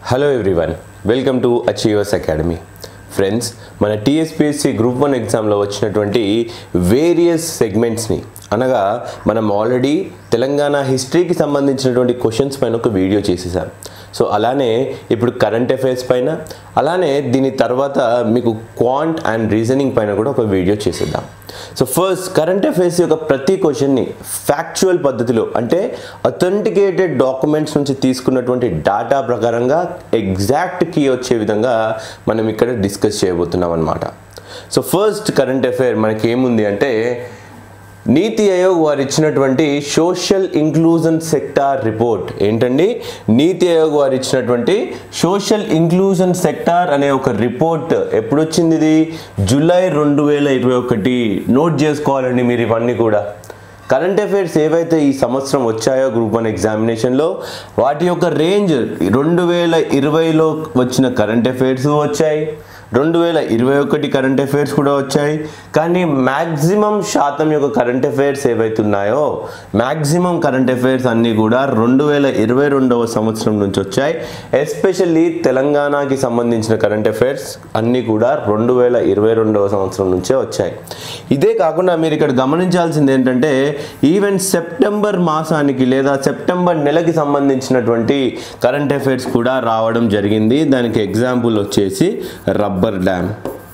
Hello everyone welcome to achievers academy friends మన TSPSC group one ఎగ్జామ్లో వచ్చినటువంటి various సెగ్మెంట్స్ని అనగా మనం ఆల్రెడీ తెలంగాణ హిస్టరీకి సంబంధించినటువంటి క్వశ్చన్స్ పైన ఒక వీడియో చేసేసాం సో అలానే ఇప్పుడు కరెంట్ అఫైర్స్ పైన అలానే దీని తర్వాత మీకు క్వాంట్ అండ్ రీజనింగ్ పైన కూడా ఒక వీడియో చేసేద్దాం సో ఫస్ట్ కరెంట్ అఫైర్స్ యొక్క ప్రతి క్వశ్చన్ని ఫ్యాక్చువల్ పద్ధతిలో అంటే అథెంటికేటెడ్ డాక్యుమెంట్స్ నుంచి తీసుకున్నటువంటి డేటా ప్రకారంగా ఎగ్జాక్ట్ కీ వచ్చే విధంగా మనం ఇక్కడ డిస్కస్ చేయబోతున్నాం అనమాట సో ఫస్ట్ కరెంట్ అఫైర్ మనకి ఏముంది అంటే నీతి ఆయోగ్ వారు ఇచ్చినటువంటి సోషల్ ఇంక్లూజన్ సెక్టార్ రిపోర్ట్ ఏంటండి నీతి ఆయోగ్ వారు ఇచ్చినటువంటి సోషల్ ఇంక్లూజన్ సెక్టార్ అనే ఒక రిపోర్ట్ ఎప్పుడు వచ్చింది ఇది జూలై రెండు వేల ఇరవై ఒకటి నోట్ చేసుకోవాలండి మీరు ఇవన్నీ కూడా కరెంట్ అఫైర్స్ ఏవైతే ఈ సంవత్సరం వచ్చాయో గ్రూప్ వన్ ఎగ్జామినేషన్లో వాటి యొక్క రేంజ్ రెండు వేల ఇరవైలో వచ్చిన కరెంట్ అఫైర్స్ వచ్చాయి రెండు వేల ఇరవై ఒకటి కరెంట్ అఫైర్స్ కూడా వచ్చాయి కానీ మ్యాక్సిమం శాతం యొక్క కరెంట్ అఫైర్స్ ఏవైతే ఉన్నాయో మ్యాక్సిమం కరెంట్ అఫైర్స్ అన్నీ కూడా రెండు వేల ఇరవై రెండవ సంవత్సరం నుంచి వచ్చాయి ఎస్పెషల్లీ తెలంగాణకి సంబంధించిన కరెంట్ అఫైర్స్ అన్నీ కూడా రెండు వేల ఇరవై రెండవ సంవత్సరం నుంచే వచ్చాయి ఇదే కాకుండా మీరు ఇక్కడ గమనించాల్సింది ఏంటంటే ఈవెన్ సెప్టెంబర్ మాసానికి లేదా సెప్టెంబర్ నెలకి సంబంధించినటువంటి కరెంట్ అఫైర్స్ కూడా రావడం జరిగింది దానికి ఎగ్జాంపుల్ వచ్చేసి rubber dam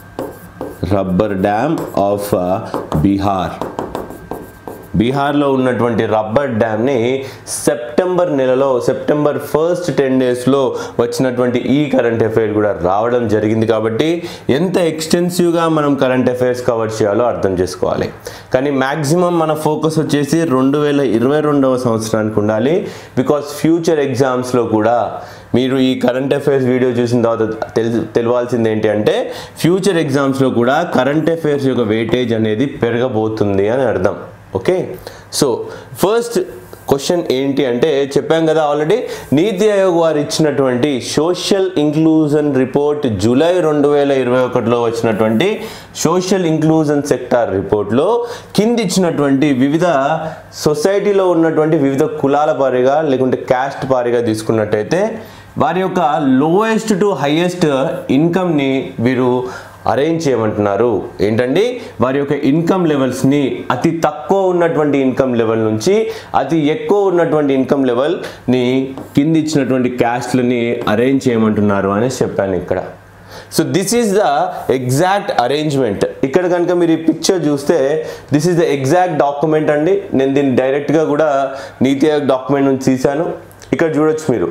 rubber dam of Bihar బీహార్లో ఉన్నటువంటి రబ్బర్ డ్యామ్ని సెప్టెంబర్ నెలలో సెప్టెంబర్ ఫస్ట్ టెన్ డేస్లో వచ్చినటువంటి ఈ కరెంట్ అఫైర్ కూడా రావడం జరిగింది కాబట్టి ఎంత ఎక్స్టెన్సివ్గా మనం కరెంట్ అఫైర్స్ కవర్ చేయాలో అర్థం చేసుకోవాలి కానీ మ్యాక్సిమం మన ఫోకస్ వచ్చేసి రెండు వేల ఇరవై రెండవ సంవత్సరానికి ఉండాలి బికాస్ ఫ్యూచర్ ఎగ్జామ్స్లో కూడా మీరు ఈ కరెంట్ అఫైర్స్ వీడియో చూసిన తర్వాత తెలి తెలియాల్సింది ఏంటి అంటే ఫ్యూచర్ ఎగ్జామ్స్లో కూడా కరెంట్ అఫైర్స్ యొక్క వెయిటేజ్ అనేది పెరగబోతుంది అని అర్థం ఓకే సో ఫస్ట్ క్వశ్చన్ ఏంటి అంటే చెప్పాం కదా ఆల్రెడీ నీతి ఆయోగ్ వారు ఇచ్చినటువంటి సోషల్ ఇంక్లూజన్ రిపోర్ట్ జూలై రెండు వేల ఇరవై ఒకటిలో వచ్చినటువంటి సోషల్ ఇంక్లూజన్ సెక్టార్ రిపోర్ట్లో కింది ఇచ్చినటువంటి వివిధ సొసైటీలో ఉన్నటువంటి వివిధ కులాల పారిగా లేకుంటే క్యాస్ట్ పారిగా తీసుకున్నట్టయితే వారి యొక్క లోయెస్ట్ టు హైయెస్ట్ ఇన్కమ్ని వీరు అరేంజ్ చేయమంటున్నారు ఏంటండి వారి యొక్క ఇన్కమ్ లెవెల్స్ని అతి తక్కువ ఉన్నటువంటి ఇన్కమ్ లెవెల్ నుంచి అతి ఎక్కువ ఉన్నటువంటి ఇన్కమ్ లెవెల్ని కింది ఇచ్చినటువంటి క్యాస్ట్లని అరేంజ్ చేయమంటున్నారు అనేసి చెప్పాను ఇక్కడ so this is the exact arrangement ఇక్కడ కనుక మీరు ఈ పిక్చర్ చూస్తే this is the exact document అండి నేను దీన్ని డైరెక్ట్గా కూడా నీతి ఆయోగ్ డాక్యుమెంట్ నుంచి తీశాను ఇక్కడ చూడొచ్చు మీరు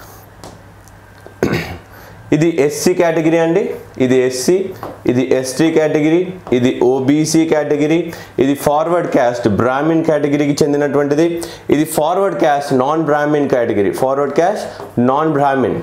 ఇది ఎస్సీ కేటగిరీ అండి ఇది ఎస్సీ ఇది ఎస్టీ కేటగిరీ ఇది ఓబీసీ కేటగిరీ ఇది ఫార్వర్డ్ క్యాస్ట్ బ్రాహ్మిన్ కేటగిరీకి చెందినటువంటిది ఇది forward caste non Brahmin category forward caste non Brahmin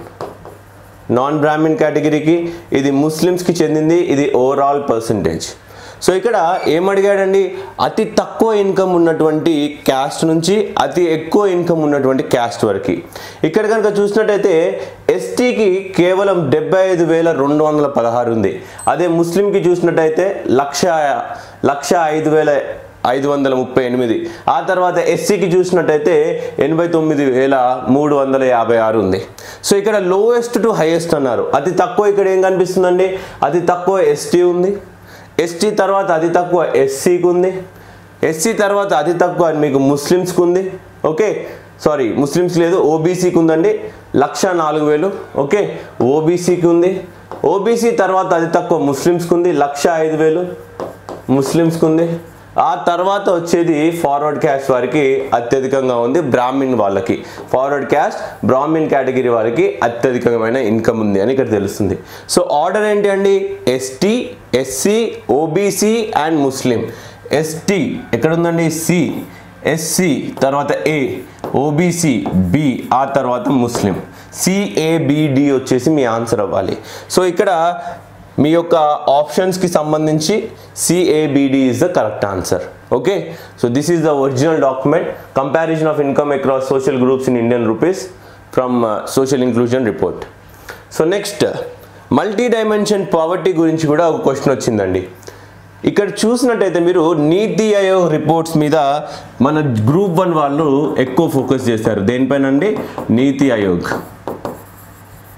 non Brahmin కేటగిరీకి ఇది ముస్లిమ్స్కి చెందింది ఇది ఓవరాల్ పర్సంటేజ్ సో ఇక్కడ ఏమడిగాడండి అతి తక్కువ ఇన్కమ్ ఉన్నటువంటి క్యాస్ట్ నుంచి అతి ఎక్కువ ఇన్కమ్ ఉన్నటువంటి క్యాస్ట్ వరకు ఇక్కడ కనుక చూసినట్టయితే ఎస్టీకి కేవలం డెబ్బై ఐదు వేల రెండు వందల పదహారు ఉంది అదే ముస్లింకి చూసినట్టయితే లక్ష లక్ష ఐదు వేల ఐదు వందల ముప్పై ఎనిమిది ఆ తర్వాత ఎస్సీకి చూసినట్టయితే ఎనభై తొమ్మిది వేల మూడు వందల యాభై ఆరు ఉంది సో ఇక్కడ లోయెస్ట్ టు హైయెస్ట్ అన్నారు అతి తక్కువ ఇక్కడ ఏం కనిపిస్తుందండి అతి తక్కువ ఎస్టీ ఉంది ఎస్టీ తర్వాత అతి తక్కువ ఎస్సీకి ఉంది ఎస్సీ తర్వాత అతి తక్కువ మీకు ముస్లిమ్స్కి ఉంది ఓకే సారీ ముస్లిమ్స్ లేదు ఓబీసీకి ఉందండి లక్ష నాలుగు వేలు ఓకే ఓబీసీకి ఉంది ఓబీసీ తర్వాత అతి తక్కువ ముస్లిమ్స్కి ఉంది లక్ష ఐదు వేలు ముస్లిమ్స్కి ఉంది ఆ తర్వాత వచ్చేది ఫార్వర్డ్ క్యాస్ట్ వారికి అత్యధికంగా ఉంది బ్రాహ్మిన్ వాళ్ళకి ఫార్వర్డ్ క్యాస్ట్ బ్రాహ్మిన్ కేటగిరీ వారికి అత్యధికమైన ఇన్కమ్ ఉంది అని ఇక్కడ తెలుస్తుంది సో ఆర్డర్ ఏంటి అండి ST SC OBC and Muslim ST ఎక్కడ ఉందండి సి ఎస్సి తర్వాత ఏ ఓబీసీ బి ఆ తర్వాత ముస్లిం సిఏబిడి వచ్చేసి మీ ఆన్సర్ అవ్వాలి సో ఇక్కడ మీ యొక్క ఆప్షన్స్కి సంబంధించి CABD is the correct answer okay so this is the original document comparison of income across social groups in Indian rupees from social inclusion report so next multi dimension poverty గురించి కూడా ఒక question వచ్చిందండి ఇక్కడ చూసినట్టయితే మీరు నీతి Aayog reports మీద మన గ్రూప్ వన్ వాళ్ళు ఎక్కువ ఫోకస్ చేస్తారు దేనిపైన అండి నీతి ఆయోగ్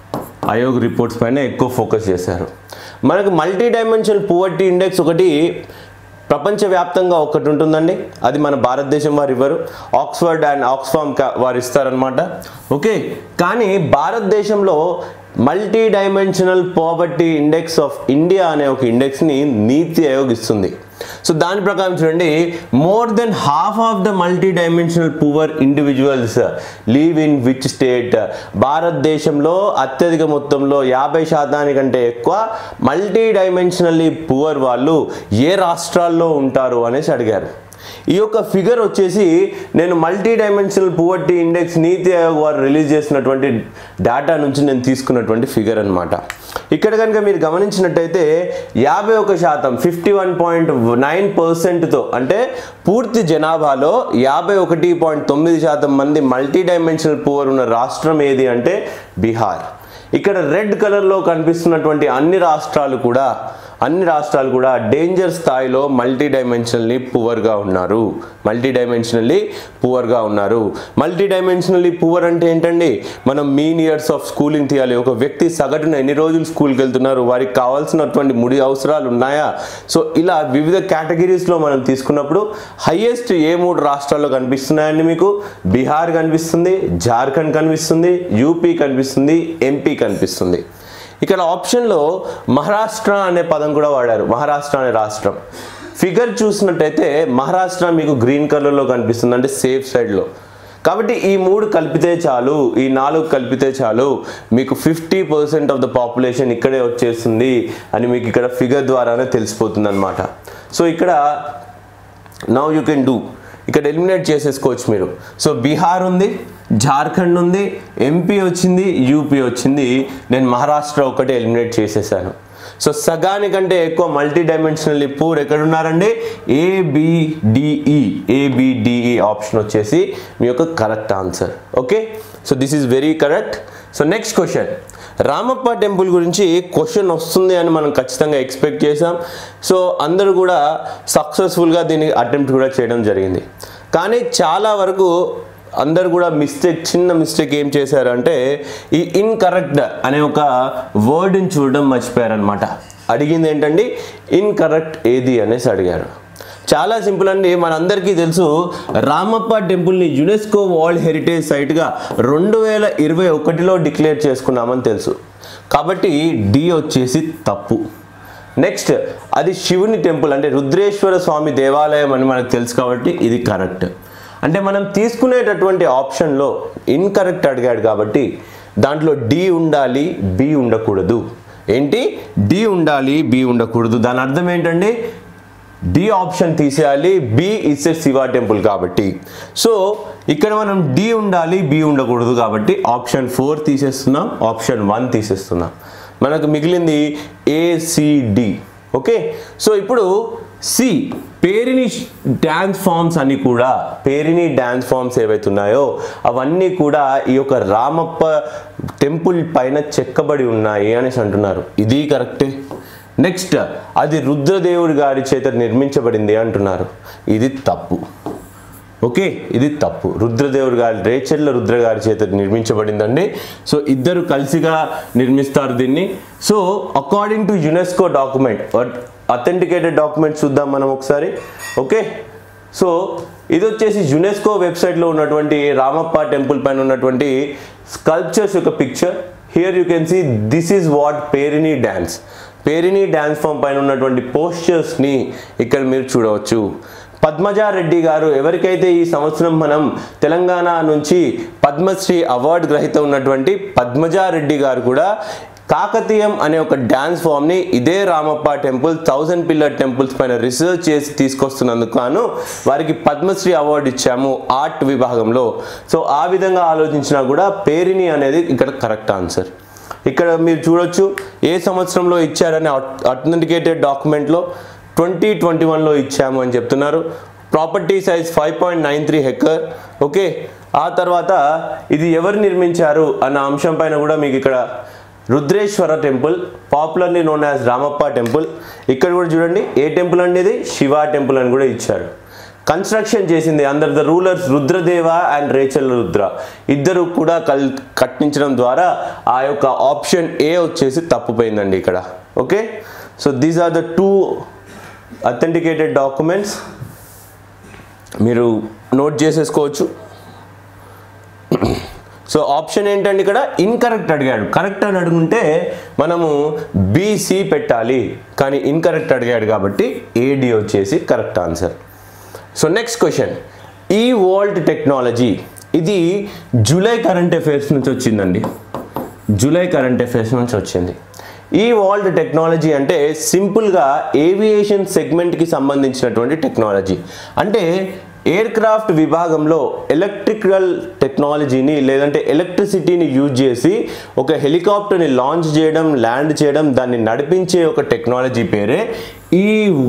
ఆయోగ్ రిపోర్ట్స్ పైన ఎక్కువ ఫోకస్ చేశారు మనకు మల్టీ డైమెన్షనల్ పువర్టీ ఇండెక్స్ ఒకటి ప్రపంచవ్యాప్తంగా ఒకటి ఉంటుందండి అది మన భారతదేశం వారు ఇవ్వరు ఆక్స్ఫర్డ్ అండ్ ఆక్స్ఫామ్ కా- వారు ఇస్తారనమాట ఓకే కానీ భారతదేశంలో multi dimensional poverty index of India అనే ఒక ఇండెక్స్ని నీతి ఆయోగ్ ఇస్తుంది సో దాని ప్రకారం చూడండి more then half of the multi dimensional poor individuals live in which state భారతదేశంలో అత్యధిక మొత్తంలో యాభై శాతానికంటే ఎక్కువ మల్టీ డైమెన్షనల్లీ పువర్ వాళ్ళు ఏ రాష్ట్రాల్లో ఉంటారు అనేసి అడిగారు ఈ యొక్క ఫిగర్ వచ్చేసి నేను మల్టీ డైమెన్షనల్ పువర్టీ ఇండెక్స్ నీతి ఆయోగ్ వారు రిలీజ్ చేసినటువంటి డేటా నుంచి నేను తీసుకున్నటువంటి ఫిగర్ అనమాట ఇక్కడ కనుక మీరు గమనించినట్టయితే యాభై ఒక శాతం ఫిఫ్టీ వన్ పాయింట్ నైన్ పర్సెంట్తో అంటే పూర్తి జనాభాలో యాభై ఒకటి పాయింట్ తొమ్మిది శాతం మంది మల్టీ డైమెన్షనల్ పువర్ ఉన్న రాష్ట్రం ఏది అంటే బీహార్ ఇక్కడ రెడ్ కలర్లో కనిపిస్తున్నటువంటి అన్ని రాష్ట్రాలు కూడా అన్ని రాష్ట్రాలు కూడా డేంజర్ స్థాయిలో మల్టీ డైమెన్షనల్లీ పువర్గా ఉన్నారు మల్టీ డైమెన్షనల్లీ పువర్గా ఉన్నారు మల్టీ డైమెన్షనల్లీ పువర్ అంటే ఏంటండి మనం మీన్ ఇయర్స్ ఆఫ్ స్కూలింగ్ తీయాలి ఒక వ్యక్తి సగటున ఎన్ని రోజులు స్కూల్కి వెళ్తున్నారు వారికి కావాల్సినటువంటి ముడి అవసరాలు ఉన్నాయా సో ఇలా వివిధ కేటగిరీస్లో మనం తీసుకున్నప్పుడు హైయెస్ట్ ఏ మూడు రాష్ట్రాల్లో కనిపిస్తున్నాయండి మీకు బీహార్ కనిపిస్తుంది జార్ఖండ్ కనిపిస్తుంది యూపీ కనిపిస్తుంది ఎంపీ కనిపిస్తుంది ఇక్కడ ఆప్షన్లో మహారాష్ట్ర అనే పదం కూడా వాడారు మహారాష్ట్ర అనే రాష్ట్రం ఫిగర్ చూసినట్టయితే మహారాష్ట్ర మీకు గ్రీన్ కలర్లో కనిపిస్తుంది అంటే సేఫ్ సైడ్లో కాబట్టి ఈ మూడు కలిపితే చాలు ఈ నాలుగు కలిపితే చాలు మీకు fifty percent of the population ఇక్కడే వచ్చేస్తుంది అని మీకు ఇక్కడ ఫిగర్ ద్వారానే తెలిసిపోతుంది అనమాట సో ఇక్కడ నవ్ యూ కెన్ డూ ఇక్కడ ఎలిమినేట్ చేసేసుకోవచ్చు మీరు సో బీహార్ ఉంది జార్ఖండ్ ఉంది ఎంపీ వచ్చింది యూపీ వచ్చింది నేను మహారాష్ట్ర ఒకటి ఎలిమినేట్ చేసేసాను సో సగానికంటే ఎక్కువ మల్టీ డైమెన్షనల్ పూర్ ఎక్కడున్నారండి ఏబిడిఈ ఏబిడిఈ ఆప్షన్ వచ్చేసి మీ యొక్క correct answer okay so this is very correct so next question Ramappa temple గురించి క్వశ్చన్ వస్తుంది అని మనం ఖచ్చితంగా ఎక్స్పెక్ట్ చేసాం సో అందరూ కూడా సక్సెస్ఫుల్గా దీన్ని అటెంప్ట్ కూడా చేయడం జరిగింది కానీ చాలా వరకు అందరు కూడా మిస్టేక్ చిన్న మిస్టేక్ ఏం చేశారంటే ఈ ఇన్కరెక్ట్ అనే ఒక వర్డ్ని చూడడం మర్చిపోయారనమాట అడిగింది ఏంటండి ఇన్కరెక్ట్ ఏది అనేసి అడిగారు చాలా సింపుల్ అండి మనందరికీ తెలుసు రామప్ప టెంపుల్ని యునెస్కో వరల్డ్ హెరిటేజ్ సైట్గా రెండు వేల ఇరవై ఒకటిలో డిక్లేర్ చేసుకున్నామని తెలుసు కాబట్టి డి వచ్చేసి తప్పు నెక్స్ట్ అది శివుని టెంపుల్ అంటే రుద్రేశ్వర స్వామి దేవాలయం అని మనకు తెలుసు కాబట్టి ఇది కరెక్ట్ అంటే మనం తీసుకునేటటువంటి ఆప్షన్లో ఇన్కరెక్ట్ అడిగాడు కాబట్టి దాంట్లో డి ఉండాలి బి ఉండకూడదు ఏంటి డి ఉండాలి బి ఉండకూడదు దాని అర్థం ఏంటండి డి ఆప్షన్ తీసేయాలి B is a Shiva temple కాబట్టి సో ఇక్కడ మనం డి ఉండాలి బి ఉండకూడదు కాబట్టి ఆప్షన్ ఫోర్ తీసేస్తున్నాం ఆప్షన్ వన్ తీసేస్తున్నాం మనకు మిగిలింది ఏసిడి ఓకే సో ఇప్పుడు సి పేరిని డ్యాన్స్ ఫామ్స్ అన్ని కూడా పేరిని డ్యాన్స్ ఫామ్స్ ఏవైతే ఉన్నాయో అవన్నీ కూడా ఈ యొక్క రామప్ప టెంపుల్ పైన చెక్కబడి ఉన్నాయి అనేసి అంటున్నారు ఇది కరెక్టే నెక్స్ట్ అది రుద్రదేవుడి గారి చేత నిర్మించబడింది అంటున్నారు ఇది తప్పు ఓకే ఇది తప్పు రుద్రదేవుడు గారి రేచెల్ల రుద్ర గారి చేత నిర్మించబడిందండి సో ఇద్దరు కలిసిగా నిర్మిస్తారు దీన్ని so according to UNESCO document authenticated document చూద్దాం మనం ఒకసారి ఓకే సో ఇది వచ్చేసి యునెస్కో వెబ్సైట్లో ఉన్నటువంటి రామప్ప టెంపుల్ పైన ఉన్నటువంటి స్కల్ప్చర్స్ యొక్క picture here you can see this is what Perini dance Perini dance form పైన ఉన్నటువంటి పోస్టర్స్ని ఇక్కడ మీరు చూడవచ్చు పద్మజారెడ్డి గారు ఎవరికైతే ఈ సంవత్సరం మనం తెలంగాణ నుంచి పద్మశ్రీ అవార్డు గ్రహీత ఉన్నటువంటి పద్మజారెడ్డి గారు కూడా కాకతీయం అనే ఒక డ్యాన్స్ ఫామ్ని ఇదే Ramappa temple thousand pillar temples పైన రీసెర్చ్ చేసి తీసుకొస్తున్నందుకు గాను వారికి పద్మశ్రీ అవార్డు ఇచ్చాము ఆర్ట్ విభాగంలో సో ఆ విధంగా ఆలోచించినా కూడా పేరిని అనేది ఇక్కడ కరెక్ట్ ఆన్సర్ ఇక్కడ మీరు చూడొచ్చు ఏ సంవత్సరంలో ఇచ్చారనే అథెంటికేటెడ్ డాక్యుమెంట్లో ట్వంటీ ట్వంటీ వన్లో ఇచ్చాము అని చెప్తున్నారు property size five point nine three hectare okay ఆ తర్వాత ఇది ఎవరు నిర్మించారు అన్న అంశం పైన కూడా మీకు ఇక్కడ Rudreshwara temple popularly known as Ramappa temple ఇక్కడ కూడా చూడండి ఏ టెంపుల్ అండి ఇది శివ టెంపుల్ అని కూడా ఇచ్చారు కన్స్ట్రక్షన్ చేసింది under the rulers Rudradeva and Recherla Rudra ఇద్దరు కూడా కల్ కట్టించడం ద్వారా ఆ యొక్క ఆప్షన్ ఏ వచ్చేసి తప్పుపోయిందండి ఇక్కడ okay so these are the two authenticated documents మీరు నోట్ చేసేసుకోవచ్చు సో ఆప్షన్ ఏంటండి ఇక్కడ ఇన్కరెక్ట్ అడిగాడు కరెక్ట్ అని అడుగుంటే మనము బీసీ పెట్టాలి కానీ ఇన్కరెక్ట్ అడిగాడు కాబట్టి ఏడి వచ్చేసి correct answer so next question ఈ వరల్డ్ టెక్నాలజీ ఇది జూలై కరెంట్ అఫైర్స్ నుంచి వచ్చిందండి జూలై కరెంట్ అఫైర్స్ నుంచి వచ్చింది ఈ వరల్డ్ టెక్నాలజీ అంటే సింపుల్గా ఏవియేషన్ సెగ్మెంట్కి సంబంధించినటువంటి టెక్నాలజీ అంటే ఎయిర్ క్రాఫ్ట్ విభాగంలో ఎలక్ట్రికల్ టెక్నాలజీని లేదంటే ఎలక్ట్రిసిటీని యూజ్ చేసి ఒక హెలికాప్టర్ని లాంచ్ చేయడం ల్యాండ్ చేయడం దాన్ని నడిపించే ఒక టెక్నాలజీ పేరే ఈ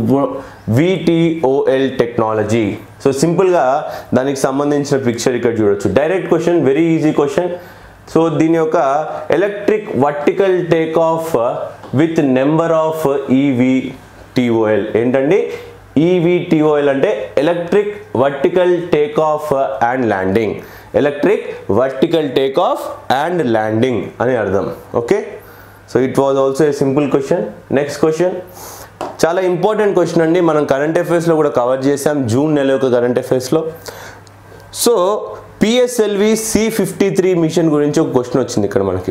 విటిఓఎల్ టెక్నాలజీ సో సింపుల్గా దానికి సంబంధించిన పిక్చర్ ఇక్కడ చూడొచ్చు direct question very easy question so దీని యొక్క electric vertical take off with number of eVTOL ఏంటండి ఈవిటిఓఎల్ అంటే electric vertical take off and landing electric vertical take off and landing అని అర్థం okay so it was also a simple question next question చాలా important question అండి మనం current అఫైర్స్లో కూడా cover చేసాం June నెల యొక్క కరెంట్ అఫైర్స్లో so PSLV C fifty three mission గురించి ఒక క్వశ్చన్ వచ్చింది ఇక్కడ మనకి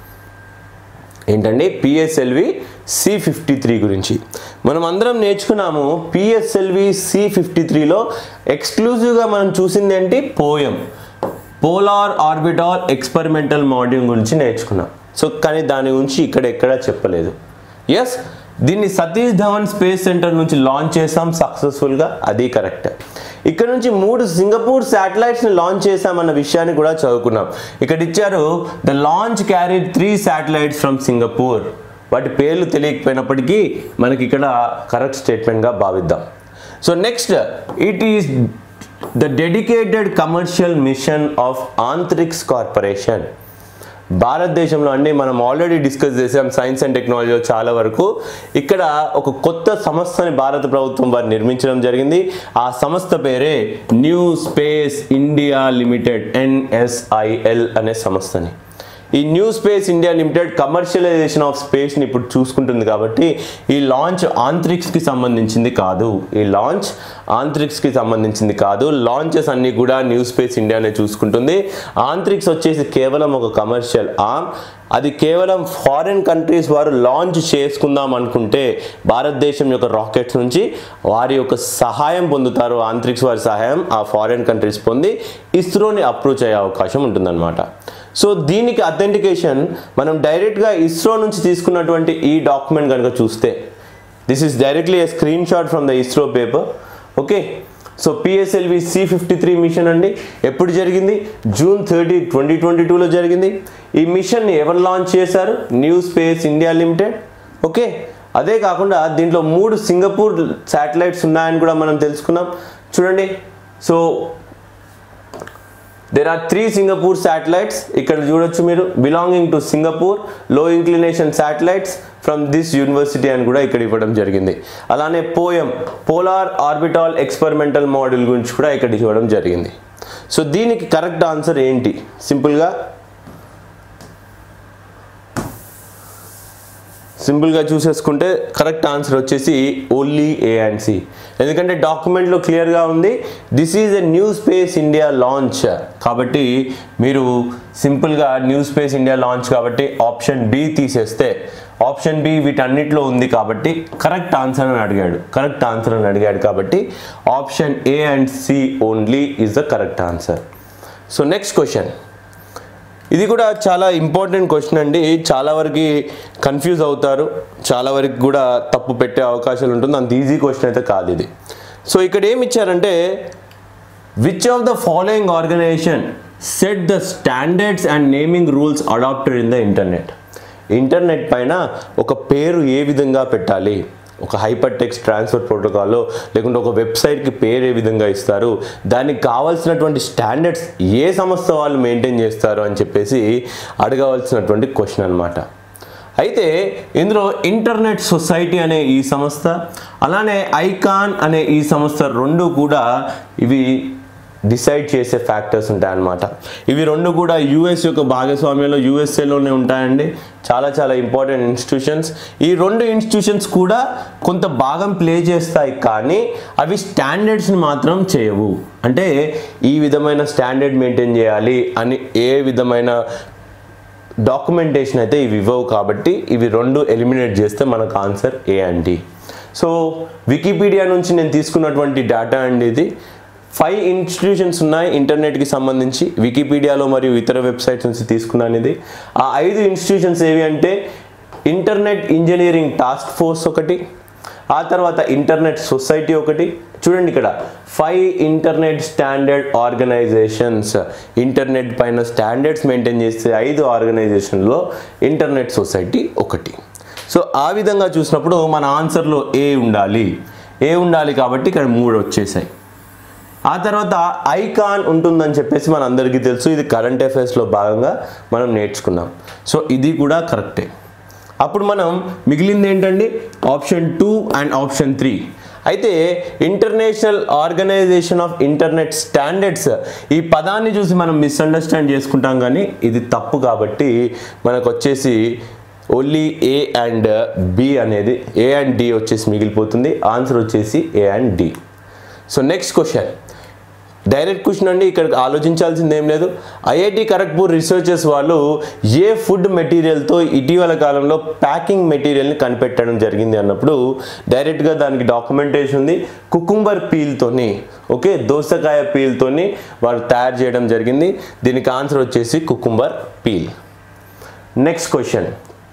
ఏంటండి పిఎస్ఎల్వి సి ఫిఫ్టీ త్రీ గురించి మనం అందరం నేర్చుకున్నాము పిఎస్ఎల్వి సి ఫిఫ్టీ త్రీలో ఎక్స్క్లూజివ్గా మనం చూసింది ఏంటి POEM polar orbital experimental module గురించి నేర్చుకున్నాం సో కానీ దాని గురించి ఇక్కడ ఎక్కడా చెప్పలేదు ఎస్ దీన్ని సతీష్ ధవన్ స్పేస్ సెంటర్ నుంచి లాంచ్ చేసాం సక్సెస్ఫుల్గా అది కరెక్ట్ ఇక్కడ నుంచి మూడు సింగపూర్ శాటిలైట్స్ని లాంచ్ చేశామన్న విషయాన్ని కూడా చదువుకున్నాం ఇక్కడ ఇచ్చారు the launch carry three satellites from Singapore వాటి పేర్లు తెలియకపోయినప్పటికీ మనకి ఇక్కడ కరెక్ట్ స్టేట్మెంట్గా భావిద్దాం so next it is the dedicated commercial mission of Antrix corporation భారతదేశంలో అండి మనం ఆల్రెడీ డిస్కస్ చేసాం సైన్స్ అండ్ టెక్నాలజీలో చాలా వరకు ఇక్కడ ఒక కొత్త సంస్థని భారత ప్రభుత్వం వారు నిర్మించడం జరిగింది ఆ సంస్థ పేరే new space India limited NSIL అనే సంస్థని ఈ new space India limited commercialisation of స్పేస్ని ఇప్పుడు చూసుకుంటుంది కాబట్టి ఈ లాంచ్ ఆంత్రిక్స్కి సంబంధించింది కాదు ఈ లాంచ్ ఆంత్రిక్స్కి సంబంధించింది కాదు లాంచెస్ అన్నీ కూడా న్యూ స్పేస్ ఇండియానే చూసుకుంటుంది ఆంత్రిక్స్ వచ్చేసి కేవలం ఒక కమర్షియల్ ఆర్మ్ అది కేవలం ఫారిన్ కంట్రీస్ వారు లాంచ్ చేసుకుందాం అనుకుంటే భారతదేశం యొక్క రాకెట్స్ నుంచి వారి యొక్క సహాయం పొందుతారు ఆంత్రిక్స్ వారి సహాయం ఆ ఫారిన్ కంట్రీస్ పొంది ఇస్రోని అప్రోచ్ అయ్యే అవకాశం ఉంటుందన్నమాట సో దీనికి అథెంటికేషన్ మనం డైరెక్ట్గా ఇస్రో నుంచి తీసుకున్నటువంటి ఈ డాక్యుమెంట్ కనుక చూస్తే this is directly a screen shot from the ISRO paper okay so PSLV C fifty three mission అండి ఎప్పుడు జరిగింది జూన్ థర్టీ ట్వంటీ ట్వంటీ టూలో జరిగింది ఈ మిషన్ని ఎవరు లాంచ్ చేశారు new space India limited okay అదే కాకుండా దీంట్లో మూడు సింగపూర్ శాటిలైట్స్ ఉన్నాయని కూడా మనం తెలుసుకున్నాం చూడండి so there are three Singapore satellites ఇక్కడ చూడొచ్చు మీరు బిలాంగింగ్ టు సింగపూర్ లో inclination satellites from this university అని కూడా ఇక్కడ ఇవ్వడం జరిగింది అలానే POEM polar orbital experimental model గురించి కూడా ఇక్కడ ఇవ్వడం జరిగింది సో దీనికి కరెక్ట్ ఆన్సర్ ఏంటి సింపుల్గా సింపుల్గా చూసేసుకుంటే కరెక్ట్ ఆన్సర్ వచ్చేసి ఓన్లీ ఏ అండ్ సి ఎందుకంటే డాక్యుమెంట్లో క్లియర్గా ఉంది this is a new space India launch కాబట్టి మీరు సింపుల్గా న్యూ స్పేస్ ఇండియా లాంచ్ కాబట్టి ఆప్షన్ బి తీసేస్తే ఆప్షన్ బి వీటన్నిటిలో ఉంది కాబట్టి కరెక్ట్ ఆన్సర్ అని అడిగాడు కరెక్ట్ ఆన్సర్ అని అడిగాడు కాబట్టి option A and C only is the correct answer so next question ఇది కూడా చాలా ఇంపార్టెంట్ క్వశ్చన్ అండి చాలా వరకు కన్ఫ్యూజ్ అవుతారు చాలా వరకు కూడా తప్పు పెట్టే అవకాశాలు ఉంటుంది అంత ఈజీ క్వశ్చన్ అయితే కాదు ఇది సో ఇక్కడ ఏమి ఇచ్చారంటే which of the following organisation set the standards and naming rules adopted in the internet internet పైన ఒక పేరు ఏ విధంగా పెట్టాలి ఒక హైపర్ టెక్స్ట్ ట్రాన్స్ఫర్ ప్రోటోకాల్లో లేకుంటే ఒక వెబ్సైట్కి పేరు ఏ విధంగా ఇస్తారు దానికి కావాల్సినటువంటి స్టాండర్డ్స్ ఏ సంస్థ వాళ్ళు మెయింటైన్ చేస్తారు అని చెప్పేసి అడగవలసినటువంటి క్వశ్చన్ అనమాట అయితే ఇందులో ఇంటర్నెట్ సొసైటీ అనే ఈ సంస్థ అలానే ఐకాన్ అనే ఈ సంస్థ రెండు కూడా ఇవి డిసైడ్ చేసే ఫ్యాక్టర్స్ ఉంటాయన్నమాట ఇవి రెండు కూడా యూఎస్ యొక్క భాగస్వామ్యంలో యూఎస్ఏలోనే ఉంటాయండి చాలా చాలా ఇంపార్టెంట్ ఇన్స్టిట్యూషన్స్ ఈ రెండు ఇన్స్టిట్యూషన్స్ కూడా కొంత భాగం ప్లే చేస్తాయి కానీ అవి స్టాండర్డ్స్ని మాత్రం చేయవు అంటే ఈ విధమైన స్టాండర్డ్ మెయింటైన్ చేయాలి అని ఏ విధమైన డాక్యుమెంటేషన్ అయితే ఇవి ఇవ్వవు కాబట్టి ఇవి రెండు ఎలిమినేట్ చేస్తే మనకు answer A and D so Wikipedia నుంచి నేను తీసుకున్నటువంటి డేటా అండి ఇది ఫైవ్ ఇన్స్టిట్యూషన్స్ ఉన్నాయి ఇంటర్నెట్కి సంబంధించి వికీపీడియాలో మరియు ఇతర వెబ్సైట్స్ నుంచి తీసుకున్నాను ఇది ఆ ఐదు ఇన్స్టిట్యూషన్స్ ఏవి అంటే ఇంటర్నెట్ ఇంజనీరింగ్ టాస్క్ ఫోర్స్ ఒకటి ఆ తర్వాత ఇంటర్నెట్ సొసైటీ ఒకటి చూడండి ఇక్కడ five internet standard organisations internet పైన స్టాండర్డ్స్ మెయింటైన్ చేసే ఐదు ఆర్గనైజేషన్లో ఇంటర్నెట్ సొసైటీ ఒకటి సో ఆ విధంగా చూసినప్పుడు మన ఆన్సర్లో ఏ ఉండాలి ఏ ఉండాలి కాబట్టి ఇక్కడ మూడు వచ్చేసాయి ఆ తర్వాత ఐకాన్ ఉంటుందని చెప్పేసి మన అందరికీ తెలుసు ఇది కరెంట్ అఫైర్స్లో భాగంగా మనం నేర్చుకున్నాం సో ఇది కూడా కరెక్టే అప్పుడు మనం మిగిలింది ఏంటండి option two and option three అయితే international organisation of internet standards ఈ పదాన్ని చూసి మనం మిస్అండర్స్టాండ్ చేసుకుంటాం కానీ ఇది తప్పు కాబట్టి మనకు వచ్చేసి ఓన్లీ ఏ అండ్ బి అనేది ఏ అండ్ డి వచ్చేసి మిగిలిపోతుంది ఆన్సర్ వచ్చేసి A and D so next question direct question అండి ఇక్కడ ఆలోచించాల్సింది ఏం లేదు ఐఐటి ఖరగ్పూర్ రీసెర్చర్స్ వాళ్ళు ఏ ఫుడ్ మెటీరియల్తో ఇటీవల కాలంలో ప్యాకింగ్ మెటీరియల్ని కనిపెట్టడం జరిగింది అన్నప్పుడు డైరెక్ట్గా దానికి డాక్యుమెంటేషన్ ఉంది కుకుంబర్ పీల్తోని ఓకే దోసకాయ పీల్తోని వారు తయారు చేయడం జరిగింది దీనికి ఆన్సర్ వచ్చేసి కుకుంబర్ పీల్ నెక్స్ట్ క్వశ్చన్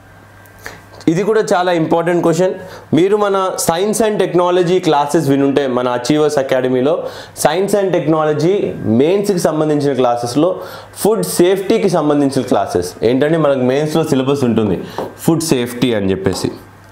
ఇది కూడా చాలా ఇంపార్టెంట్ క్వశ్చన్ మీరు మన సైన్స్ అండ్ టెక్నాలజీ క్లాసెస్ వినుంటే మన అచీవర్స్ అకాడమీలో సైన్స్ అండ్ టెక్నాలజీ మెయిన్స్కి సంబంధించిన క్లాసెస్లో ఫుడ్ సేఫ్టీకి సంబంధించిన క్లాసెస్ ఏంటంటే మనకు మెయిన్స్లో సిలబస్ ఉంటుంది ఫుడ్ సేఫ్టీ అని చెప్పేసి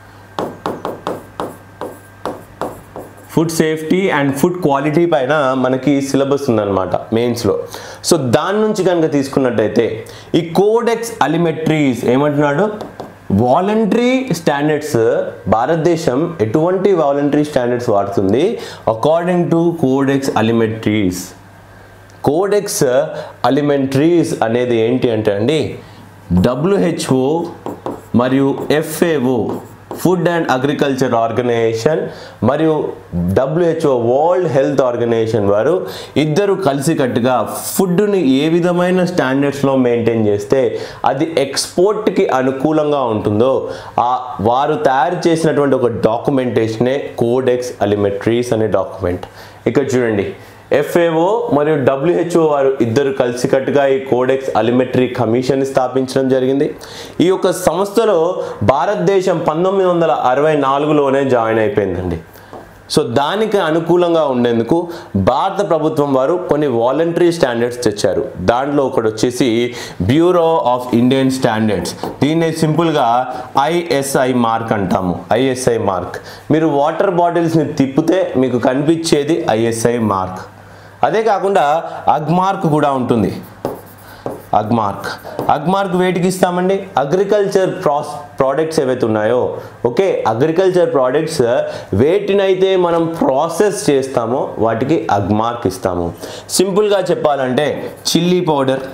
food safety and food quality పైన మనకి సిలబస్ ఉందన్నమాట మెయిన్స్లో సో దాని నుంచి కనుక తీసుకున్నట్టయితే ఈ కోడెక్స్ అలిమెట్రీస్ ఏమంటున్నాడు వాలంటరీ స్టాండర్డ్స్ భారతదేశం ఎటువంటి వాలంటరీ స్టాండర్డ్స్ వాడుతుంది according to Codex Alimentarius Codex Alimentarius అనేది ఏంటి అంటే అండి డబ్ల్యూహెచ్ఓ మరియు FAO Food and Agriculture Organization మరియు డబ్ల్యూహెచ్ఓ వరల్డ్ హెల్త్ ఆర్గనైజేషన్ వారు ఇద్దరు కలిసికట్టుగా ఫుడ్ని ఏ విధమైన స్టాండర్డ్స్లో మెయింటైన్ చేస్తే అది ఎక్స్పోర్ట్కి అనుకూలంగా ఉంటుందో ఆ వారు తయారు చేసినటువంటి ఒక డాక్యుమెంటేషనే కోడెక్స్ అలిమెట్రీస్ అనే డాక్యుమెంట్ ఇక్కడ చూడండి ఎఫ్ఏఓ మరియు డబ్ల్యూహెచ్ఓ వారు ఇద్దరు కలిసికట్టుగా ఈ కోడెక్స్ అలిమెట్రీ కమిషన్ స్థాపించడం జరిగింది ఈ యొక్క సంస్థలో భారతదేశం పంతొమ్మిది వందల అరవై నాలుగులోనే జాయిన్ అయిపోయిందండి సో దానికి అనుకూలంగా ఉండేందుకు భారత ప్రభుత్వం వారు కొన్ని వాలంటరీ స్టాండర్డ్స్ తెచ్చారు దాంట్లో ఒకటి వచ్చేసి బ్యూరో ఆఫ్ ఇండియన్ స్టాండర్డ్స్ దీన్ని సింపుల్గా ఐఎస్ఐ మార్క్ అంటాము ఐఎస్ఐ మార్క్ మీరు వాటర్ బాటిల్స్ని తిప్పితే మీకు కనిపించేది ఐఎస్ఐ మార్క్ అదే కాకుండా అగ్మార్క్ కూడా ఉంటుంది అగ్మార్క్ అగ్మార్క్ వేటికి ఇస్తామండి అగ్రికల్చర్ ప్రాస్ ప్రోడక్ట్స్ ఏవైతే ఉన్నాయో ఓకే అగ్రికల్చర్ ప్రోడక్ట్స్ వేటినైతే మనం ప్రాసెస్ చేస్తామో వాటికి అగ్మార్క్ ఇస్తాము సింపుల్గా చెప్పాలంటే చిల్లీ పౌడర్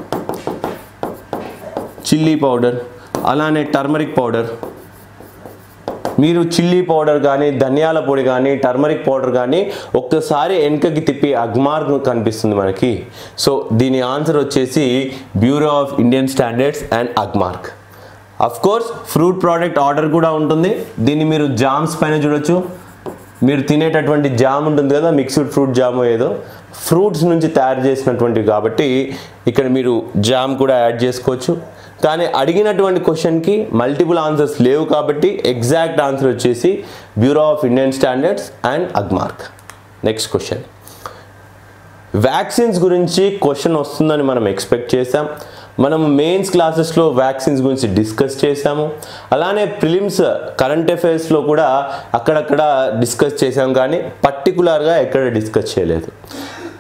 చిల్లీ పౌడర్ అలానే టర్మరిక్ పౌడర్ మీరు చిల్లీ పౌడర్ కానీ ధనియాల పొడి కానీ టర్మరిక్ పౌడర్ కానీ ఒక్కసారి వెనుకకి తిప్పి అగ్మార్క్ కనిపిస్తుంది మనకి సో దీని ఆన్సర్ వచ్చేసి Bureau of Indian Standards and Agmark of course fruit product order కూడా ఉంటుంది దీన్ని మీరు జామ్స్ పైన చూడొచ్చు మీరు తినేటటువంటి జామ్ ఉంటుంది కదా మిక్స్డ్ ఫ్రూట్ జామ్ ఏదో ఫ్రూట్స్ నుంచి తయారు చేసినటువంటివి కాబట్టి ఇక్కడ మీరు జామ్ కూడా యాడ్ చేసుకోవచ్చు కానీ అడిగినటువంటి క్వశ్చన్కి మల్టిపుల్ ఆన్సర్స్ లేవు కాబట్టి ఎగ్జాక్ట్ ఆన్సర్ వచ్చేసి Bureau of Indian Standards and Agmark next question vaccines గురించి క్వశ్చన్ వస్తుందని మనం ఎక్స్పెక్ట్ చేసాం మనం మెయిన్స్ క్లాసెస్లో వ్యాక్సిన్స్ గురించి డిస్కస్ చేసాము అలానే ప్రిలిమ్స్ కరెంట్ అఫైర్స్లో కూడా అక్కడక్కడ డిస్కస్ చేసాం కానీ పర్టికులర్గా ఎక్కడ డిస్కస్ చేయలేదు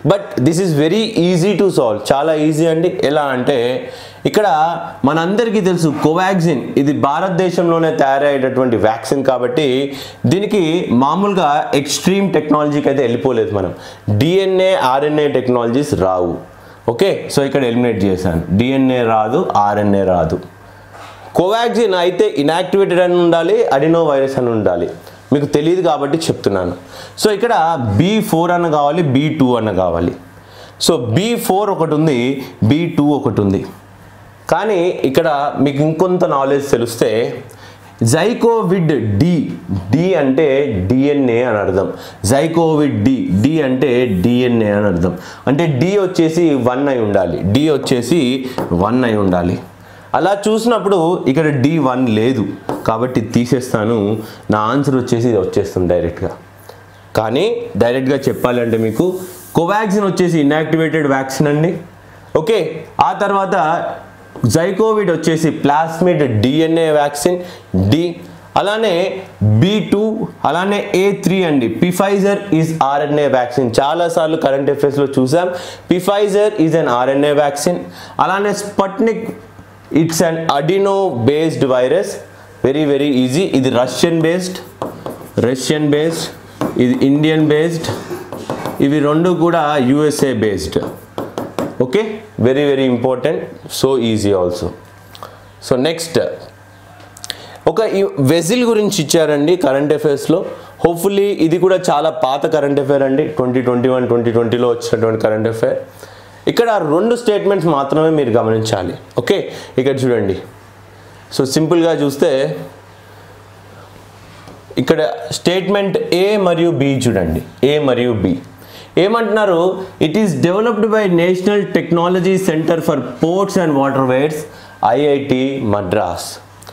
but this is very easy to solve చాలా ఈజీ అండి ఎలా అంటే ఇక్కడ మనందరికీ తెలుసు కోవాక్సిన్ ఇది భారతదేశంలోనే తయారయ్యేటటువంటి వ్యాక్సిన్ కాబట్టి దీనికి మామూలుగా ఎక్స్ట్రీమ్ టెక్నాలజీకి అయితే వెళ్ళిపోలేదు మనం డిఎన్ఏ ఆర్ఎన్ఏ టెక్నాలజీస్ రావు ఓకే సో ఇక్కడ ఎలిమినేట్ చేశాను డిఎన్ఏ రాదు ఆర్ఎన్ఏ రాదు కోవాక్సిన్ అయితే ఇనాక్టివేటెడ్ అని ఉండాలి అడినో వైరస్ అని ఉండాలి మీకు తెలియదు కాబట్టి చెప్తున్నాను సో ఇక్కడ బీ ఫోర్ అన్న కావాలి బీ టూ అన్న కావాలి సో బీ ఫోర్ ఒకటి ఉంది బీ టూ ఒకటి ఉంది కానీ ఇక్కడ మీకు ఇంకొంత నాలెడ్జ్ తెలిస్తే జైకోవిడ్ డి డి అంటే డిఎన్ఏ అని అర్థం జైకోవిడ్ డి డి అంటే డిఎన్ఏ అని అర్థం అంటే డి వచ్చేసి వన్ అయి ఉండాలి డి వచ్చేసి వన్ అయి ఉండాలి అలా చూసినప్పుడు ఇక్కడ డి వన్ లేదు కాబట్టి తీసేస్తాను నా ఆన్సర్ వచ్చేసి ఇది వచ్చేస్తుంది డైరెక్ట్గా కానీ డైరెక్ట్గా చెప్పాలంటే మీకు కోవాక్సిన్ వచ్చేసి ఇన్యాక్టివేటెడ్ వ్యాక్సిన్ అండి ఓకే ఆ తర్వాత జైకోవిడ్ వచ్చేసి ప్లాస్మిడ్ డిఎన్ఏ వ్యాక్సిన్ డి అలానే బి టూ అలానే ఏ త్రీ అండి పిఫైజర్ ఈజ్ ఆర్ఎన్ఏ వ్యాక్సిన్ చాలాసార్లు కరెంట్ అఫైర్స్లో చూసాం Pfizer is an RNA vaccine అలానే Sputnik it's an adeno based virus very very easy ఇది రష్యన్ బేస్డ్ రష్యన్ బేస్డ్ ఇది Indian based ఇవి రెండు కూడా USA based okay very very important so easy also so next ఒక vessel గురించి ఇచ్చారండి current అఫైర్స్లో hopefully ఇది కూడా చాలా పాత కరెంట్ అఫైర్ అండి ట్వంటీ ట్వంటీ వన్ ట్వంటీ ట్వంటీలో వచ్చినటువంటి కరెంట్ అఫైర్ ఇక్కడ రెండు స్టేట్మెంట్స్ మాత్రమే మీరు గమనించాలి ఓకే ఇక్కడ చూడండి సో సింపుల్గా చూస్తే ఇక్కడ స్టేట్మెంట్ ఏ మరియు బి చూడండి ఏ మరియు బి ఏమంటున్నారు it is developed by National Technology Centre for Ports and waterways IIT Madras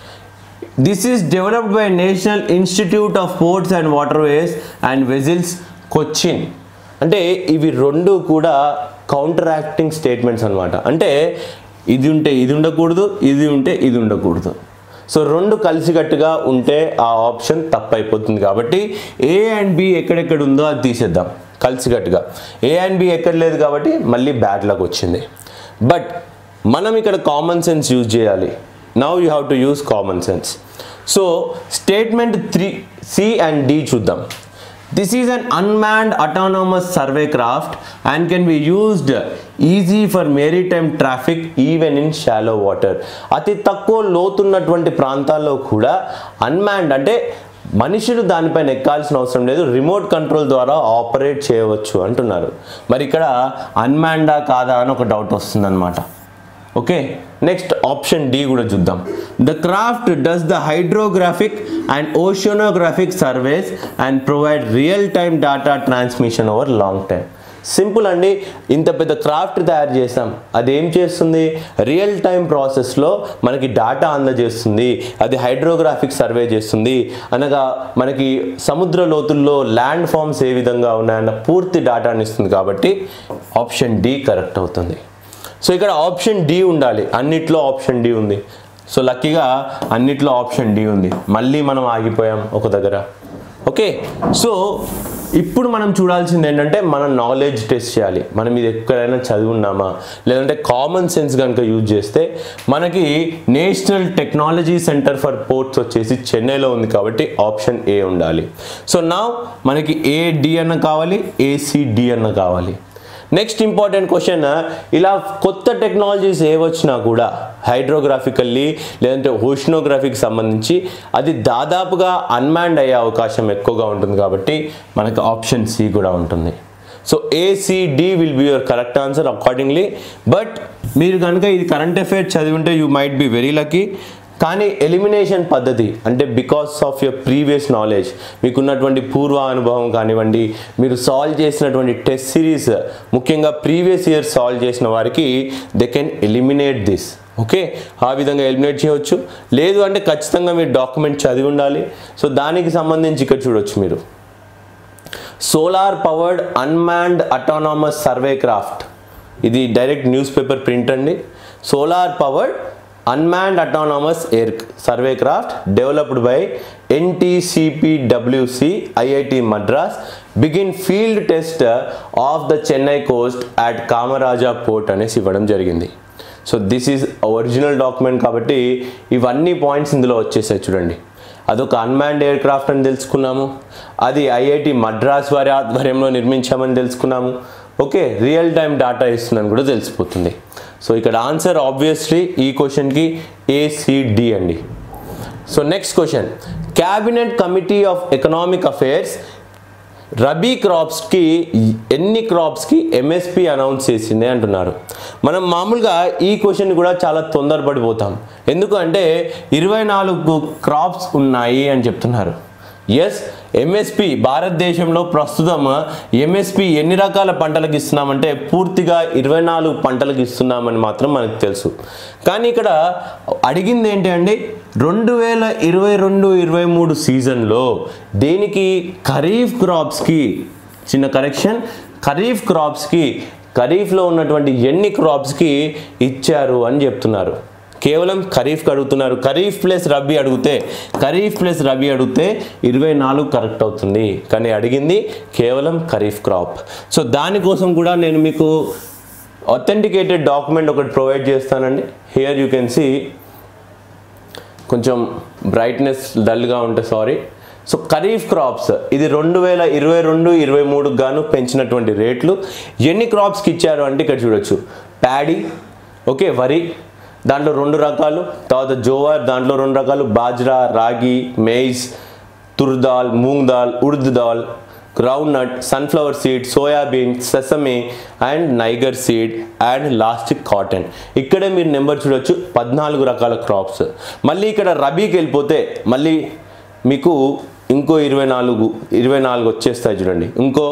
this is developed by National Institute of Ports and waterways and vessels Cochin అంటే ఇవి రెండు కూడా కౌంటర్ యాక్టింగ్ స్టేట్మెంట్స్ అనమాట అంటే ఇది ఉంటే ఇది ఉండకూడదు ఇది ఉంటే ఇది ఉండకూడదు సో రెండు కలిసికట్టుగా ఉంటే ఆ ఆప్షన్ తప్పైపోతుంది కాబట్టి ఏ అండ్ బి ఎక్కడెక్కడ ఉందో అది తీసేద్దాం కలిసికట్టుగా ఏ అండ్ బి ఎక్కడ లేదు కాబట్టి మళ్ళీ బ్యాడ్ లక్ వచ్చింది బట్ మనం ఇక్కడ కామన్ సెన్స్ యూజ్ చేయాలి now you have to use common sense so statement three C and D చూద్దాం this is an unmanned autonomous survey craft and can be used easy for maritime traffic even in shallow water అతి తక్కువ లోతున్నటువంటి ప్రాంతాల్లో కూడా unmanned అంటే మనుషులు దానిపైన ఎక్కాల్సిన అవసరం లేదు రిమోట్ కంట్రోల్ ద్వారా ఆపరేట్ చేయవచ్చు అంటున్నారు మరి ఇక్కడ అన్మాన్డా కాదా అని ఒక డౌట్ వస్తుందన్నమాట ఓకే నెక్స్ట్ ఆప్షన్ డి కూడా చూద్దాం the craft does the hydrographic and oceanographic surveys and provide real time data transmission over long time simple అండి ఇంత పెద్ద క్రాఫ్ట్ తయారు చేసాం అది ఏం చేస్తుంది రియల్ టైం ప్రాసెస్లో మనకి డేటా అందజేస్తుంది అది హైడ్రోగ్రాఫిక్ సర్వే చేస్తుంది అనగా మనకి సముద్ర లోతుల్లో ల్యాండ్ ఫామ్స్ ఏ విధంగా ఉన్నాయన్న పూర్తి డేటాని ఇస్తుంది కాబట్టి ఆప్షన్ డి కరెక్ట్ అవుతుంది సో ఇక్కడ ఆప్షన్ డి ఉండాలి అన్నిట్లో ఆప్షన్ డి ఉంది సో లక్కీగా అన్నిట్లో ఆప్షన్ డి ఉంది మళ్ళీ మనం ఆగిపోయాం ఒక దగ్గర ఓకే సో ఇప్పుడు మనం చూడాల్సింది ఏంటంటే మన నాలెడ్జ్ టెస్ట్ చేయాలి మనం ఇది ఎక్కడైనా చదువున్నామా లేదంటే కామన్ సెన్స్ కనుక యూజ్ చేస్తే మనకి National Technology Centre for Ports వచ్చేసి చెన్నైలో ఉంది కాబట్టి ఆప్షన్ ఏ ఉండాలి సో నా మనకి ఏ డి అన్న కావాలి ఏసీడి అన్న కావాలి నెక్స్ట్ ఇంపార్టెంట్ క్వశ్చన్ ఇలా కొత్త టెక్నాలజీస్ ఏ వచ్చినా కూడా హైడ్రోగ్రాఫికల్లీ లేదంటే ఓషనోగ్రఫీకి సంబంధించి అది దాదాపుగా అన్మాండ్ అయ్యే అవకాశం ఎక్కువగా ఉంటుంది కాబట్టి మనకు ఆప్షన్ సి కూడా ఉంటుంది so ACD will be your correct answer accordingly but మీరు కనుక ఇది కరెంట్ అఫైర్ చదివి ఉంటే you might be very lucky కానీ ఎలిమినేషన్ పద్ధతి అంటే because of your previous knowledge మీకున్నటువంటి పూర్వ అనుభవం కానివ్వండి మీరు సాల్వ్ చేసినటువంటి టెస్ట్ సిరీస్ ముఖ్యంగా ప్రీవియస్ ఇయర్ సాల్వ్ చేసిన వారికి they can eliminate this okay ఆ విధంగా ఎలిమినేట్ చేయవచ్చు లేదు అంటే ఖచ్చితంగా మీరు డాక్యుమెంట్ చదివి ఉండాలి సో దానికి సంబంధించి ఇక్కడ చూడొచ్చు మీరు solar powered unmanned autonomous survey craft ఇది డైరెక్ట్ న్యూస్ పేపర్ ప్రింట్ అండి solar powered unmanned autonomous air survey craft developed by NTCPWC IIT Madras begin field test of the Chennai coast at Kamarajar port అనేసి ఇవ్వడం జరిగింది so this is original document కాబట్టి ఇవన్నీ points ఇందులో వచ్చేసాయి చూడండి అదొక అన్మాన్డ్ ఎయిర్ క్రాఫ్ట్ అని తెలుసుకున్నాము అది ఐఐటి మద్రాస్ వారి ఆధ్వర్యంలో నిర్మించామని తెలుసుకున్నాము ఓకే రియల్ టైం డాటా ఇస్తుందని కూడా తెలిసిపోతుంది సో ఇక్కడ ఆన్సర్ ఆబ్వియస్లీ ఈ క్వశ్చన్కి ఏసిడి అండి so next question cabinet committee of economic affairs rabi క్రాప్స్కి ఎన్ని క్రాప్స్కి ఎంఎస్పి అనౌన్స్ చేసింది అంటున్నారు మనం మామూలుగా ఈ క్వశ్చన్ కూడా చాలా తొందరపడిపోతాం ఎందుకంటే ఇరవై నాలుగు క్రాప్స్ ఉన్నాయి అని చెప్తున్నారు ఎస్ ఎంఎస్పి భారతదేశంలో ప్రస్తుతం ఎంఎస్పి ఎన్ని రకాల పంటలకు ఇస్తున్నామంటే పూర్తిగా ఇరవై నాలుగు పంటలకు ఇస్తున్నామని మాత్రం మనకు తెలుసు కానీ ఇక్కడ అడిగింది ఏంటి అండి రెండు వేల ఇరవై రెండు ఇరవై మూడు సీజన్లో దేనికి ఖరీఫ్ క్రాప్స్కి చిన్న కరెక్షన్ ఖరీఫ్ క్రాప్స్కి ఖరీఫ్లో ఉన్నటువంటి ఎన్ని క్రాప్స్కి ఇచ్చారు అని చెప్తున్నారు కేవలం ఖరీఫ్కి అడుగుతున్నారు ఖరీఫ్ ప్లస్ రబీ అడిగితే ఖరీఫ్ ప్లస్ రబీ అడిగితే ఇరవై నాలుగు కరెక్ట్ అవుతుంది కానీ అడిగింది కేవలం ఖరీఫ్ క్రాప్ సో దానికోసం కూడా నేను మీకు అథెంటికేటెడ్ డాక్యుమెంట్ ఒకటి ప్రొవైడ్ చేస్తానండి హియర్ యూ కెన్ సీ కొంచెం బ్రైట్నెస్ డల్గా ఉంటే సారీ సో ఖరీఫ్ క్రాప్స్ ఇది రెండు వేల ఇరవై రెండు ఇరవై మూడుకు గాను పెంచినటువంటి రేట్లు ఎన్ని క్రాప్స్కి ఇచ్చారు అంటే ఇక్కడ చూడొచ్చు ప్యాడీ ఓకే వరి దాంట్లో రెండు రకాలు తర్వాత జోవార్ దాంట్లో రెండు రకాలు bajra ragi maize tur dal moong dal urad dal groundnut sunflower seed soybean sesame and niger seed and last cotton ఇక్కడే మీరు నెంబర్ చూడొచ్చు పద్నాలుగు రకాల క్రాప్స్ మళ్ళీ ఇక్కడ రబీకి వెళ్ళిపోతే మళ్ళీ మీకు ఇంకో ఇరవై నాలుగు ఇరవై నాలుగు వచ్చేస్తాయి చూడండి ఇంకో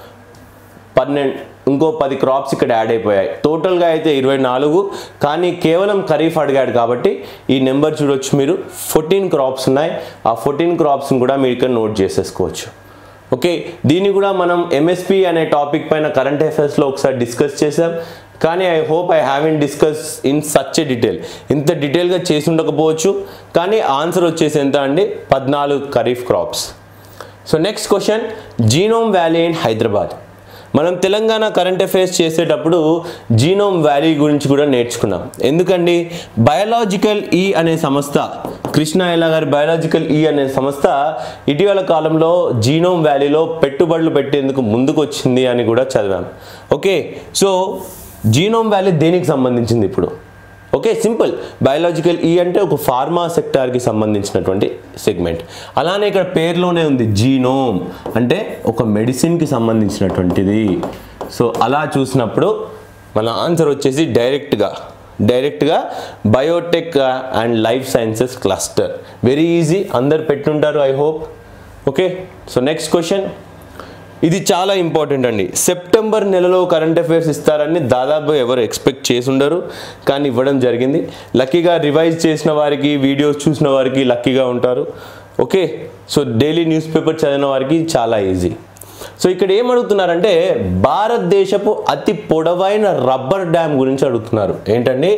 పన్నెండు ఇంకో పది క్రాప్స్ ఇక్కడ యాడ్ అయిపోయాయి టోటల్గా అయితే ఇరవై నాలుగు కానీ కేవలం ఖరీఫ్ అడిగాడు కాబట్టి ఈ నెంబర్ చూడొచ్చు మీరు ఫోర్టీన్ క్రాప్స్ ఉన్నాయి ఆ ఫోర్టీన్ క్రాప్స్ని కూడా మీరు ఇక్కడ నోట్ చేసేసుకోవచ్చు ఓకే దీన్ని కూడా మనం ఎంఎస్పి అనే టాపిక్ పైన కరెంట్ అఫైర్స్లో ఒకసారి డిస్కస్ చేసాం కానీ I hope I have discuss in such a detail ఇంత డీటెయిల్గా చేసి ఉండకపోవచ్చు కానీ ఆన్సర్ వచ్చేసి ఎంత అండి పద్నాలుగు kharif crops so next question Genome Valley in Hyderabad మనం తెలంగాణ కరెంట్ అఫైర్స్ చేసేటప్పుడు జీనోమ్ వ్యాలీ గురించి కూడా నేర్చుకున్నాం ఎందుకండి బయాలజికల్ ఈ అనే సంస్థ కృష్ణ ఎల్లా గారి బయాలజికల్ ఈ అనే సంస్థ ఇటీవల కాలంలో జీనోమ్ వ్యాలీలో పెట్టుబడులు పెట్టేందుకు ముందుకు వచ్చింది అని కూడా చదివాం ఓకే సో జీనోమ్ వ్యాలీ దేనికి సంబంధించింది ఇప్పుడు ఓకే సింపుల్ బయాలజికల్ ఈ అంటే ఒక ఫార్మా సెక్టార్కి సంబంధించినటువంటి సెగ్మెంట్ అలానే ఇక్కడ పేరులోనే ఉంది జీనోమ్ అంటే ఒక మెడిసిన్కి సంబంధించినటువంటిది సో అలా చూసినప్పుడు మన ఆన్సర్ వచ్చేసి డైరెక్ట్గా డైరెక్ట్గా biotech and life sciences cluster very easy అందరు పెట్టుంటారు I hope okay so next question ఇది చాలా ఇంపార్టెంట్ అండి సెప్టెంబర్ నెలలో కరెంట్ అఫైర్స్ ఇస్తారని దాదాపు ఎవరు ఎక్స్పెక్ట్ చేసి ఉండరు కానీ ఇవ్వడం జరిగింది లక్కీగా రివైజ్ చేసిన వారికి వీడియోస్ చూసిన వారికి లక్కీగా ఉంటారు okay so daily newspaper చదివిన వారికి చాలా ఈజీ సో ఇక్కడ ఏం అడుగుతున్నారంటే భారతదేశపు అతి పొడవైన రబ్బర్ డ్యామ్ గురించి అడుగుతున్నారు ఏంటండి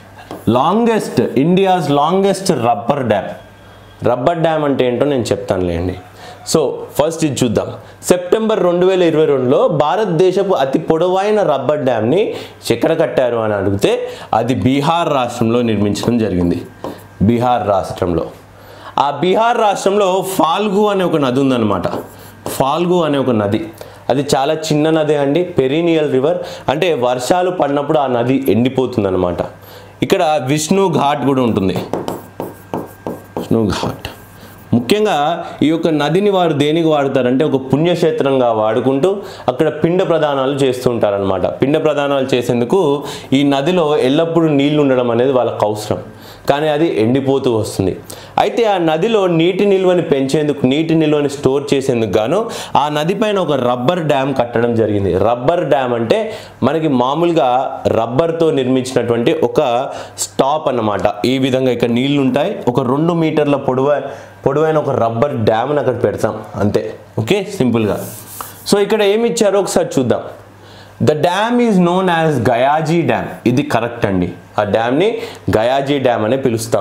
longest India's longest rubber dam rubber dam అంటే ఏంటో నేను చెప్తానులేండి సో ఫస్ట్ ఇది చూద్దాం సెప్టెంబర్ రెండు వేల ఇరవై రెండులో భారతదేశపు అతి పొడవైన రబ్బర్ డ్యామ్ని ఎక్కడ కట్టారు అని అడిగితే అది బీహార్ రాష్ట్రంలో నిర్మించడం జరిగింది బీహార్ రాష్ట్రంలో ఆ బీహార్ రాష్ట్రంలో ఫాల్గు అనే ఒక నది ఉందన్నమాట ఫాల్గు అనే ఒక నది అది చాలా చిన్న నది అండి పెరీనియల్ రివర్ అంటే వర్షాలు పడినప్పుడు ఆ నది ఎండిపోతుందన్నమాట ఇక్కడ విష్ణు ఘాట్ కూడా ఉంటుంది విష్ణు ఘాట్ ముఖ్యంగా ఈ యొక్క నదిని వారు దేనికి వాడతారంటే ఒక పుణ్యక్షేత్రంగా వాడుకుంటూ అక్కడ పిండ ప్రదానాలు చేస్తూ ఉంటారనమాట పిండ ప్రదానాలు చేసేందుకు ఈ నదిలో ఎల్లప్పుడూ నీళ్లు ఉండడం అనేది వాళ్ళకు అవసరం కానీ అది ఎండిపోతూ వస్తుంది అయితే ఆ నదిలో నీటి నిల్వని పెంచేందుకు నీటి నిల్వని స్టోర్ చేసేందుకు గాను ఆ నది పైన ఒక రబ్బర్ డ్యామ్ కట్టడం జరిగింది రబ్బర్ డ్యామ్ అంటే మనకి మామూలుగా రబ్బర్తో నిర్మించినటువంటి ఒక స్టాప్ అన్నమాట ఈ విధంగా ఇక్కడ నీళ్లు ఉంటాయి ఒక రెండు మీటర్ల పొడవ పొడవైన ఒక రబ్బర్ డ్యామ్ని అక్కడ పెడతాం అంతే ఓకే సింపుల్గా సో ఇక్కడ ఏమి ఇచ్చారో ఒకసారి చూద్దాం the dam is known as Gayaji dam ఇది కరెక్ట్ అండి ఆ డ్యామ్ని గయాజీ డ్యామ్ అనే పిలుస్తాము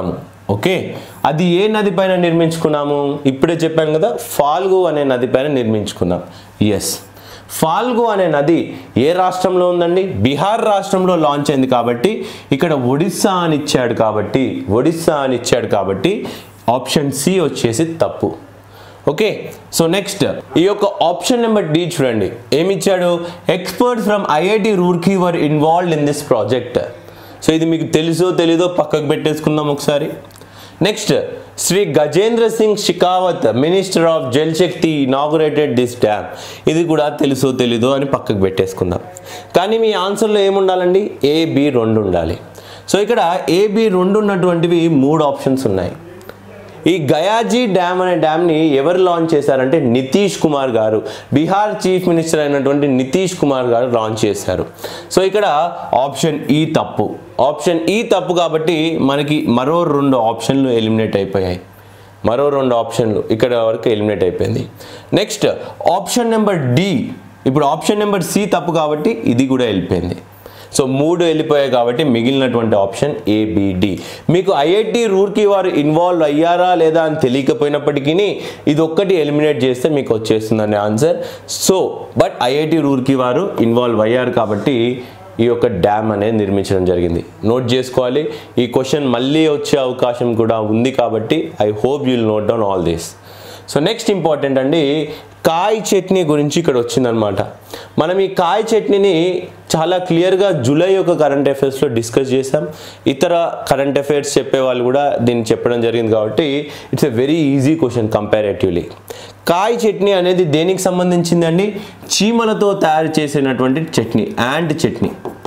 ఓకే అది ఏ నది పైన నిర్మించుకున్నాము ఇప్పుడే చెప్పాను కదా ఫాల్గు అనే నది పైన నిర్మించుకున్నాం ఎస్ ఫాల్గు అనే నది ఏ రాష్ట్రంలో ఉందండి బీహార్ రాష్ట్రంలో లాంచ్ అయింది కాబట్టి ఇక్కడ ఒడిస్సా అని ఇచ్చాడు కాబట్టి ఒడిస్సా అని ఇచ్చాడు కాబట్టి ఆప్షన్ సి వచ్చేసి తప్పు ఓకే సో నెక్స్ట్ ఈ యొక్క ఆప్షన్ నెంబర్ డి చూడండి ఏమి ఇచ్చాడు experts from IIT Roorkee were involved in this project so ఇది మీకు తెలుసో తెలీదో పక్కకు పెట్టేసుకుందాం ఒకసారి next Shri Gajendra Singh Shekhawat minister of Jal Shakti inaugurated this dam ఇది కూడా తెలుసో తెలీదో అని పక్కకు పెట్టేసుకుందాం కానీ మీ ఆన్సర్లో ఏముండాలండి ఏ బి రెండు ఉండాలి సో ఇక్కడ ఏ బి రెండు ఉన్నటువంటివి మూడు ఆప్షన్స్ ఉన్నాయి ఈ గయాజీ డ్యామ్ అనే డ్యామ్ని ఎవరు లాంచ్ చేశారంటే నితీష్ కుమార్ గారు బీహార్ చీఫ్ మినిస్టర్ అయినటువంటి నితీష్ కుమార్ గారు లాంచ్ చేశారు సో ఇక్కడ ఆప్షన్ ఈ తప్పు ఆప్షన్ ఈ తప్పు కాబట్టి మనకి మరో రెండు ఆప్షన్లు ఎలిమినేట్ అయిపోయాయి మరో రెండు ఆప్షన్లు ఇక్కడ వరకు ఎలిమినేట్ అయిపోయింది నెక్స్ట్ ఆప్షన్ నెంబర్ డి ఇప్పుడు ఆప్షన్ నెంబర్ సి తప్పు కాబట్టి ఇది కూడా వెళ్ళిపోయింది సో మూడు వెళ్ళిపోయాయి కాబట్టి మిగిలినటువంటి ఆప్షన్ ఏబిడి మీకు ఐఐటి రూర్కి వారు ఇన్వాల్వ్ అయ్యారా లేదా అని తెలియకపోయినప్పటికీ ఇది ఒక్కటి ఎలిమినేట్ చేస్తే మీకు వచ్చేస్తుందనే answer so but IIT Roorkee వారు ఇన్వాల్వ్ అయ్యారు కాబట్టి ఈ యొక్క డ్యామ్ అనేది నిర్మించడం జరిగింది నోట్ చేసుకోవాలి ఈ క్వశ్చన్ మళ్ళీ వచ్చే అవకాశం కూడా ఉంది కాబట్టి I hope you'll note down all this so next important అండి కాయ్ చట్నీ గురించి ఇక్కడ వచ్చిందనమాట మనం ఈ కాయ్ చట్నీని చాలా క్లియర్గా జూలై యొక్క కరెంట్ అఫైర్స్లో డిస్కస్ చేసాం ఇతర కరెంట్ అఫైర్స్ చెప్పే వాళ్ళు కూడా దీన్ని చెప్పడం జరిగింది కాబట్టి it's a very easy question comparatively kai chutney అనేది దేనికి సంబంధించిందండి చీమలతో తయారు చేసినటువంటి chutney ant chutney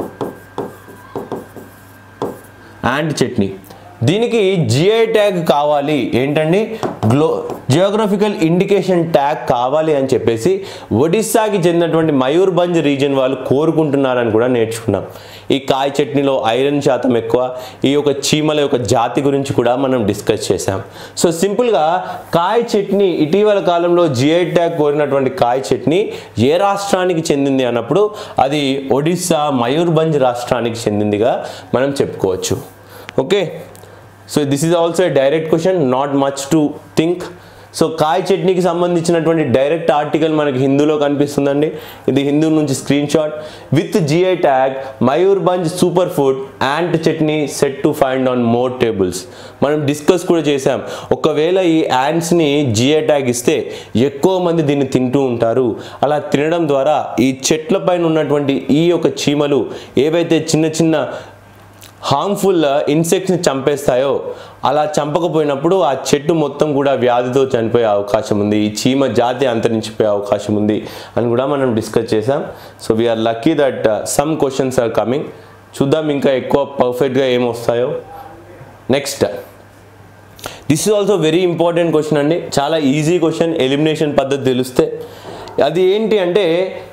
ant chutney దీనికి జిఐ ట్యాగ్ కావాలి ఏంటండి గ్లో జియోగ్రఫికల్ ఇండికేషన్ ట్యాగ్ కావాలి అని చెప్పేసి ఒడిస్సాకి చెందినటువంటి మయూర్భంజ్ రీజన్ వాళ్ళు కోరుకుంటున్నారని కూడా నేర్చుకున్నాం ఈ కాయ చట్నీలో ఐరన్ శాతం ఎక్కువ ఈ యొక్క చీమల యొక్క జాతి గురించి కూడా మనం డిస్కస్ చేసాం సో సింపుల్గా కాయ చట్నీ ఇటీవల కాలంలో జిఐ ట్యాగ్ కోరినటువంటి కాయ చట్నీ ఏ రాష్ట్రానికి చెందింది అన్నప్పుడు అది ఒడిస్సా మయూర్భంజ్ రాష్ట్రానికి చెందిందిగా మనం చెప్పుకోవచ్చు okay so this is also a direct question not much to think so kai చట్నీకి సంబంధించినటువంటి డైరెక్ట్ ఆర్టికల్ మనకి హిందూలో కనిపిస్తుందండి ఇది హిందూ నుంచి screenshot with GI tag Mayurbhanj super food ant chutney set to find on more tables మనం డిస్కస్ కూడా చేసాం ఒకవేళ ఈ యాంట్స్ని జిఐ ట్యాగ్ ఇస్తే ఎక్కువ మంది దీన్ని తింటూ ఉంటారు అలా తినడం ద్వారా ఈ చెట్ల పైన ఉన్నటువంటి ఈ యొక్క చీమలు ఏవైతే చిన్న చిన్న హార్మ్ఫుల్ ఇన్సెక్ట్స్ని చంపేస్తాయో అలా చంపకపోయినప్పుడు ఆ చెట్టు మొత్తం కూడా వ్యాధితో చనిపోయే అవకాశం ఉంది ఈ చీమ జాతి అంతరించిపోయే అవకాశం ఉంది అని కూడా మనం డిస్కస్ చేసాం so we are lucky that some questions are coming చూద్దాం ఇంకా ఎక్కువ పర్ఫెక్ట్గా ఏమొస్తాయో next this is also very important question అండి చాలా ఈజీ క్వశ్చన్ ఎలిమినేషన్ పద్ధతి తెలిస్తే అది ఏంటి అంటే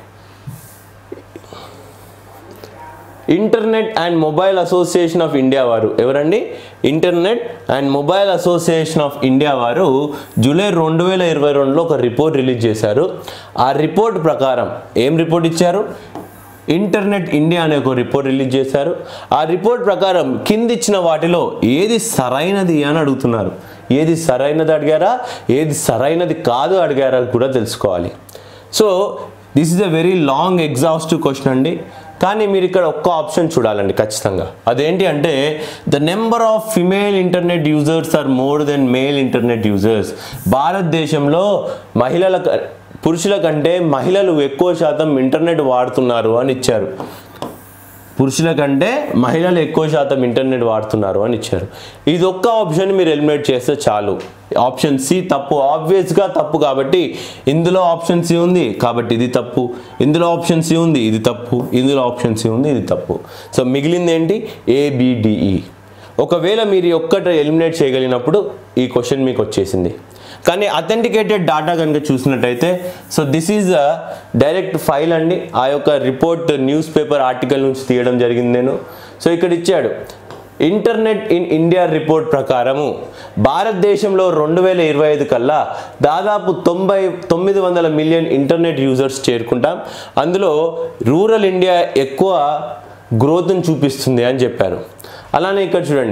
Internet and Mobile Association of India వారు ఎవరండి Internet and Mobile Association of India వారు జూలై రెండు వేల ఇరవై రెండులో ఒక రిపోర్ట్ రిలీజ్ చేశారు ఆ రిపోర్ట్ ప్రకారం ఏం రిపోర్ట్ ఇచ్చారు ఇంటర్నెట్ ఇండియా అనే ఒక రిపోర్ట్ రిలీజ్ చేశారు ఆ రిపోర్ట్ ప్రకారం కింది ఇచ్చిన వాటిలో ఏది సరైనది అని అడుగుతున్నారు ఏది సరైనది అడిగారా ఏది సరైనది కాదు అడిగారా కూడా తెలుసుకోవాలి so this is a very long exhaustive question అండి కానీ మీరు ఇక్కడ ఒక్క ఆప్షన్ చూడాలండి ఖచ్చితంగా అదేంటి అంటే the number of female internet users are more than male internet users భారతదేశంలో మహిళల క- పురుషుల కంటే మహిళలు ఎక్కువ శాతం ఇంటర్నెట్ వాడుతున్నారు అని ఇచ్చారు పురుషుల కంటే మహిళలు ఎక్కువ శాతం ఇంటర్నెట్ వాడుతున్నారు అని ఇచ్చారు ఇది ఒక్క ఆప్షన్ మీరు ఎలిమినేట్ చేస్తే చాలు ఆప్షన్ సి తప్పు ఆబ్వియస్గా తప్పు కాబట్టి ఇందులో ఆప్షన్ సి ఉంది కాబట్టి ఇది తప్పు ఇందులో ఆప్షన్ సి ఉంది ఇది తప్పు ఇందులో ఆప్షన్ సి ఉంది ఇది తప్పు సో మిగిలింది ఏంటి ఏబిడిఈ ఒకవేళ మీరు ఈ ఒక్కటి ఎలిమినేట్ చేయగలిగినప్పుడు ఈ క్వశ్చన్ మీకు వచ్చేసింది కానీ అథెంటికేటెడ్ డాటా కనుక చూసినట్టయితే so this is a direct file అండి ఆ యొక్క రిపోర్ట్ న్యూస్ పేపర్ ఆర్టికల్ నుంచి తీయడం జరిగింది నేను సో ఇక్కడ ఇచ్చాడు ఇంటర్నెట్ ఇన్ ఇండియా రిపోర్ట్ ప్రకారము భారతదేశంలో రెండు వేల ఇరవై ఐదు కల్లా దాదాపు తొంభై తొమ్మిది వందల మిలియన్ ఇంటర్నెట్ యూజర్స్ చేరుకుంటాం అందులో రూరల్ ఇండియా ఎక్కువ గ్రోత్ని చూపిస్తుంది అని చెప్పారు అలానే ఇక్కడ చూడండి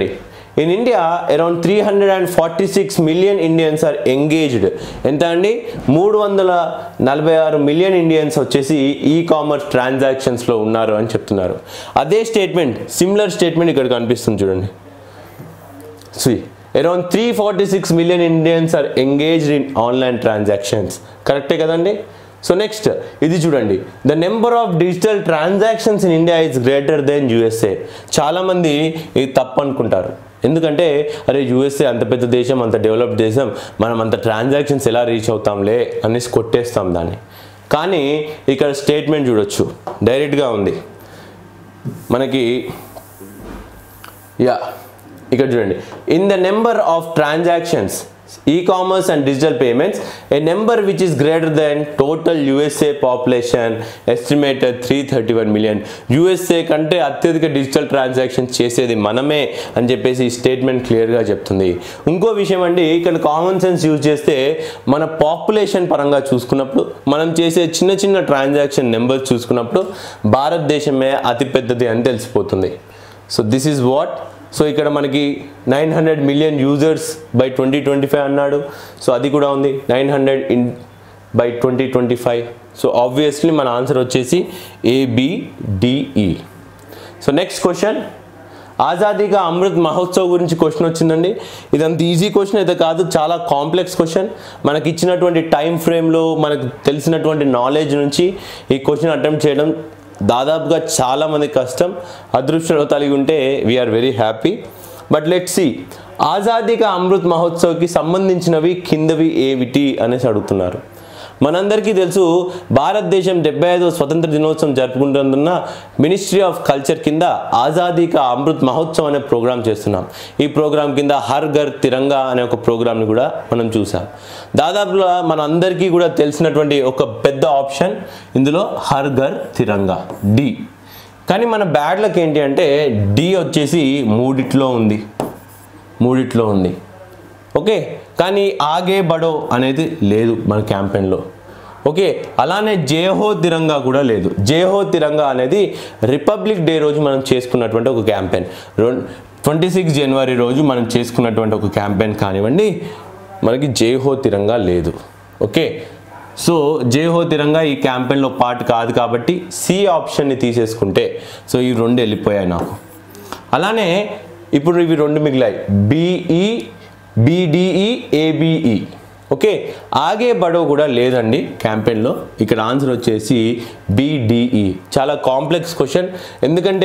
in India around three hundred and forty six million Indians are engaged ఎంత అండి మూడు వందల నలభై ఆరు మిలియన్ ఇండియన్స్ వచ్చేసి ఈ కామర్స్ ట్రాన్సాక్షన్స్లో ఉన్నారు అని చెప్తున్నారు అదే స్టేట్మెంట్ సిమిలర్ స్టేట్మెంట్ ఇక్కడ కనిపిస్తుంది చూడండి C around three forty six million Indians are engaged in online transactions కరెక్టే కదండి సో నెక్స్ట్ ఇది చూడండి the number of digital transactions in India is greater than USA చాలామంది ఇది తప్పు అనుకుంటారు ఎందుకంటే అరే యూఎస్ఏ అంత పెద్ద దేశం అంత డెవలప్ దేశం మనం అంత ట్రాన్సాక్షన్స్ ఎలా రీచ్ అవుతాంలే అనేసి కొట్టేస్తాం దాన్ని కానీ ఇక్కడ స్టేట్మెంట్ చూడొచ్చు డైరెక్ట్గా ఉంది మనకి యా ఇక్కడ చూడండి in the number of transactions e-commerce and digital payments a number which is greater than total USA population estimated three thirty one million USA కంటే అత్యధిక డిజిటల్ ట్రాన్సాక్షన్స్ చేసేది మనమే అని చెప్పేసి ఈ స్టేట్మెంట్ క్లియర్గా చెప్తుంది ఇంకో విషయం అండి ఇక్కడ కామన్ సెన్స్ యూజ్ చేస్తే మన పాపులేషన్ పరంగా చూసుకున్నప్పుడు మనం చేసే చిన్న చిన్న ట్రాన్సాక్షన్ నెంబర్స్ చూసుకున్నప్పుడు భారతదేశమే అతిపెద్దది అని తెలిసిపోతుంది so this is what so ఇక్కడ మనకి nine hundred million users by twenty twenty five అన్నాడు సో అది కూడా ఉంది nine hundred in by twenty twenty five so obviously మన ఆన్సర్ వచ్చేసి ఏబిడిఈ సో నెక్స్ట్ క్వశ్చన్ ఆజాదీగా అమృత్ మహోత్సవ్ గురించి క్వశ్చన్ వచ్చిందండి ఇదంత ఈజీ క్వశ్చన్ అయితే కాదు చాలా కాంప్లెక్స్ క్వశ్చన్ మనకి ఇచ్చినటువంటి టైం ఫ్రేమ్లో మనకు తెలిసినటువంటి నాలెడ్జ్ నుంచి ఈ క్వశ్చన్ అటెంప్ట్ చేయడం దాదాపుగా చాలామంది కష్టం అదృష్టంలో కలిగి ఉంటే we are very happy but let see ఆజాదీగా అమృత్ మహోత్సవ్కి సంబంధించినవి కిందవి ఏమిటి అనేసి అడుగుతున్నారు మనందరికీ తెలుసు భారతదేశం డెబ్బై ఐదవ స్వతంత్ర దినోత్సవం జరుపుకుంటున్న మినిస్ట్రీ ఆఫ్ కల్చర్ కింద ఆజాదీ కా అమృత్ మహోత్సవ్ అనే ప్రోగ్రామ్ చేస్తున్నాం ఈ ప్రోగ్రామ్ కింద హర్ ఘర్ తిరంగా అనే ఒక ప్రోగ్రామ్ని కూడా మనం చూసాం దాదాపుగా మన అందరికీ కూడా తెలిసినటువంటి ఒక పెద్ద ఆప్షన్ ఇందులో హర్ ఘర్ తిరంగా డి కానీ మన బ్యాడ్ లక్ ఏంటి అంటే డి వచ్చేసి మూడిట్లో ఉంది మూడిట్లో ఉంది ఓకే కానీ ఆగే బడో అనేది లేదు మన క్యాంపెయిన్లో ఓకే అలానే జేహో తిరంగా కూడా లేదు జేహో తిరంగా అనేది రిపబ్లిక్ డే రోజు మనం చేసుకున్నటువంటి ఒక క్యాంపెయిన్ ట్వంటీ సిక్స్ జనవరి రోజు మనం చేసుకున్నటువంటి ఒక క్యాంపెయిన్ కానివ్వండి మనకి జేహో తిరంగా లేదు ఓకే సో జేహో తిరంగా ఈ క్యాంపెయిన్లో పార్ట్ కాదు కాబట్టి సి ఆప్షన్ని తీసేసుకుంటే సో ఈ రెండు వెళ్ళిపోయాయి నాకు అలానే ఇప్పుడు ఇవి రెండు మిగిలాయి బిఈ బిడిఈ ఏబిఈ ఓకే ఆగే బడో కూడా లేదండి క్యాంపెయిన్లో ఇక్కడ ఆన్సర్ వచ్చేసి బిడిఈ చాలా కాంప్లెక్స్ క్వశ్చన్ ఎందుకంటే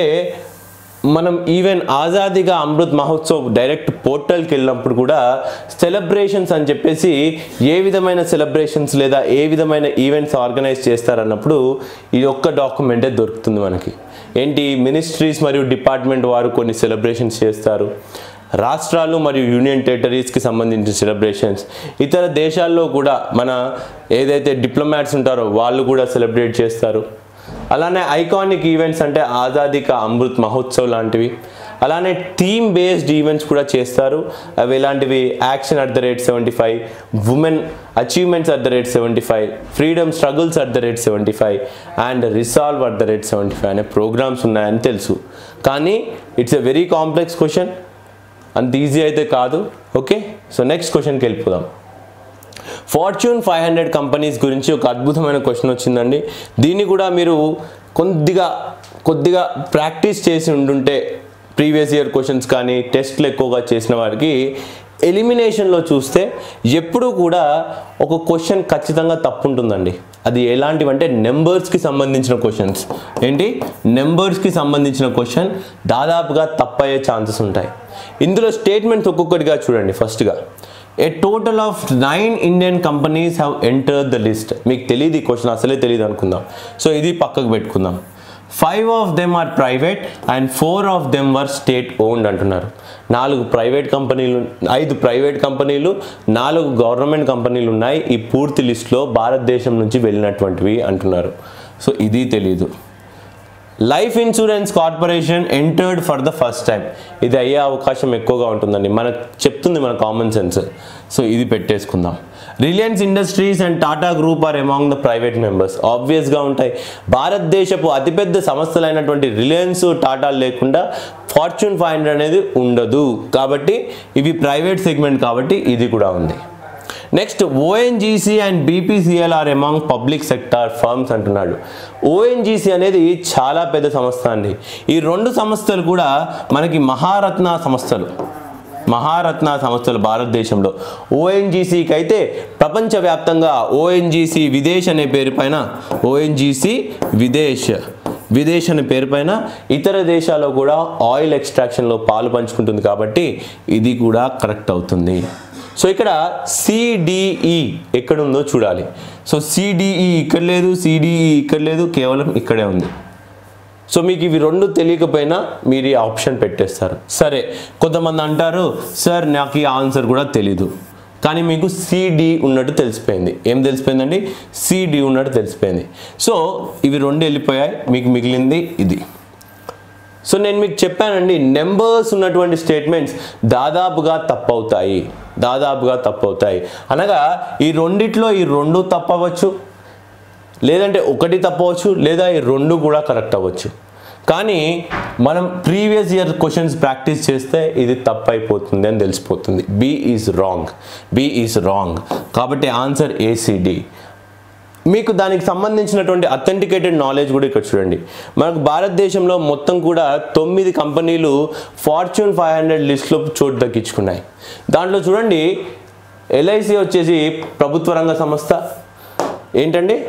మనం ఈవెన్ ఆజాదీగా అమృత్ మహోత్సవ్ డైరెక్ట్ పోర్టల్కి వెళ్ళినప్పుడు కూడా సెలబ్రేషన్స్ అని చెప్పేసి ఏ విధమైన సెలబ్రేషన్స్ లేదా ఏ విధమైన ఈవెంట్స్ ఆర్గనైజ్ చేస్తారన్నప్పుడు ఈ ఒక్క డాక్యుమెంటే దొరుకుతుంది మనకి ఏంటి మినిస్ట్రీస్ మరియు డిపార్ట్మెంట్ వారు కొన్ని సెలబ్రేషన్స్ చేస్తారు రాష్ట్రాలు మరియు యూనియన్ టెరిటరీస్కి సంబంధించిన సెలబ్రేషన్స్ ఇతర దేశాల్లో కూడా మన ఏదైతే డిప్లొమాట్స్ ఉంటారో వాళ్ళు కూడా సెలబ్రేట్ చేస్తారు అలానే ఐకానిక్ ఈవెంట్స్ అంటే ఆజాదీ కా అమృత్ మహోత్సవ్ లాంటివి అలానే థీమ్ బేస్డ్ ఈవెంట్స్ కూడా చేస్తారు అవి ఎలాంటివి action at the rate seventy five women achievements at the rate seventy five freedom struggles at the rate seventy five and resolve at the rate seventy five అనే programmes ఉన్నాయని తెలుసు కానీ it's a very complex question అంత easy అయితే కాదు okay so next క్వశ్చన్కి వెళ్ళిపోదాం fortune five hundred companies గురించి ఒక అద్భుతమైన క్వశ్చన్ వచ్చిందండి దీన్ని కూడా మీరు కొద్దిగా కొద్దిగా ప్రాక్టీస్ చేసి ఉండుంటే ప్రీవియస్ ఇయర్ క్వశ్చన్స్ కానీ టెస్ట్లు ఎక్కువగా చేసిన వారికి ఎలిమినేషన్లో చూస్తే ఎప్పుడూ కూడా ఒక క్వశ్చన్ ఖచ్చితంగా తప్పు ఉంటుందండి అది ఎలాంటివంటే నెంబర్స్కి సంబంధించిన క్వశ్చన్స్ ఏంటి నెంబర్స్కి సంబంధించిన క్వశ్చన్ దాదాపుగా తప్పయ్యే ఛాన్సెస్ ఉంటాయి ఇందులో స్టేట్మెంట్స్ ఒక్కొక్కటిగా చూడండి ఫస్ట్గా A total of nine Indian companies have enter the list మీకు తెలియదు ఈ క్వశ్చన్ అసలే తెలియదు అనుకుందాం సో ఇది పక్కకు పెట్టుకుందాం five of them are private and four of them were state owned అంటున్నారు నాలుగు ప్రైవేట్ కంపెనీలు ఐదు ప్రైవేట్ కంపెనీలు నాలుగు గవర్నమెంట్ కంపెనీలు ఉన్నాయి ఈ పూర్తి లిస్ట్లో భారతదేశం నుంచి వెళ్ళినటువంటివి అంటున్నారు సో ఇది తెలీదు Life Insurance Corporation entered for the first time ఇది అయ్యే అవకాశం ఎక్కువగా ఉంటుందండి మనకు చెప్తుంది మన కామన్ సెన్స్ సో ఇది పెట్టేసుకుందాం Reliance Industries and Tata group are among the private members ఆబ్వియస్గా ఉంటాయి భారతదేశపు అతిపెద్ద సంస్థలైనటువంటి రిలయన్స్ టాటా లేకుండా ఫార్చ్యూన్ ఫైవ్ హండ్రెడ్ అనేది ఉండదు కాబట్టి ఇవి ప్రైవేట్ సెగ్మెంట్ కాబట్టి ఇది కూడా ఉంది next ONGC and BPCL are among public sector firms అంటున్నాడు ఓఎన్జీసీ అనేది చాలా పెద్ద సంస్థ అండి ఈ రెండు సంస్థలు కూడా మనకి మహారత్న సంస్థలు మహారత్న సంస్థలు భారతదేశంలో ఓఎన్జీసీకి అయితే ప్రపంచవ్యాప్తంగా ఓఎన్జీసీ విదేశ్ అనే పేరు పైన ఓఎన్జీసీ విదేశ్ విదేశ్ అనే పేరు పైన ఇతర దేశాల్లో కూడా ఆయిల్ ఎక్స్ట్రాక్షన్లో పాలు పంచుకుంటుంది కాబట్టి ఇది కూడా కరెక్ట్ అవుతుంది సో ఇక్కడ సిడిఈ ఎక్కడుందో చూడాలి సో సిడిఈ ఇక్కడ లేదు సిడిఈ ఇక్కడ లేదు కేవలం ఇక్కడే ఉంది సో మీకు ఇవి రెండు తెలియకపోయినా మీరు ఈ ఆప్షన్ పెట్టేస్తారు సరే కొంతమంది అంటారు సార్ నాకు ఈ ఆన్సర్ కూడా తెలీదు కానీ మీకు సిడి ఉన్నట్టు తెలిసిపోయింది ఏం తెలిసిపోయిందండి సిడి ఉన్నట్టు తెలిసిపోయింది సో ఇవి రెండు వెళ్ళిపోయాయి మీకు మిగిలింది ఇది సో నేను మీకు చెప్పానండి నెంబర్స్ ఉన్నటువంటి స్టేట్మెంట్స్ దాదాపుగా తప్పవుతాయి దాదాపుగా తప్పవుతాయి అనగా ఈ రెండిట్లో ఈ రెండు తప్పవచ్చు లేదంటే ఒకటి తప్పవచ్చు లేదా ఈ రెండు కూడా కరెక్ట్ అవ్వచ్చు కానీ మనం ప్రీవియస్ ఇయర్ క్వశ్చన్స్ ప్రాక్టీస్ చేస్తే ఇది తప్పు అయిపోతుంది అని తెలిసిపోతుంది B is wrong B is wrong కాబట్టి ఆన్సర్ ఏసీడి మీకు దానికి సంబంధించినటువంటి అథెంటికేటెడ్ నాలెడ్జ్ కూడా ఇక్కడ చూడండి మనకు భారతదేశంలో మొత్తం కూడా తొమ్మిది కంపెనీలు ఫార్చ్యూన్ ఫైవ్ హండ్రెడ్ లిస్ట్లో చోటు దక్కించుకున్నాయి దాంట్లో చూడండి ఎల్ఐసి వచ్చేసి ప్రభుత్వ రంగ సంస్థ ఏంటండి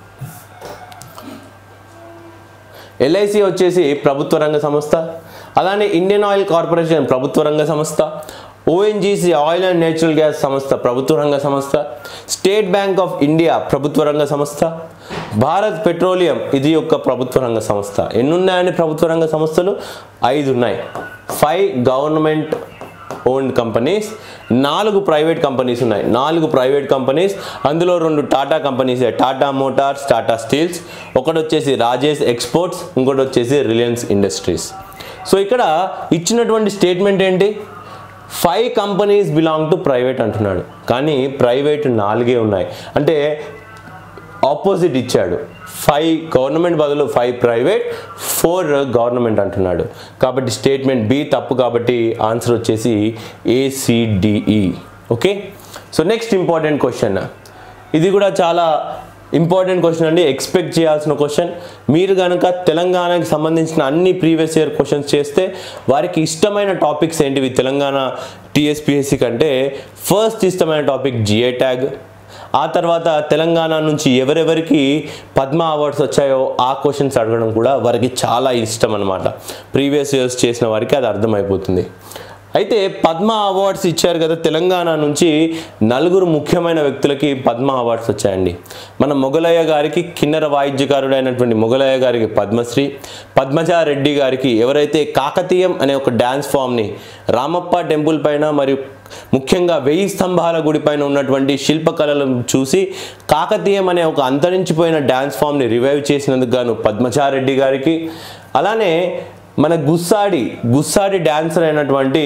ఎల్ఐసి వచ్చేసి ప్రభుత్వ రంగ సంస్థ అలానే ఇండియన్ ఆయిల్ కార్పొరేషన్ ప్రభుత్వ రంగ సంస్థ ONGC oil and natural gas సంస్థ ప్రభుత్వ రంగ సంస్థ స్టేట్ బ్యాంక్ ఆఫ్ ఇండియా ప్రభుత్వ రంగ సంస్థ భారత్ పెట్రోలియం ఇది యొక్క ప్రభుత్వ రంగ సంస్థ ఎన్ని ఉన్నాయండి ప్రభుత్వ రంగ సంస్థలు ఐదు ఉన్నాయి ఫైవ్ గవర్నమెంట్ ఓన్డ్ కంపెనీస్ నాలుగు ప్రైవేట్ కంపెనీస్ ఉన్నాయి నాలుగు ప్రైవేట్ కంపెనీస్ అందులో రెండు Tata companies Tata Motors Tata Steels ఒకటి వచ్చేసి రాజేష్ ఎక్స్పోర్ట్స్ ఇంకోటి వచ్చేసి రిలయన్స్ ఇండస్ట్రీస్ సో ఇక్కడ ఇచ్చినటువంటి స్టేట్మెంట్ ఏంటి five companies belong to private అంటున్నాడు కానీ ప్రైవేట్ నాలుగే ఉన్నాయి అంటే ఆపోజిట్ ఇచ్చాడు ఫైవ్ గవర్నమెంట్ బదులు ఫైవ్ ప్రైవేట్ ఫోర్ గవర్నమెంట్ అంటున్నాడు కాబట్టి స్టేట్మెంట్ బి తప్పు కాబట్టి ఆన్సర్ వచ్చేసి ACDE okay so next important question ఇది కూడా చాలా ఇంపార్టెంట్ క్వశ్చన్ అండి ఎక్స్పెక్ట్ చేయాల్సిన క్వశ్చన్ మీరు కనుక తెలంగాణకి సంబంధించిన అన్ని ప్రీవియస్ ఇయర్ క్వశ్చన్స్ చేస్తే వారికి ఇష్టమైన టాపిక్స్ ఏంటివి తెలంగాణ టీఎస్పిఎస్సి కంటే ఫస్ట్ ఇష్టమైన టాపిక్ జిఏ ట్యాగ్ ఆ తర్వాత తెలంగాణ నుంచి ఎవరెవరికి పద్మ అవార్డ్స్ వచ్చాయో ఆ క్వశ్చన్స్ అడగడం కూడా వారికి చాలా ఇష్టం అనమాట ప్రీవియస్ ఇయర్స్ చేసిన వారికి అది అర్థమైపోతుంది అయితే పద్మ అవార్డ్స్ ఇచ్చారు కదా తెలంగాణ నుంచి నలుగురు ముఖ్యమైన వ్యక్తులకి పద్మ అవార్డ్స్ వచ్చాయండి మన మొగలయ్య గారికి కిన్నెర వాయిద్యకారుడైనటువంటి మొగలయ్య గారికి పద్మశ్రీ పద్మజారెడ్డి గారికి ఎవరైతే కాకతీయం అనే ఒక డ్యాన్స్ ఫామ్ని రామప్ప టెంపుల్ పైన మరియు ముఖ్యంగా వెయ్యి స్తంభాల గుడి పైన ఉన్నటువంటి శిల్పకళలను చూసి కాకతీయం అనే ఒక అంతరించిపోయిన డ్యాన్స్ ఫామ్ని రివైవ్ చేసినందుకు గాను పద్మచారెడ్డి గారికి అలానే మన గుస్సాడి గుస్సాడి డాన్సర్ అయినటువంటి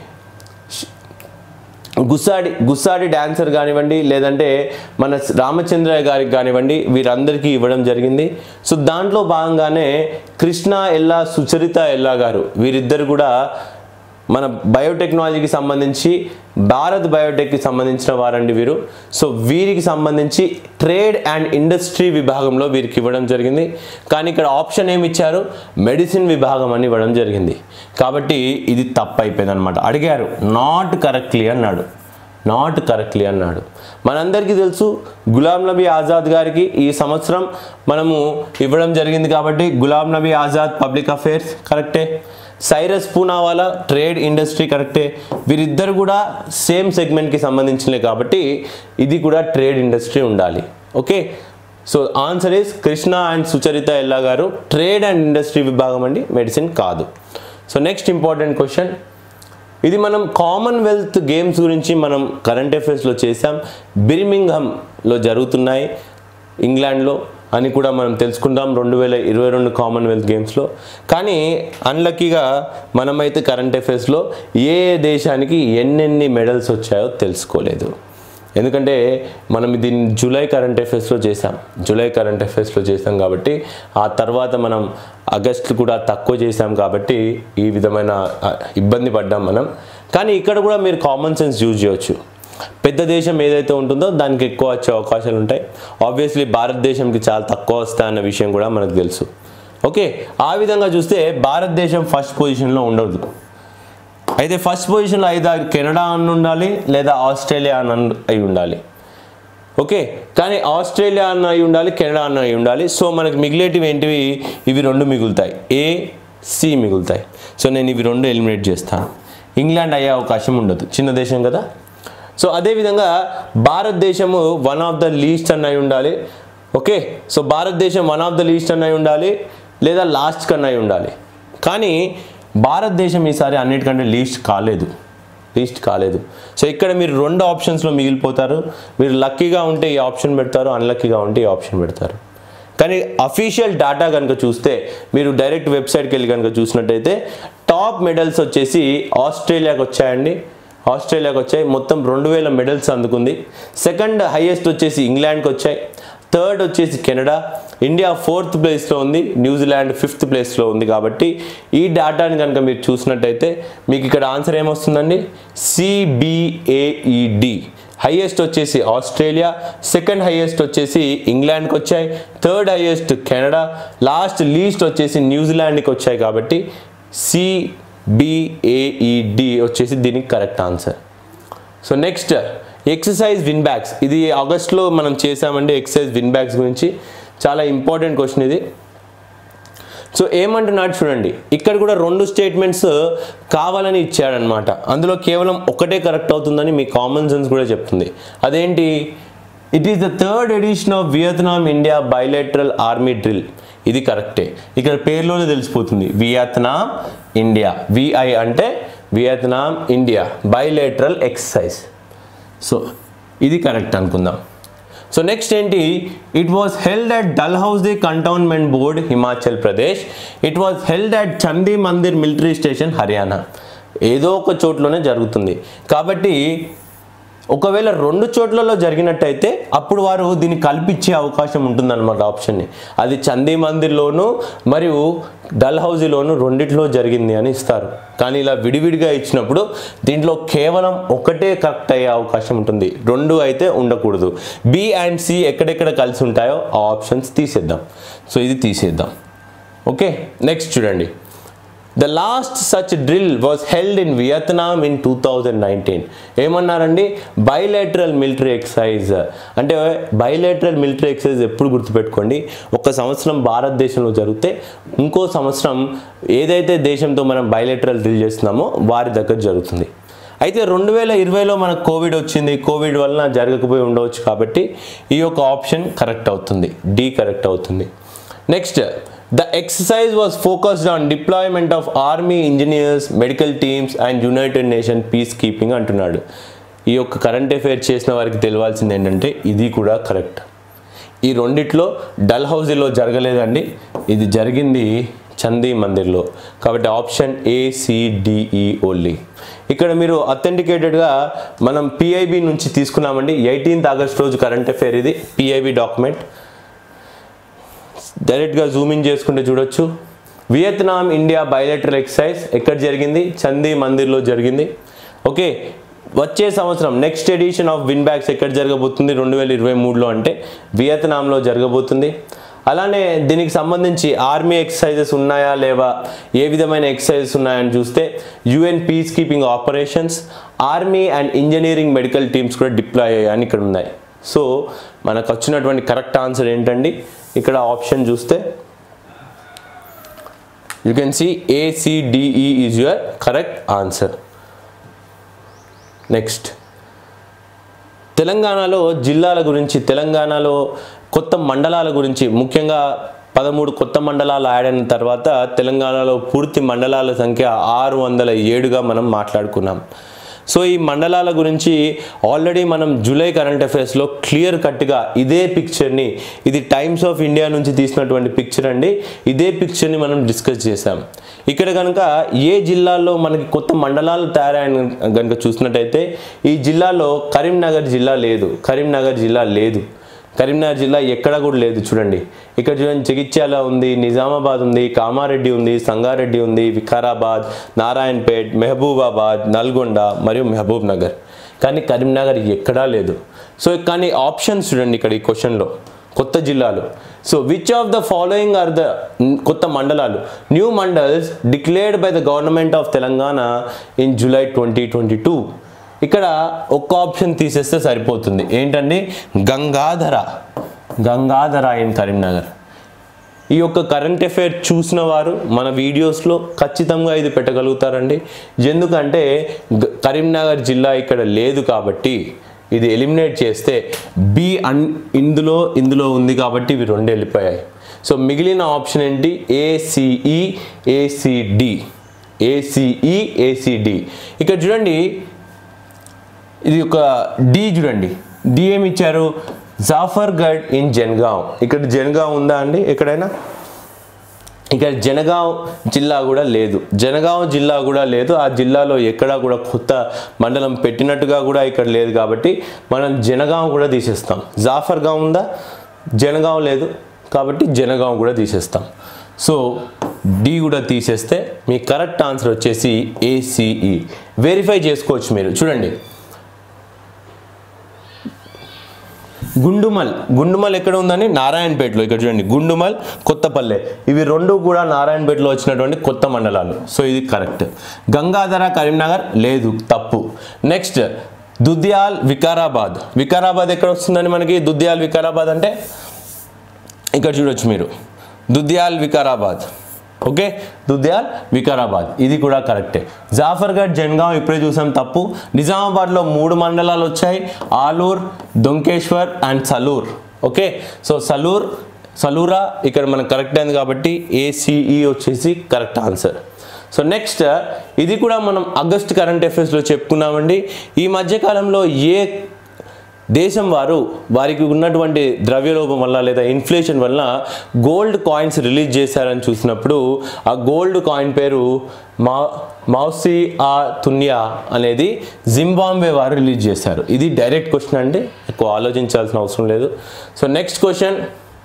గుస్సాడి గుస్సాడి డాన్సర్ కానివ్వండి లేదంటే మన రామచంద్రయ్య గారికి కానివ్వండి వీరందరికీ ఇవ్వడం జరిగింది సో దాంట్లో భాగంగానే కృష్ణ ఎల్లా సుచరిత ఎల్లా గారు వీరిద్దరు కూడా మన బయోటెక్నాలజీకి సంబంధించి భారత్ బయోటెక్కి సంబంధించిన వారండి వీరు సో వీరికి సంబంధించి ట్రేడ్ అండ్ ఇండస్ట్రీ విభాగంలో వీరికి ఇవ్వడం జరిగింది కానీ ఇక్కడ ఆప్షన్ ఏమి ఇచ్చారు మెడిసిన్ విభాగం అని ఇవ్వడం జరిగింది కాబట్టి ఇది తప్పు అయిపోయింది అనమాట అడిగారు నాట్ కరెక్ట్లీ అన్నాడు నాట్ కరెక్ట్లీ అన్నాడు మనందరికీ తెలుసు గులాం నబీ ఆజాద్ గారికి ఈ సంవత్సరం మనము ఇవ్వడం జరిగింది కాబట్టి గులాం నబీ ఆజాద్ పబ్లిక్ అఫైర్స్ కరెక్టే సైరస్ పూనావాలా ట్రేడ్ ఇండస్ట్రీ కరెక్టే వీరిద్దరు కూడా సేమ్ సెగ్మెంట్కి సంబంధించినవి కాబట్టి ఇది కూడా ట్రేడ్ ఇండస్ట్రీ ఉండాలి okay so answer is Krishna and Sucharita Ella గారు ట్రేడ్ అండ్ ఇండస్ట్రీ విభాగం అండి మెడిసిన్ కాదు సో నెక్స్ట్ ఇంపార్టెంట్ క్వశ్చన్ ఇది మనం కామన్వెల్త్ గేమ్స్ గురించి మనం కరెంట్ అఫైర్స్లో చేసాం బిర్మింగ్హమ్లో జరుగుతున్నాయి ఇంగ్లాండ్లో అని కూడా మనం తెలుసుకుంటాం రెండు వేల ఇరవై రెండు కామన్వెల్త్ గేమ్స్లో కానీ అన్లక్కీగా మనమైతే కరెంట్ అఫైర్స్లో ఏ ఏ దేశానికి ఎన్నెన్ని మెడల్స్ వచ్చాయో తెలుసుకోలేదు ఎందుకంటే మనం దీన్ని జూలై కరెంట్ అఫైర్స్లో చేసాం జూలై కరెంట్ అఫైర్స్లో చేసాం కాబట్టి ఆ తర్వాత మనం ఆగస్టు కూడా తక్కువ చేసాం కాబట్టి ఈ విధమైన ఆ, ఇబ్బంది పడ్డాం మనం కానీ ఇక్కడ కూడా మీరు కామన్ సెన్స్ యూజ్ చేయొచ్చు పెద్ద దేశం ఏదైతే ఉంటుందో దానికి ఎక్కువ వచ్చే అవకాశాలు ఉంటాయి ఆబ్వియస్లీ భారతదేశంకి చాలా తక్కువ వస్తాయన్న విషయం కూడా మనకు తెలుసు ఓకే ఆ విధంగా చూస్తే భారతదేశం ఫస్ట్ పొజిషన్లో ఉండదు అయితే ఫస్ట్ పొజిషన్లో అయితే కెనడా అని ఉండాలి లేదా ఆస్ట్రేలియా అని అన్- అయి ఉండాలి ఓకే కానీ ఆస్ట్రేలియా అన్న అయి ఉండాలి కెనడా అన్న అయి ఉండాలి సో మనకి మిగిలేటివి ఏంటివి ఇవి రెండు మిగులుతాయి ఏ సి మిగులుతాయి సో నేను ఇవి రెండు ఎలిమినేట్ చేస్తాను ఇంగ్లాండ్ అయ్యే అవకాశం ఉండదు చిన్న దేశం కదా సో అదేవిధంగా భారతదేశము వన్ ఆఫ్ ద లీస్ట్ అన్న అయి ఉండాలి ఓకే సో భారతదేశం వన్ ఆఫ్ ద లీస్ట్ అన్న అయి ఉండాలి లేదా లాస్ట్ కన్నా అయి ఉండాలి కానీ భారతదేశం ఈసారి అన్నిటికంటే లీస్ట్ కాలేదు లీస్ట్ కాలేదు సో ఇక్కడ మీరు రెండు ఆప్షన్స్లో మిగిలిపోతారు మీరు లక్కీగా ఉంటే ఈ ఆప్షన్ పెడతారు అన్లక్కీగా ఉంటే ఈ ఆప్షన్ పెడతారు కానీ అఫీషియల్ డేటా కనుక చూస్తే మీరు డైరెక్ట్ వెబ్సైట్కి వెళ్ళి కనుక చూసినట్టయితే టాప్ మెడల్స్ వచ్చేసి ఆస్ట్రేలియాకి వచ్చాయండి ఆస్ట్రేలియాకి వచ్చాయి మొత్తం రెండు వేల మెడల్స్ అందుకుంది సెకండ్ హైయెస్ట్ వచ్చేసి ఇంగ్లాండ్కి వచ్చాయి థర్డ్ వచ్చేసి కెనడా ఇండియా ఫోర్త్ ప్లేస్లో ఉంది న్యూజిలాండ్ ఫిఫ్త్ ప్లేస్లో ఉంది కాబట్టి ఈ డేటాని కనుక మీరు చూసినట్టయితే మీకు ఇక్కడ ఆన్సర్ ఏమొస్తుందండి సిబిఏఈడి హైయెస్ట్ వచ్చేసి ఆస్ట్రేలియా సెకండ్ హైయెస్ట్ వచ్చేసి ఇంగ్లాండ్కి వచ్చాయి third highest Canada last least వచ్చేసి న్యూజిలాండ్కి వచ్చాయి కాబట్టి సిబిఏఈడి వచ్చేసి దీనికి correct answer so next exercise VINBAX ఇది ఆగస్ట్లో మనం చేసామండి ఎక్సర్సైజ్ విన్ బ్యాగ్స్ గురించి చాలా ఇంపార్టెంట్ క్వశ్చన్ ఇది సో ఏమంటున్నాడు చూడండి ఇక్కడ కూడా రెండు స్టేట్మెంట్స్ కావాలని ఇచ్చాడనమాట అందులో కేవలం ఒకటే కరెక్ట్ అవుతుందని మీ కామన్ సెన్స్ కూడా చెప్తుంది అదేంటి it is the third edition of Vietnam India bilateral army drill ఇది కరెక్టే ఇక్కడ పేర్లోనే తెలిసిపోతుంది వియత్నాం ఇండియా విఐ అంటే Vietnam India bilateral exercise so ఇది కరెక్ట్ అనుకుందాం సో నెక్స్ట్ ఏంటి it was held at Dalhousie cantonment board Himachal Pradesh it was held at Chandi Mandir military station Haryana ఏదో ఒక చోట్లోనే జరుగుతుంది కాబట్టి ఒకవేళ రెండు చోట్లలో జరిగినట్టయితే అప్పుడు వారు దీన్ని కల్పించే అవకాశం ఉంటుందన్నమాట ఆప్షన్ని అది చందీ మందిర్లోను మరియు డల్హౌజీలోను రెండిట్లో జరిగింది అని ఇస్తారు కానీ ఇలా విడివిడిగా ఇచ్చినప్పుడు దీంట్లో కేవలం ఒకటే కరెక్ట్ అయ్యే అవకాశం ఉంటుంది రెండు అయితే ఉండకూడదు బి అండ్ సి ఎక్కడెక్కడ కలిసి ఉంటాయో ఆ ఆప్షన్స్ తీసేద్దాం సో ఇది తీసేద్దాం ఓకే నెక్స్ట్ చూడండి the last such drill was held in Vietnam in two thousand nineteen ఏమన్నారండి బైలేటరల్ మిలిటరీ ఎక్సైజ్ అంటే బైలేటరల్ మిలిటరీ ఎక్సైజ్ ఎప్పుడు గుర్తుపెట్టుకోండి ఒక సంవత్సరం భారతదేశంలో జరిగితే ఇంకో సంవత్సరం ఏదైతే దేశంతో మనం బైలేటరల్ డ్రిల్ చేస్తున్నామో వారి దగ్గర జరుగుతుంది అయితే రెండు వేల ఇరవైలో మనకు కోవిడ్ వచ్చింది కోవిడ్ వలన జరగకపోయి ఉండవచ్చు కాబట్టి ఈ యొక్క ఆప్షన్ కరెక్ట్ అవుతుంది డి కరెక్ట్ అవుతుంది next the exercise was focused on deployment of army engineers medical teams and United Nation peace keeping అంటున్నాడు ఈ యొక్క కరెంట్ అఫైర్ చేసిన వారికి తెలియాల్సింది ఏంటంటే ఇది కూడా కరెక్ట్ ఈ రెండిట్లో డల్హౌజీలో జరగలేదండి ఇది జరిగింది చందీ మందిర్లో కాబట్టి ఆప్షన్ ఏసిడిఈ ఓన్లీ ఇక్కడ మీరు అథెంటికేటెడ్గా మనం పిఐబి నుంచి తీసుకున్నామండి ఎయిటీన్త్ ఆగస్ట్ రోజు కరెంట్ అఫైర్ ఇది పిఐబి డాక్యుమెంట్ డైరెక్ట్గా జూమ్ ఇన్ చేసుకుంటే చూడొచ్చు వియత్నాం ఇండియా బయోలెటరల్ ఎక్సర్సైజ్ ఎక్కడ జరిగింది చందీ మందిర్లో జరిగింది ఓకే వచ్చే సంవత్సరం next edition of VINBAX ఎక్కడ జరగబోతుంది రెండు వేల ఇరవై మూడులో అంటే వియత్నాంలో జరగబోతుంది అలానే దీనికి సంబంధించి ఆర్మీ ఎక్సర్సైజెస్ ఉన్నాయా లేవా ఏ విధమైన ఎక్సర్సైజెస్ ఉన్నాయని చూస్తే UN peace keeping operations army and engineering medical teams కూడా డిప్లాయ్ అయ్యాయని ఇక్కడ ఉన్నాయి సో మనకు వచ్చినటువంటి కరెక్ట్ ఆన్సర్ ఏంటండి ఇక్కడ ఆప్షన్ చూస్తే you can see ACDE is your correct answer next తెలంగాణలో జిల్లాల గురించి తెలంగాణలో కొత్త మండలాల గురించి ముఖ్యంగా పదమూడు కొత్త మండలాలు యాడ్ అయిన తర్వాత తెలంగాణలో పూర్తి మండలాల సంఖ్య ఆరు వందల ఏడుగా మనం మాట్లాడుకున్నాం సో ఈ మండలాల గురించి ఆల్రెడీ మనం జూలై కరెంట్ అఫైర్స్లో క్లియర్ కట్గా ఇదే పిక్చర్ని ఇది టైమ్స్ ఆఫ్ ఇండియా నుంచి తీసినటువంటి పిక్చర్ అండి ఇదే పిక్చర్ని మనం డిస్కస్ చేసాం ఇక్కడ కనుక ఏ జిల్లాల్లో మనకి కొత్త మండలాలు తయారైన కనుక చూసినట్టయితే ఈ జిల్లాలో కరీంనగర్ జిల్లా లేదు కరీంనగర్ జిల్లా లేదు కరీంనగర్ జిల్లా ఎక్కడ కూడా లేదు చూడండి ఇక్కడ చూడండి జగిత్యాల ఉంది నిజామాబాద్ ఉంది కామారెడ్డి ఉంది సంగారెడ్డి ఉంది వికారాబాద్ నారాయణపేట్ మెహబూబాబాద్ నల్గొండ మరియు మహబూబ్ నగర్ కానీ కరీంనగర్ ఎక్కడా లేదు సో కానీ ఆప్షన్స్ చూడండి ఇక్కడ ఈ క్వశ్చన్లో కొత్త జిల్లాలు so which of the following are the కొత్త మండలాలు new mandals declared by the government of Telangana in July twenty twenty two ఇక్కడ ఒక్క ఆప్షన్ తీసేస్తే సరిపోతుంది ఏంటండి గంగాధర గంగాధర ఇన్ కరీంనగర్ ఈ యొక్క కరెంట్ అఫైర్ చూసిన వారు మన వీడియోస్లో ఖచ్చితంగా ఇది పెట్టగలుగుతారండి ఎందుకంటే గ- కరీంనగర్ జిల్లా ఇక్కడ లేదు కాబట్టి ఇది ఎలిమినేట్ చేస్తే బి అన్ ఇందులో ఇందులో ఉంది కాబట్టి ఇవి రెండు వెళ్ళిపోయాయి సో మిగిలిన ఆప్షన్ ఏంటి ఏసిఈ ఏసిడి ఏసిఈ ఏసిడి ఇక్కడ చూడండి ఇది ఒక డి చూడండి డి ఏమి ఇచ్చారు జాఫర్గఢ్ ఇన్ జన్గావ్ ఇక్కడ జన్గావ్ ఉందా అండి ఎక్కడైనా ఇక్కడ జనగాం జిల్లా కూడా లేదు జనగాం జిల్లా కూడా లేదు ఆ జిల్లాలో ఎక్కడా కూడా కొత్త మండలం పెట్టినట్టుగా కూడా ఇక్కడ లేదు కాబట్టి మనం జనగాం కూడా తీసేస్తాం జాఫర్గాం ఉందా జనగాం లేదు కాబట్టి జనగాం కూడా తీసేస్తాం సో డి కూడా తీసేస్తే మీ కరెక్ట్ ఆన్సర్ వచ్చేసి ఏసీఈ వెరిఫై చేసుకోవచ్చు మీరు చూడండి గుండుమల్ గుండుమల్ ఎక్కడ ఉందని నారాయణపేటలో ఇక్కడ చూడండి గుండుమల్ కొత్తపల్లె ఇవి రెండు కూడా నారాయణపేటలో వచ్చినటువంటి కొత్త మండలాలు సో ఇది కరెక్ట్ గంగాధర కరీంనగర్ లేదు తప్పు నెక్స్ట్ దుద్యాల్ వికారాబాద్ వికారాబాద్ ఎక్కడ వస్తుందని మనకి దుద్యాల్ వికారాబాద్ అంటే ఇక్కడ చూడొచ్చు మీరు దుద్యాల్ వికారాబాద్ ఓకే దుద్యాల్ వికారాబాద్ ఇది కూడా కరెక్టే జాఫర్గఢ్ జన్గాం ఇప్పుడే చూసాం తప్పు నిజామాబాద్లో మూడు మండలాలు వచ్చాయి Aloor Donkeshwar and Saloor okay so Saloor Saloora ఇక్కడ మనకు కరెక్ట్ అయింది కాబట్టి ఏసీఈ వచ్చేసి కరెక్ట్ ఆన్సర్ సో నెక్స్ట్ ఇది కూడా మనం ఆగస్ట్ కరెంట్ అఫైర్స్లో చెప్పుకున్నామండి ఈ మధ్యకాలంలో ఏ దేశం వారు వారికి ఉన్నటువంటి ద్రవ్యలోపం వల్ల లేదా ఇన్ఫ్లేషన్ వల్ల గోల్డ్ కాయిన్స్ రిలీజ్ చేశారని చూసినప్పుడు ఆ గోల్డ్ కాయిన్ పేరు మా మౌసి ఆ తున్యా అనేది జింబాంబే వారు రిలీజ్ చేశారు ఇది డైరెక్ట్ క్వశ్చన్ అండి ఎక్కువ ఆలోచించాల్సిన అవసరం లేదు సో నెక్స్ట్ క్వశ్చన్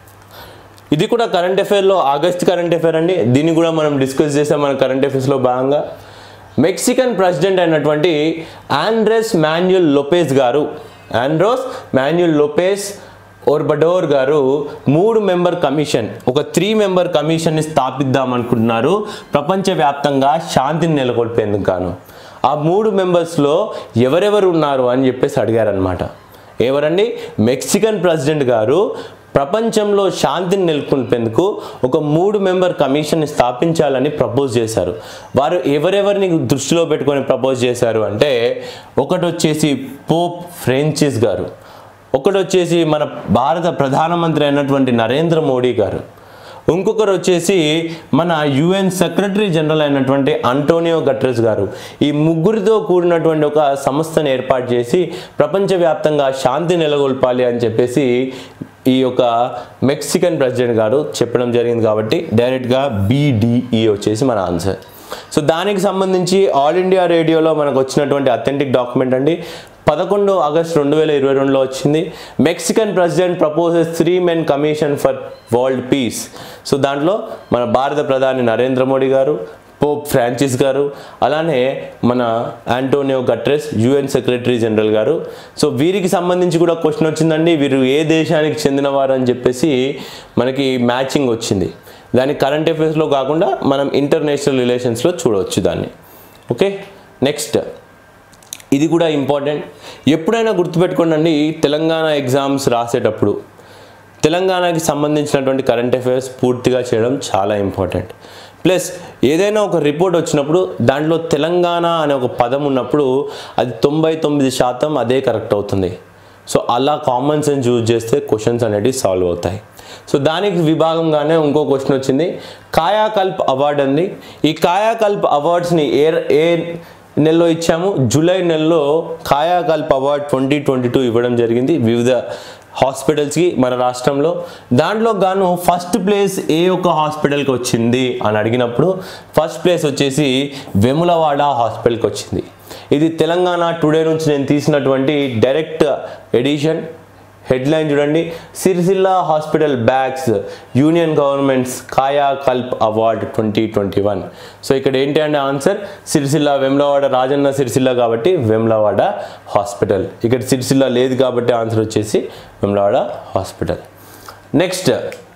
ఇది కూడా కరెంట్ అఫైర్లో ఆగస్ట్ కరెంట్ అఫైర్ అండి దీన్ని కూడా మనం డిస్కస్ చేసాం మన కరెంట్ అఫైర్స్లో భాగంగా మెక్సికన్ ప్రెసిడెంట్ అయినటువంటి ఆండ్రెస్ మాన్యుల్ లొపేజ్ గారు ఆండ్రోస్ మాన్యుల్ లొపేజ్ ఓర్బడోర్ గారు మూడు మెంబర్ కమిషన్ ఒక త్రీ మెంబర్ కమిషన్ని స్థాపిద్దాం అనుకుంటున్నారు ప్రపంచవ్యాప్తంగా శాంతిని నెలకొల్పేందుకు గాను ఆ మూడు మెంబర్స్లో ఎవరెవరు ఉన్నారు అని చెప్పేసి అడిగారనమాట ఎవరండి మెక్సికన్ ప్రెసిడెంట్ గారు ప్రపంచంలో శాంతిని నెలకొల్పేందుకు ఒక మూడు మెంబర్ కమిషన్ని స్థాపించాలని ప్రపోజ్ చేశారు వారు ఎవరెవరిని దృష్టిలో పెట్టుకొని ప్రపోజ్ చేశారు అంటే ఒకటి వచ్చేసి పోప్ ఫ్రెంచిస్ గారు ఒకటి వచ్చేసి మన భారత ప్రధానమంత్రి అయినటువంటి నరేంద్ర మోడీ గారు ఇంకొకరు వచ్చేసి మన యుఎన్ సెక్రటరీ జనరల్ అయినటువంటి అంటోనియో గట్రెస్ గారు ఈ ముగ్గురితో కూడినటువంటి ఒక సంస్థను ఏర్పాటు చేసి ప్రపంచవ్యాప్తంగా శాంతి నెలకొల్పాలి అని చెప్పేసి ఈ యొక్క మెక్సికన్ ప్రెసిడెంట్ గారు చెప్పడం జరిగింది కాబట్టి డైరెక్ట్గా బీడిఈ వచ్చేసి మన ఆన్సర్ సో దానికి సంబంధించి ఆల్ ఇండియా రేడియోలో మనకు వచ్చినటువంటి అథెంటిక్ డాక్యుమెంట్ అండి పదకొండు ఆగస్ట్ రెండు వేల ఇరవై రెండులో వచ్చింది Mexican president proposes three men commission for world peace so దాంట్లో మన భారత ప్రధాని నరేంద్ర మోడీ గారు పోప్ ఫ్రాన్సిస్ గారు అలానే మన Antonio Guterres UN secretary general గారు సో వీరికి సంబంధించి కూడా క్వశ్చన్ వచ్చిందండి వీరు ఏ దేశానికి చెందినవారు అని చెప్పేసి మనకి మ్యాచింగ్ వచ్చింది దాన్ని కరెంట్ అఫైర్స్లో కాకుండా మనం ఇంటర్నేషనల్ రిలేషన్స్లో చూడవచ్చు దాన్ని ఓకే నెక్స్ట్ ఇది కూడా ఇంపార్టెంట్ ఎప్పుడైనా గుర్తుపెట్టుకోండి తెలంగాణ ఎగ్జామ్స్ రాసేటప్పుడు తెలంగాణకి సంబంధించినటువంటి కరెంట్ అఫైర్స్ పూర్తిగా చేయడం చాలా ఇంపార్టెంట్ ప్లస్ ఏదైనా ఒక రిపోర్ట్ వచ్చినప్పుడు దాంట్లో తెలంగాణ అనే ఒక పదం ఉన్నప్పుడు అది తొంభై తొమ్మిది శాతం అదే కరెక్ట్ అవుతుంది సో అలా కామన్ సెన్స్ యూజ్ చేస్తే క్వశ్చన్స్ అనేటివి సాల్వ్ అవుతాయి సో దానికి విభాగంగానే ఇంకో క్వశ్చన్ వచ్చింది కాయాకల్ప్ అవార్డ్ అంది ఈ కాయాకల్ప్ అవార్డ్స్ని ఏ ఏ నెలలో ఇచ్చాము జూలై నెలలో Kayakalp award twenty twenty two ఇవ్వడం జరిగింది వివిధ హాస్పిటల్స్కి మన రాష్ట్రంలో దాంట్లో గాను ఫస్ట్ ప్లేస్ ఏ ఒక్క హాస్పిటల్కి వచ్చింది అని అడిగినప్పుడు ఫస్ట్ ప్లేస్ వచ్చేసి వెములవాడ హాస్పిటల్కి వచ్చింది ఇది తెలంగాణ టుడే నుంచి నేను తీసినటువంటి డైరెక్ట్ ఎడిషన్ హెడ్లైన్ చూడండి Sircilla hospital bags union governments Kayakalp award twenty twenty one so ఇక్కడ ఏంటి అంటే ఆన్సర్ సిరిసిల్ల వెమ్లవాడ రాజన్న సిరిసిల్ల కాబట్టి వెమ్లవాడ హాస్పిటల్ ఇక్కడ సిరిసిల్ల లేదు కాబట్టి ఆన్సర్ వచ్చేసి Vemulawada hospital next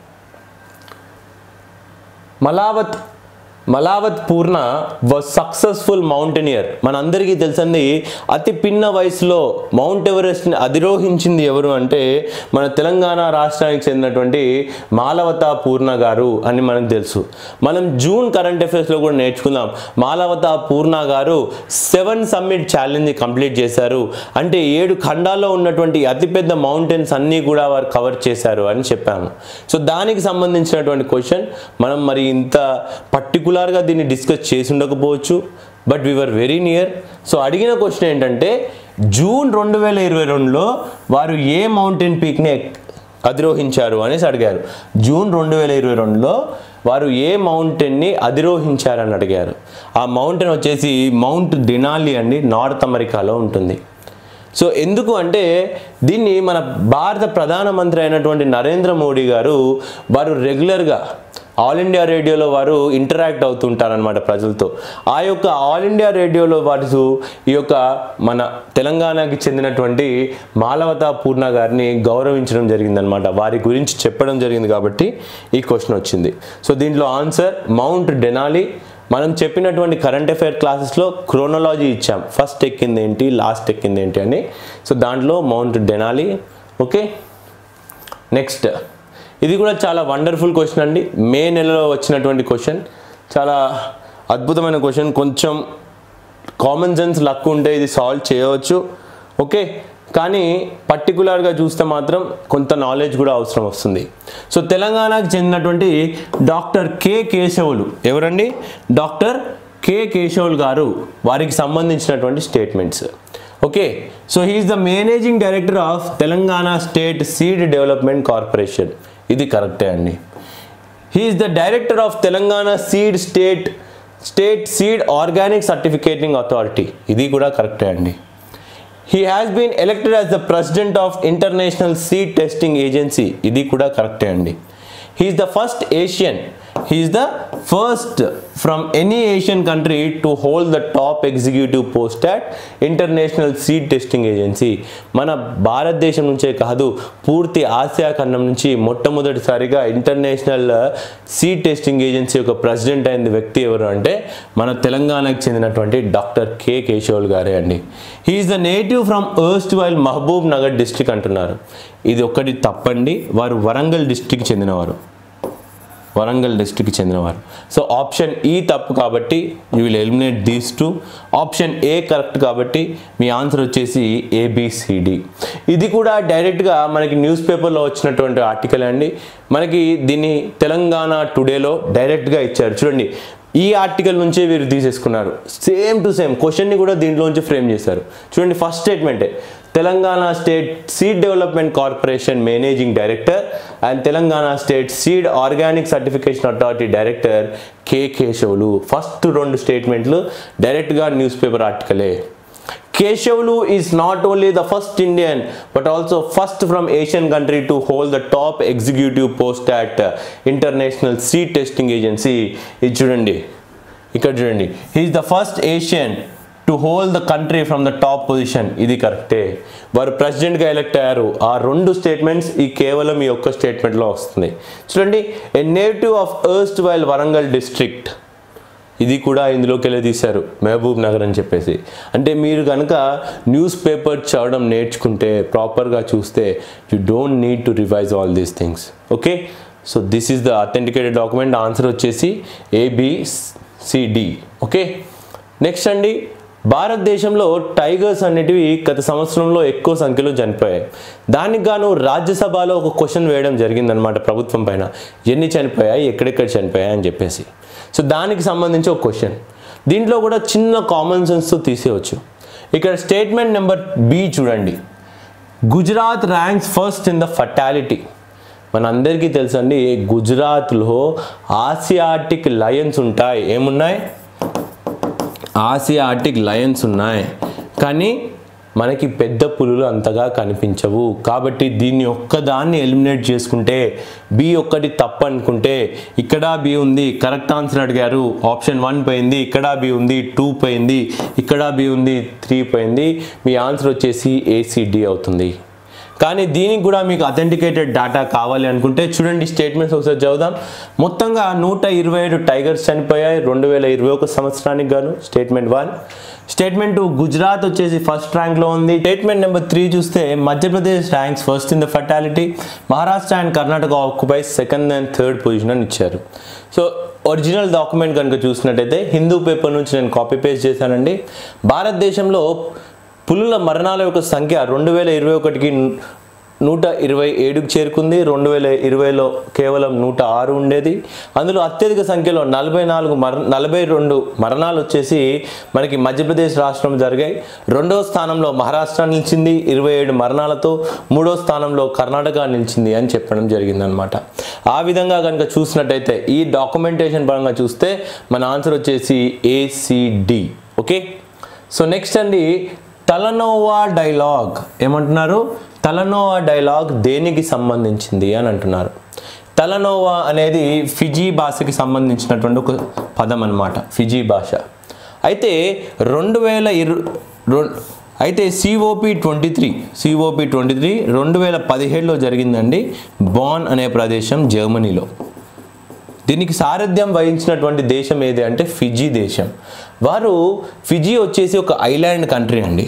Malavath Malavath Purna was successful mountaineer మనందరికీ తెలుసండి అతి పిన్న వయసులో మౌంట్ ఎవరెస్ట్ని అధిరోహించింది ఎవరు అంటే మన తెలంగాణ రాష్ట్రానికి చెందినటువంటి మాలవత పూర్ణ గారు అని మనకు తెలుసు మనం జూన్ కరెంట్ అఫైర్స్లో కూడా నేర్చుకుందాం మాలవత పూర్ణ గారు సెవెన్ సమ్మిట్ ఛాలెంజ్ కంప్లీట్ చేశారు అంటే ఏడు ఖండాల్లో ఉన్నటువంటి అతిపెద్ద మౌంటైన్స్ అన్నీ కూడా వారు కవర్ చేశారు అని చెప్పాము సో దానికి సంబంధించినటువంటి క్వశ్చన్ మనం మరి ఇంత పర్టికులర్గా దీన్ని డిస్కస్ చేసి ఉండకపోవచ్చు but we're very near so అడిగిన క్వశ్చన్ ఏంటంటే జూన్ రెండు వేల ఇరవై రెండులో వారు ఏ మౌంటైన్ పీక్ని అధిరోహించారు అనేసి అడిగారు జూన్ రెండు వేల ఇరవై రెండులో వారు ఏ మౌంటైన్ని అధిరోహించారని అడిగారు ఆ మౌంటైన్ వచ్చేసి మౌంట్ దినాలి అండి నార్త్ అమెరికాలో ఉంటుంది సో ఎందుకు అంటే దీన్ని మన భారత ప్రధానమంత్రి అయినటువంటి నరేంద్ర మోడీ గారు వారు రెగ్యులర్గా ఆల్ ఇండియా రేడియోలో వారు ఇంటరాక్ట్ అవుతుంటారనమాట ప్రజలతో ఆ యొక్క ఆల్ ఇండియా రేడియోలో వారు ఈ యొక్క మన తెలంగాణకి చెందినటువంటి మాలవత పూర్ణ గారిని గౌరవించడం జరిగిందనమాట వారి గురించి చెప్పడం జరిగింది కాబట్టి ఈ క్వశ్చన్ వచ్చింది సో దీంట్లో ఆన్సర్ మౌంట్ డెనాలి మనం చెప్పినటువంటి కరెంట్ అఫైర్ క్లాసెస్లో క్రోనలాజీ ఇచ్చాం ఫస్ట్ ఎక్కింది ఏంటి లాస్ట్ ఎక్కింది ఏంటి అని సో దాంట్లో మౌంట్ డెనాలి ఓకే నెక్స్ట్ ఇది కూడా చాలా వండర్ఫుల్ క్వశ్చన్ అండి మే నెలలో వచ్చినటువంటి క్వశ్చన్ చాలా అద్భుతమైన క్వశ్చన్ కొంచెం కామన్ సెన్స్ లక్ ఉంటే ఇది సాల్వ్ చేయవచ్చు ఓకే కానీ పర్టికులర్గా చూస్తే మాత్రం కొంత నాలెడ్జ్ కూడా అవసరం వస్తుంది సో తెలంగాణకు చెందినటువంటి డాక్టర్ కె కేశవులు ఎవరండి డాక్టర్ కె కేశవులు గారు వారికి సంబంధించినటువంటి statements okay so he is the managing director of Telangana state seed development corporation ఇది కరెక్టే అండి he is the director of Telangana seed state state seed organic certificating authority ఇది కూడా కరెక్టే అండి he has been elected as the president of international seed testing agency ఇది కూడా కరెక్టే అండి he is the first Asian he is the first from any Asian country to hold the top executive post at international seed testing agency మన భారతదేశం నుంచే కాదు పూర్తి ఆసియా ఖండం నుంచి మొట్టమొదటిసారిగా ఇంటర్నేషనల్ సీడ్ టెస్టింగ్ ఏజెన్సీ యొక్క ప్రెసిడెంట్ అయిన వ్యక్తి ఎవరు అంటే మన తెలంగాణకు చెందినటువంటి డాక్టర్ కె కేశవుల్ గారే అండి he is the native from erstwhile Mahabubnagar district అంటున్నారు ఇది ఒకటి తప్పండి వారు వరంగల్ డిస్ట్రిక్ట్ చెందినవారు వరంగల్ డిస్ట్రిక్ట్కి చెందినవారు సో ఆప్షన్ ఈ తప్పు కాబట్టి you will eliminate these two option A correct కాబట్టి మీ ఆన్సర్ వచ్చేసి ఏబిసిడి ఇది కూడా డైరెక్ట్గా మనకి న్యూస్ పేపర్లో వచ్చినటువంటి ఆర్టికల్ అండి మనకి దీన్ని తెలంగాణ టుడేలో డైరెక్ట్గా ఇచ్చారు చూడండి ఈ ఆర్టికల్ నుంచే వీరు తీసేసుకున్నారు సేమ్ టు సేమ్ క్వశ్చన్ని కూడా దీంట్లోంచి ఫ్రేమ్ చేశారు చూడండి ఫస్ట్ స్టేట్మెంటే Telangana state seed development corporation managing director and Telangana state seed organic certification authority director K Keshavulu first రెండు స్టేట్మెంట్లు డైరెక్ట్గా న్యూస్ పేపర్ ఆర్టికలే Keshawlu is not only the first Indian but also first from Asian country to hold the top executive post at uh, International Seed Testing Agency. ఇది చూడండి ఇక్కడ చూడండి he is the first Asian to hold the country from the top position ఇది కరెక్టే వారు ప్రెసిడెంట్గా elect అయ్యారు ఆ రెండు స్టేట్మెంట్స్ ఈ కేవలం ఈ ఒక్క స్టేట్మెంట్లో వస్తుంది చూడండి a native of erstwhile Warangal district ఇది కూడా ఇందులోకి వెళ్ళి తీశారు మహబూబ్ నగర్ అని చెప్పేసి అంటే మీరు కనుక న్యూస్ పేపర్ చదవడం నేర్చుకుంటే ప్రాపర్గా చూస్తే you don't need to revise all these things okay so this is the authenticated document answer వచ్చేసి ఏబిసిడి ఓకే నెక్స్ట్ అండి భారతదేశంలో టైగర్స్ అనేటివి గత సంవత్సరంలో ఎక్కువ సంఖ్యలో చనిపోయాయి దానికి గాను రాజ్యసభలో ఒక క్వశ్చన్ వేయడం జరిగిందనమాట ప్రభుత్వం పైన ఎన్ని చనిపోయాయి ఎక్కడెక్కడ చనిపోయాయి అని చెప్పేసి సో దానికి సంబంధించి ఒక క్వశ్చన్ దీంట్లో కూడా చిన్న కామన్ సెన్స్తో తీసేయవచ్చు ఇక్కడ స్టేట్మెంట్ నెంబర్ బి చూడండి Gujarat ranks first in the fatality మనందరికీ తెలుసండి గుజరాత్లో ఆసియాటిక్ లయన్స్ ఉంటాయి ఏమున్నాయి ఆసియాటిక్ లయన్స్ ఉన్నాయి కానీ మనకి పెద్ద పులులు అంతగా కనిపించవు కాబట్టి దీన్ని ఒక్కదాన్ని ఎలిమినేట్ చేసుకుంటే బి ఒక్కటి తప్పు అనుకుంటే ఇక్కడ బి ఉంది కరెక్ట్ ఆన్సర్ అడిగారు ఆప్షన్ వన్ పోయింది ఇక్కడ బి ఉంది టూ పోయింది ఇక్కడ బి ఉంది త్రీ పోయింది మీ ఆన్సర్ వచ్చేసి ఏసీడి అవుతుంది కానీ దీనికి కూడా మీకు అథెంటికేటెడ్ డేటా కావాలి అనుకుంటే చూడండి స్టేట్మెంట్స్ ఒకసారి చదువుదాం మొత్తంగా నూట ఇరవై ఏడు టైగర్స్ చనిపోయాయి రెండు వేల ఇరవై ఒక సంవత్సరానికి గాను statement one statement two Gujarat వచ్చేసి ఫస్ట్ ర్యాంక్లో ఉంది స్టేట్మెంట్ నెంబర్ త్రీ చూస్తే Madhya Pradesh ranks first in the fatality Maharashtra and Karnataka occupy second and third position అని ఇచ్చారు సో ఒరిజినల్ డాక్యుమెంట్ కనుక చూసినట్టయితే హిందూ పేపర్ నుంచి నేను కాపీ పేస్ట్ చేశానండి భారతదేశంలో పులుల మరణాల యొక్క సంఖ్య రెండు వేల ఇరవై ఒకటికి నూట ఇరవై ఏడుకు చేరుకుంది రెండు వేల ఇరవైలో కేవలం నూట ఆరు ఉండేది అందులో అత్యధిక సంఖ్యలో నలభై నాలుగు మర నలభై రెండు మరణాలు వచ్చేసి మనకి మధ్యప్రదేశ్ రాష్ట్రం జరిగాయి రెండో స్థానంలో మహారాష్ట్ర నిలిచింది ఇరవై ఏడు మరణాలతో మూడో స్థానంలో కర్ణాటక నిలిచింది అని చెప్పడం జరిగిందనమాట ఆ విధంగా కనుక చూసినట్టయితే ఈ డాక్యుమెంటేషన్ పరంగా చూస్తే మన ఆన్సర్ వచ్చేసి ఏసిడి ఓకే సో నెక్స్ట్ అండి తలనోవా డైలాగ్ ఏమంటున్నారు తలనోవా డైలాగ్ దేనికి సంబంధించింది అని అంటున్నారు తలనోవా అనేది ఫిజీ భాషకి సంబంధించినటువంటి ఒక పదం అన్నమాట ఫిజీ భాష అయితే రెండు వేల ఇరు రొ- అయితే COP twenty three COP twenty three రెండు వేల పదిహేడులో జరిగిందండి బాన్ అనే ప్రదేశం జర్మనీలో దీనికి సారథ్యం వహించినటువంటి దేశం ఏది అంటే ఫిజీ దేశం వారు ఫిజీ వచ్చేసి ఒక ఐలాండ్ కంట్రీ అండి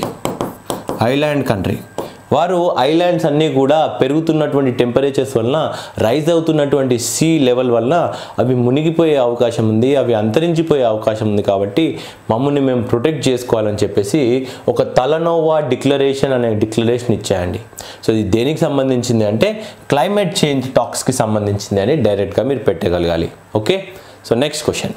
ఐలాండ్ కంట్రీ వారు ఐలాండ్స్ అన్నీ కూడా పెరుగుతున్నటువంటి టెంపరేచర్స్ వలన రైజ్ అవుతున్నటువంటి సీ లెవెల్ వలన అవి మునిగిపోయే అవకాశం ఉంది అవి అంతరించిపోయే అవకాశం ఉంది కాబట్టి మమ్మల్ని మేము ప్రొటెక్ట్ చేసుకోవాలని చెప్పేసి ఒక తలనోవా డిక్లరేషన్ అనే డిక్లరేషన్ ఇచ్చాయండి సో ఇది దేనికి సంబంధించింది అంటే క్లైమేట్ చేంజ్ టాక్స్కి సంబంధించింది అని డైరెక్ట్గా మీరు పెట్టగలగాలి ఓకే సో నెక్స్ట్ క్వశ్చన్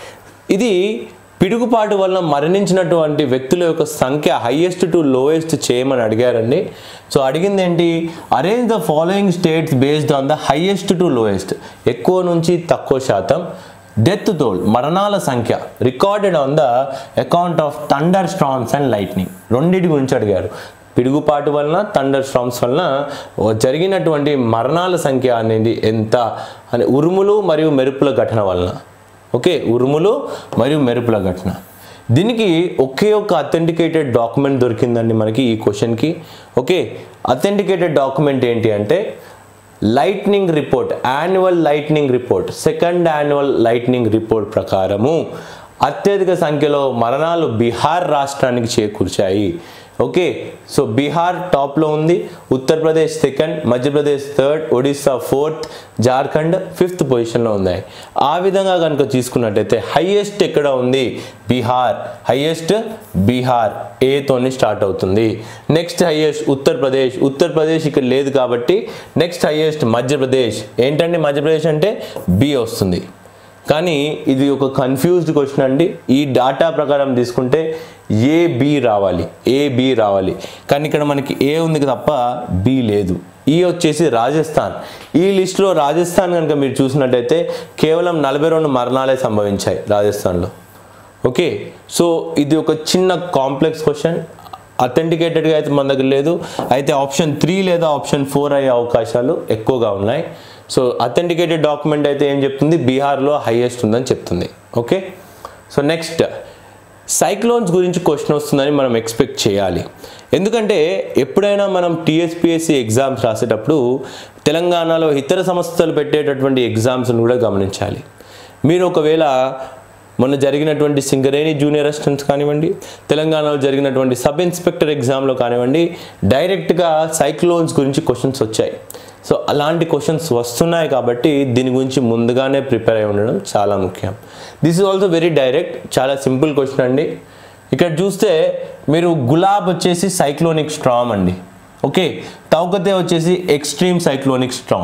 ఇది పిడుగుపాటు వలన మరణించినటువంటి వ్యక్తుల యొక్క సంఖ్య హైయెస్ట్ టు లోయెస్ట్ చేయమని అడిగారండి సో అడిగింది ఏంటి arrange the following states based on the highest to lowest ఎక్కువ నుంచి తక్కువ శాతం డెత్ టోల్ మరణాల సంఖ్య recorded on the account of thunder storms and lightning రెండింటి గురించి అడిగారు పిడుగుపాటు వలన థండర్ స్ట్రామ్స్ వలన జరిగినటువంటి మరణాల సంఖ్య అనేది ఎంత అని ఉరుములు మరియు మెరుపుల ఘటన వలన ఓకే ఉరుములు మరియు మెరుపుల ఘటన దీనికి ఒకే ఒక అథెంటికేటెడ్ డాక్యుమెంట్ దొరికిందండి మనకి ఈ క్వశ్చన్కి ఓకే అథెంటికేటెడ్ డాక్యుమెంట్ ఏంటి అంటే lightning report annual lightning report second annual lightning report ప్రకారము అత్యధిక సంఖ్యలో మరణాలు బీహార్ రాష్ట్రానికి చేకూర్చాయి ఓకే సో బీహార్ టాప్లో ఉంది Uttar Pradesh second Madhya Pradesh third Odisha fourth Jharkhand fifth పొజిషన్లో ఉన్నాయి ఆ విధంగా కనుక తీసుకున్నట్టయితే హైయెస్ట్ ఎక్కడ ఉంది బీహార్ హైయెస్ట్ బీహార్ ఏతోని స్టార్ట్ అవుతుంది నెక్స్ట్ హైయెస్ట్ ఉత్తరప్రదేశ్ ఉత్తరప్రదేశ్ ఇక్కడ లేదు కాబట్టి నెక్స్ట్ హైయెస్ట్ మధ్యప్రదేశ్ ఏంటండి మధ్యప్రదేశ్ అంటే బి వస్తుంది కానీ ఇది ఒక కన్ఫ్యూజ్డ్ క్వశ్చన్ అండి ఈ డాటా ప్రకారం తీసుకుంటే ఏ బి రావాలి ఏ బి రావాలి కానీ ఇక్కడ మనకి ఏ ఉంది తప్ప బి లేదు ఈ వచ్చేసి రాజస్థాన్ ఈ లిస్టులో రాజస్థాన్ కనుక మీరు చూసినట్టయితే కేవలం నలభై రెండు మరణాలే సంభవించాయి రాజస్థాన్లో ఓకే సో ఇది ఒక చిన్న కాంప్లెక్స్ క్వశ్చన్ అథెంటికేటెడ్గా అయితే మన దగ్గర లేదు అయితే ఆప్షన్ త్రీ లేదా ఆప్షన్ ఫోర్ అయ్యే అవకాశాలు ఎక్కువగా ఉన్నాయి సో అథెంటికేటెడ్ డాక్యుమెంట్ అయితే ఏం చెప్తుంది బీహార్లో హైయెస్ట్ ఉందని చెప్తుంది ఓకే సో నెక్స్ట్ సైక్లోన్స్ గురించి క్వశ్చన్ వస్తుందని మనం ఎక్స్పెక్ట్ చేయాలి ఎందుకంటే ఎప్పుడైనా మనం టీఎస్పిఎస్సి ఎగ్జామ్స్ రాసేటప్పుడు తెలంగాణలో ఇతర సంస్థలు పెట్టేటటువంటి ఎగ్జామ్స్ను కూడా గమనించాలి మీరు ఒకవేళ మొన్న జరిగినటువంటి సింగరేణి జూనియర్ అసిస్టెంట్స్ కానివ్వండి తెలంగాణలో జరిగినటువంటి సబ్ ఇన్స్పెక్టర్ ఎగ్జామ్లో కానివ్వండి డైరెక్ట్గా సైక్లోన్స్ గురించి క్వశ్చన్స్ వచ్చాయి సో అలాంటి క్వశ్చన్స్ వస్తున్నాయి కాబట్టి దీని గురించి ముందుగానే ప్రిపేర్ అయి ఉండడం చాలా ముఖ్యం this is also very direct చాలా సింపుల్ క్వశ్చన్ అండి ఇక్కడ చూస్తే మీరు గులాబ్ వచ్చేసి సైక్లోనిక్ స్ట్రామ్ అండి ఓకే తౌకతే వచ్చేసి ఎక్స్ట్రీమ్ సైక్లోనిక్ స్ట్రామ్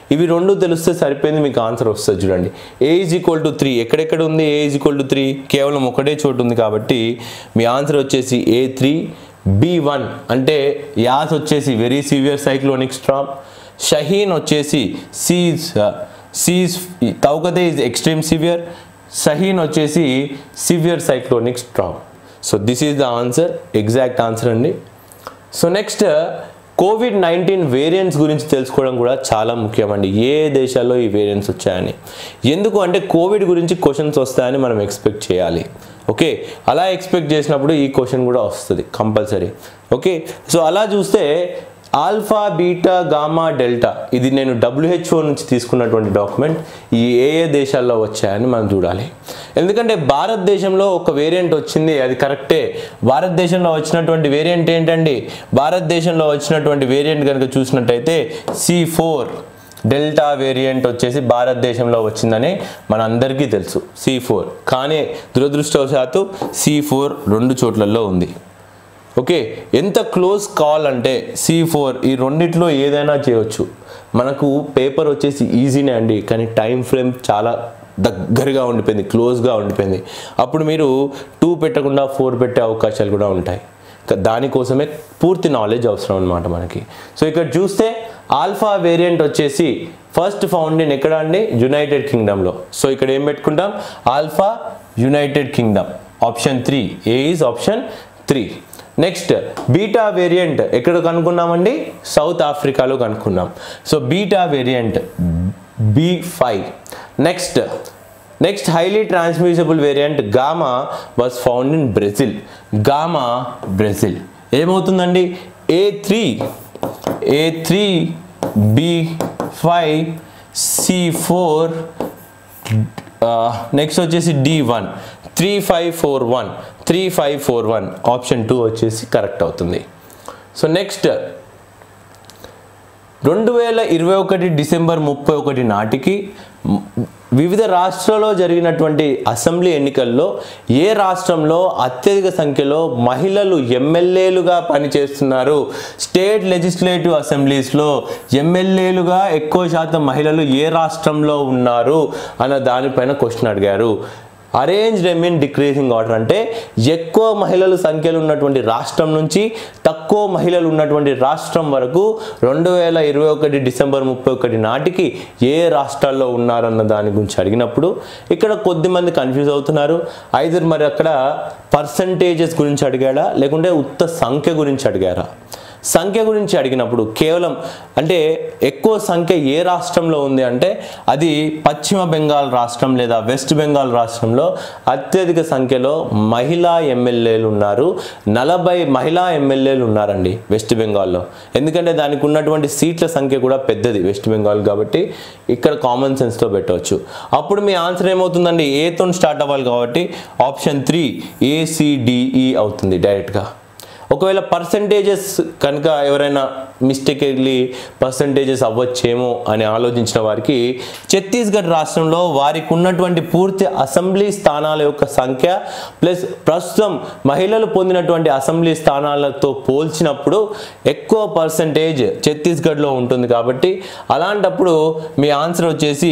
ఇవి రెండు తెలిస్తే సరిపోయింది మీకు ఆన్సర్ వస్తుంది చూడండి A is equal to three ఎక్కడెక్కడ ఉంది A is equal to three కేవలం ఒకటే చోటు ఉంది కాబట్టి మీ ఆన్సర్ వచ్చేసి ఏ త్రీ బి వన్ అంటే యాస్ వచ్చేసి very severe cyclonic storm Shaheen వచ్చేసి సీజ్ సీజ్ Tauktae is extreme severe Shaheen వచ్చేసి severe cyclonic storm so this is the answer exact answer అండి so next COVID nineteen variants గురించి తెలుసుకోవడం కూడా చాలా ముఖ్యమండి ఏ దేశాల్లో ఈ వేరియంట్స్ వచ్చాయని ఎందుకు అంటే కోవిడ్ గురించి క్వశ్చన్స్ వస్తాయని మనం ఎక్స్పెక్ట్ చేయాలి ఓకే అలా ఎక్స్పెక్ట్ చేసినప్పుడు ఈ క్వశ్చన్ కూడా వస్తుంది కంపల్సరీ ఓకే సో అలా చూస్తే ఆల్ఫా బీటా గామా డెల్టా ఇది నేను డబ్ల్యూహెచ్ఓ నుంచి తీసుకున్నటువంటి డాక్యుమెంట్ ఈ ఏ ఏ దేశాల్లో వచ్చాయని మనం చూడాలి ఎందుకంటే భారతదేశంలో ఒక వేరియంట్ వచ్చింది అది కరెక్టే భారతదేశంలో వచ్చినటువంటి వేరియంట్ ఏంటండి భారతదేశంలో వచ్చినటువంటి వేరియంట్ కనుక చూసినట్టయితే సి ఫోర్ డెల్టా వేరియంట్ వచ్చేసి భారతదేశంలో వచ్చిందని మనందరికీ తెలుసు సి ఫోర్ కానీ దురదృష్టవశాత్తు సి ఫోర్ రెండు చోట్లలో ఉంది ఓకే ఎంత క్లోజ్ కాల్ అంటే సి ఫోర్ ఈ రెండిట్లో ఏదైనా చేయొచ్చు మనకు పేపర్ వచ్చేసి ఈజీనే అండి కానీ టైం ఫ్రేమ్ చాలా దగ్గరగా ఉండిపోయింది క్లోజ్గా ఉండిపోయింది అప్పుడు మీరు టూ పెట్టకుండా ఫోర్ పెట్టే అవకాశాలు కూడా ఉంటాయి క- దానికోసమే పూర్తి నాలెడ్జ్ అవసరం అనమాట మనకి సో ఇక్కడ చూస్తే ఆల్ఫా వేరియంట్ వచ్చేసి ఫస్ట్ ఫౌండ్ ఇన్ ఎక్కడ అండి యునైటెడ్ కింగ్డమ్లో సో ఇక్కడ ఏం పెట్టుకుంటాం alpha United Kingdom option three A is option three next beta variant ఎక్కడ కనుక్కున్నామండి సౌత్ ఆఫ్రికాలో కనుక్కున్నాం so beta variant B five next next highly transmissible variant gamma was found in Brazil gamma Brazil ఏమవుతుందండి A three A three B five C four next వచ్చేసి D one three five four one three five four one option two వచ్చేసి correct అవుతుంది so next రెండు వేల ఇరవై ఒకటి December ముప్పై ఒకటి నాటికి మ్, వివిధ రాష్ట్రాల్లో జరిగినటువంటి అసెంబ్లీ ఎన్నికల్లో ఏ రాష్ట్రంలో అత్యధిక సంఖ్యలో మహిళలు ఎమ్మెల్యేలుగా పనిచేస్తున్నారు స్టేట్ లెజిస్లేటివ్ అసెంబ్లీస్లో ఎమ్మెల్యేలుగా ఎక్కువ శాతం మహిళలు ఏ రాష్ట్రంలో ఉన్నారు అన్న దానిపైన క్వశ్చన్ అడిగారు అరేంజ్డ్ ఎమిన్ డిక్రీజింగ్ ఆర్డర్ అంటే ఎక్కువ మహిళలు సంఖ్యలు ఉన్నటువంటి రాష్ట్రం నుంచి తక్కువ మహిళలు ఉన్నటువంటి రాష్ట్రం వరకు రెండు వేల ఇరవై ఒకటి డిసెంబర్ ముప్పై ఒకటి నాటికి ఏ రాష్ట్రాల్లో ఉన్నారన్న దాని గురించి అడిగినప్పుడు ఇక్కడ కొద్దిమంది కన్ఫ్యూజ్ అవుతున్నారు ఐదర్ మరి అక్కడ పర్సంటేజెస్ గురించి అడిగాడా లేకుంటే ఉత్త సంఖ్య గురించి అడిగారా సంఖ్య గురించి అడిగినప్పుడు కేవలం అంటే ఎక్కువ సంఖ్య ఏ రాష్ట్రంలో ఉంది అంటే అది పశ్చిమ బెంగాల్ రాష్ట్రం లేదా వెస్ట్ బెంగాల్ రాష్ట్రంలో అత్యధిక సంఖ్యలో మహిళా ఎమ్మెల్యేలు ఉన్నారు నలభై మహిళా ఎమ్మెల్యేలు ఉన్నారండి వెస్ట్ బెంగాల్లో ఎందుకంటే దానికి ఉన్నటువంటి సీట్ల సంఖ్య కూడా పెద్దది వెస్ట్ బెంగాల్ కాబట్టి ఇక్కడ కామన్ సెన్స్తో పెట్టవచ్చు అప్పుడు మీ ఆన్సర్ ఏమవుతుందండి ఏతో స్టార్ట్ అవ్వాలి కాబట్టి ఆప్షన్ త్రీ ఏసిడిఈ అవుతుంది డైరెక్ట్గా ఒకవేళ పర్సంటేజెస్ కనుక ఎవరైనా మిస్టేక్లీ పర్సంటేజెస్ అవ్వచ్చేమో అని ఆలోచించిన వారికి ఛత్తీస్గఢ్ రాష్ట్రంలో వారికి ఉన్నటువంటి పూర్తి అసెంబ్లీ స్థానాల యొక్క సంఖ్య ప్లస్ ప్రస్తుతం మహిళలు పొందినటువంటి అసెంబ్లీ స్థానాలతో పోల్చినప్పుడు ఎక్కువ పర్సంటేజ్ ఛత్తీస్గఢ్లో ఉంటుంది కాబట్టి అలాంటప్పుడు మీ ఆన్సర్ వచ్చేసి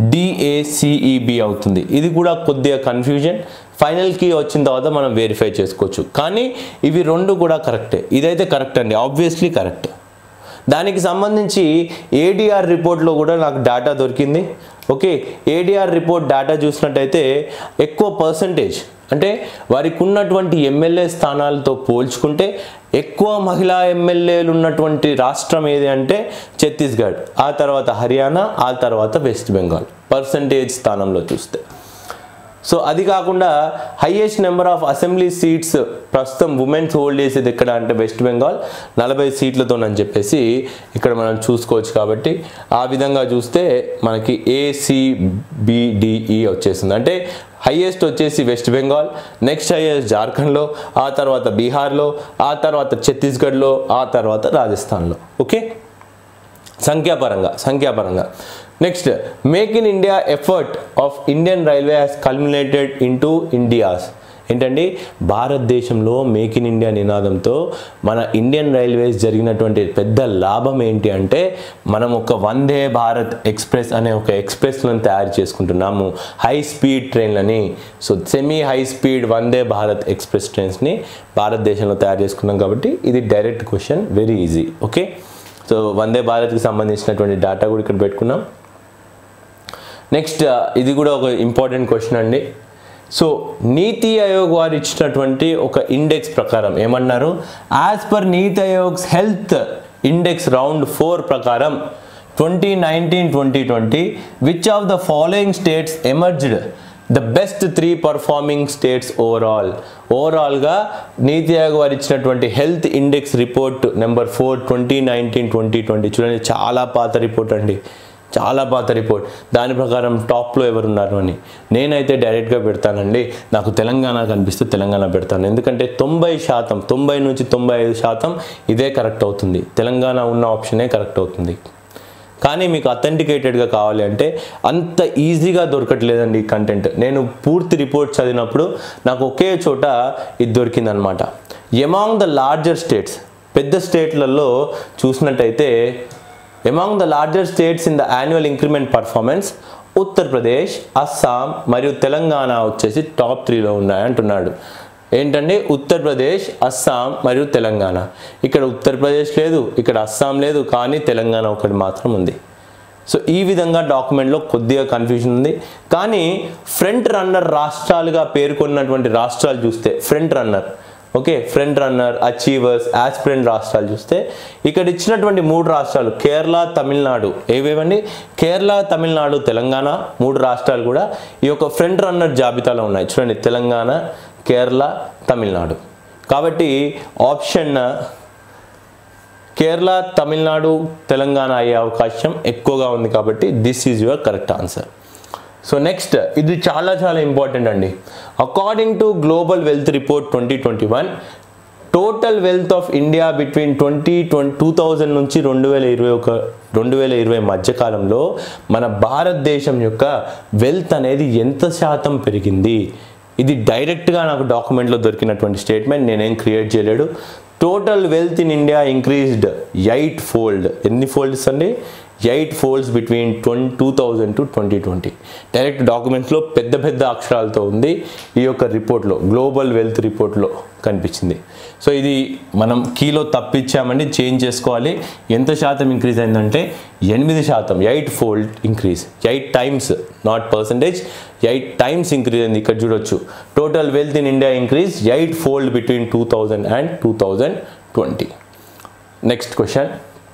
డిఏసిఈబి అవుతుంది ఇది కూడా కొద్దిగా కన్ఫ్యూజన్ ఫైనల్కి వచ్చిన తర్వాత మనం వెరిఫై చేసుకోవచ్చు కానీ ఇవి రెండు కూడా కరెక్టే ఇదైతే కరెక్ట్ అండి ఆబ్వియస్లీ కరెక్ట్ దానికి సంబంధించి ఏడిఆర్ రిపోర్ట్లో కూడా నాకు డేటా దొరికింది ఓకే ఏడిఆర్ రిపోర్ట్ డేటా చూసినట్టయితే ఎక్కువ పర్సంటేజ్ అంటే వారికి ఉన్నటువంటి ఎమ్మెల్యే స్థానాలతో పోల్చుకుంటే ఎక్కువ మహిళా ఎమ్మెల్యేలు ఉన్నటువంటి రాష్ట్రం ఏది అంటే ఛత్తీస్గఢ్ ఆ తర్వాత హర్యానా ఆ తర్వాత వెస్ట్ బెంగాల్ పర్సంటేజ్ స్థానంలో చూస్తే సో అది కాకుండా highest number of assembly seats ప్రస్తుతం ఉమెన్స్ హోల్డ్ చేసేది ఎక్కడ అంటే వెస్ట్ బెంగాల్ నలభై సీట్లతోనని చెప్పేసి ఇక్కడ మనం చూసుకోవచ్చు కాబట్టి ఆ విధంగా చూస్తే మనకి ఏసీబిడిఈ వచ్చేసింది అంటే హైయెస్ట్ వచ్చేసి వెస్ట్ బెంగాల్ నెక్స్ట్ హైయెస్ట్ జార్ఖండ్లో ఆ తర్వాత బీహార్లో ఆ తర్వాత ఛత్తీస్గఢ్లో ఆ తర్వాత రాజస్థాన్లో ఓకే సంఖ్యాపరంగా సంఖ్యాపరంగా next make in India effort of Indian railway has culminated in to India's ఏంటండి భారతదేశంలో మేక్ ఇన్ ఇండియా నినాదంతో మన ఇండియన్ రైల్వేస్ జరిగినటువంటి పెద్ద లాభం ఏంటి అంటే మనం ఒక వందే భారత్ ఎక్స్ప్రెస్ అనే ఒక ఎక్స్ప్రెస్లను తయారు చేసుకుంటున్నాము హై స్పీడ్ ట్రైన్లని so semi high speed Vande Bharat express ట్రైన్స్ని భారతదేశంలో తయారు చేసుకున్నాం కాబట్టి ఇది direct question very easy okay so Vande భారత్కి సంబంధించినటువంటి డేటా కూడా ఇక్కడ పెట్టుకున్నాం నెక్స్ట్ ఇది కూడా ఒక ఇంపార్టెంట్ క్వశ్చన్ అండి సో నీతి ఆయోగ్ వారు ఇచ్చినటువంటి ఒక ఇండెక్స్ ప్రకారం ఏమన్నారు as per Niti Aayog's health index round four ప్రకారం twenty nineteen twenty twenty which of the following states emerged the best three performing states overall ఓవరాల్గా నీతి ఆయోగ్ వారు ఇచ్చినటువంటి health index report number four twenty nineteen twenty twenty చూడండి చాలా పాత report అండి చాలా పాత రిపోర్ట్ దాని ప్రకారం టాప్లో ఎవరున్నారు అని నేనైతే డైరెక్ట్గా పెడతానండి నాకు తెలంగాణ కనిపిస్తే తెలంగాణ పెడతాను ఎందుకంటే తొంభై శాతం తొంభై నుంచి తొంభై ఐదు శాతం ఇదే కరెక్ట్ అవుతుంది తెలంగాణ ఉన్న ఆప్షనే కరెక్ట్ అవుతుంది కానీ మీకు అథెంటికేటెడ్గా కావాలి అంటే అంత ఈజీగా దొరకట్లేదండి ఈ కంటెంట్ నేను పూర్తి రిపోర్ట్ చదివినప్పుడు నాకు ఒకే చోట ఇది దొరికిందనమాట ఎమాంగ్ ద లార్జర్ స్టేట్స్ పెద్ద స్టేట్లలో చూసినట్టయితే among the larger states in the annual increment performance Uttar Pradesh Assam మరియు తెలంగాణ వచ్చేసి టాప్ త్రీలో ఉన్నాయి అంటున్నాడు ఏంటంటే ఉత్తరప్రదేశ్ అస్సాం మరియు తెలంగాణ ఇక్కడ ఉత్తరప్రదేశ్ లేదు ఇక్కడ అస్సాం లేదు కానీ తెలంగాణ ఒకటి మాత్రం ఉంది సో ఈ విధంగా డాక్యుమెంట్లో కొద్దిగా కన్ఫ్యూజన్ ఉంది కానీ ఫ్రంట్ రన్నర్ రాష్ట్రాలుగా పేర్కొన్నటువంటి రాష్ట్రాలు చూస్తే front runner okay front runner achievers aspirant రాష్ట్రాలు చూస్తే ఇక్కడ ఇచ్చినటువంటి మూడు రాష్ట్రాలు కేరళ తమిళనాడు ఏవేవండి కేరళ తమిళనాడు తెలంగాణ మూడు రాష్ట్రాలు కూడా ఈ యొక్క ఫ్రంట్ రన్నర్ జాబితాలో ఉన్నాయి చూడండి తెలంగాణ కేరళ తమిళనాడు కాబట్టి ఆప్షన్ కేరళ తమిళనాడు తెలంగాణ అయ్యే అవకాశం ఎక్కువగా ఉంది కాబట్టి this is your correct answer so next ఇది చాలా చాలా ఇంపార్టెంట్ అండి according to global wealth report twenty twenty one total wealth of India between twenty twenty two thousand నుంచి రెండు వేల ఇరవై ఒక రెండు వేల ఇరవై మధ్యకాలంలో మన భారతదేశం యొక్క వెల్త్ అనేది ఎంత శాతం పెరిగింది ఇది డైరెక్ట్గా నాకు డాక్యుమెంట్లో దొరికినటువంటి స్టేట్మెంట్ నేనేం క్రియేట్ చేయలేడు total wealth in India increased eight fold ఎన్ని ఫోల్డ్స్ అండి ఎయిట్ ఫోల్డ్స్ బిట్వీన్ ట్వం two thousand to twenty twenty direct డాక్యుమెంట్స్లో పెద్ద పెద్ద అక్షరాలతో ఉంది ఈ యొక్క రిపోర్ట్లో గ్లోబల్ వెల్త్ రిపోర్ట్లో కనిపించింది సో ఇది మనం కీలో తప్పించామండి చేంజ్ చేసుకోవాలి ఎంత శాతం ఇంక్రీజ్ అయిందంటే ఎనిమిది శాతం eight fold increase eight times not percentage eight times increase అయింది ఇక్కడ చూడొచ్చు total wealth in India increase eight fold between two thousand and two thousand twenty next question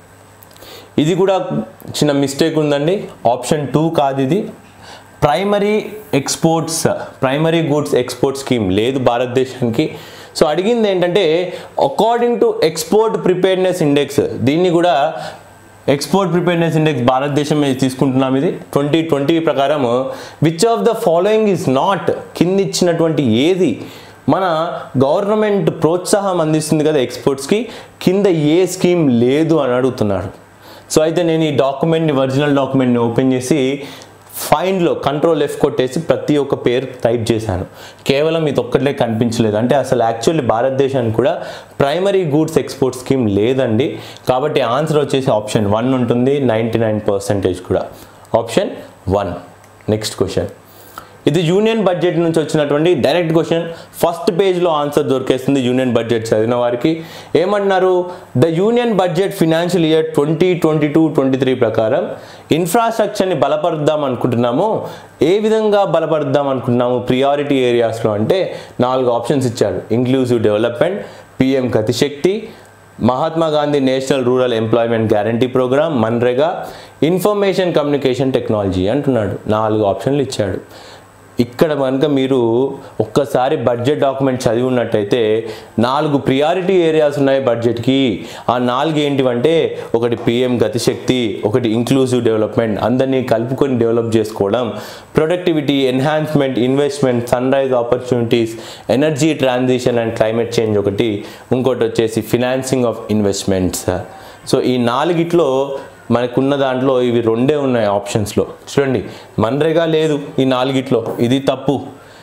ఇది కూడా చిన్న మిస్టేక్ ఉందండి ఆప్షన్ టూ కాదు ఇది primary exports primary goods export scheme లేదు భారతదేశానికి సో అడిగింది ఏంటంటే according to export preparedness index దీన్ని కూడా ఎక్స్పోర్ట్ ప్రిపేర్నెస్ ఇండెక్స్ భారతదేశం మీద తీసుకుంటున్నాం ఇది ట్వంటీ ట్వంటీ ప్రకారం which of the following is not కింద ఇచ్చినటువంటి ఏది మన గవర్నమెంట్ ప్రోత్సాహం అందిస్తుంది కదా ఎక్స్పోర్ట్స్కి కింద ఏ స్కీమ్ లేదు అని అడుగుతున్నాడు సో అయితే నేను ఈ డాక్యుమెంట్ని ఒరిజినల్ డాక్యుమెంట్ని ఓపెన్ చేసి ఫైండ్లో కంట్రోల్ ఎఫ్ కొట్టేసి ప్రతి ఒక్క పేరు టైప్ చేశాను కేవలం ఇది ఒక్కట్లే కనిపించలేదు అంటే అసలు యాక్చువల్లీ భారతదేశానికి కూడా ప్రైమరీ గూడ్స్ ఎక్స్పోర్ట్ స్కీమ్ లేదండి కాబట్టి ఆన్సర్ వచ్చేసి ఆప్షన్ వన్ ఉంటుంది నైంటీ నైన్ పర్సెంటేజ్ కూడా ఆప్షన్ వన్ నెక్స్ట్ క్వశ్చన్ ఇది యూనియన్ బడ్జెట్ నుంచి వచ్చినటువంటి డైరెక్ట్ క్వశ్చన్ ఫస్ట్ పేజ్లో ఆన్సర్ దొరికేస్తుంది యూనియన్ బడ్జెట్ చదివిన వారికి ఏమంటున్నారు the union budget financial year twenty twenty two twenty three ప్రకారం ఇన్ఫ్రాస్ట్రక్చర్ని బలపరుద్దాం అనుకుంటున్నాము ఏ విధంగా బలపరుద్దాం అనుకుంటున్నాము ప్రియారిటీ ఏరియాస్లో అంటే నాలుగు ఆప్షన్స్ ఇచ్చారు inclusive development PM Gati Shakti Mahatma Gandhi national rural employment guarantee programme మన్రేగా ఇన్ఫర్మేషన్ కమ్యూనికేషన్ టెక్నాలజీ అంటున్నాడు నాలుగు ఆప్షన్లు ఇచ్చాడు ఇక్కడ కనుక మీరు ఒక్కసారి బడ్జెట్ డాక్యుమెంట్ చదివి ఉన్నట్టయితే నాలుగు ప్రియారిటీ ఏరియాస్ ఉన్నాయి బడ్జెట్కి ఆ నాలుగు ఏంటివంటే ఒకటి పిఎం గతిశక్తి ఒకటి ఇంక్లూజివ్ డెవలప్మెంట్ అందరినీ కలుపుకొని డెవలప్ చేసుకోవడం productivity enhancement investment sunrise opportunities energy transition and climate change ఒకటి ఇంకోటి వచ్చేసి ఫినాన్సింగ్ ఆఫ్ ఇన్వెస్ట్మెంట్స్ సో ఈ నాలుగిట్లో మనకున్న దాంట్లో ఇవి రెండే ఉన్నాయి ఆప్షన్స్లో చూడండి మన్రేగా లేదు ఈ నాలుగిట్లో ఇది తప్పు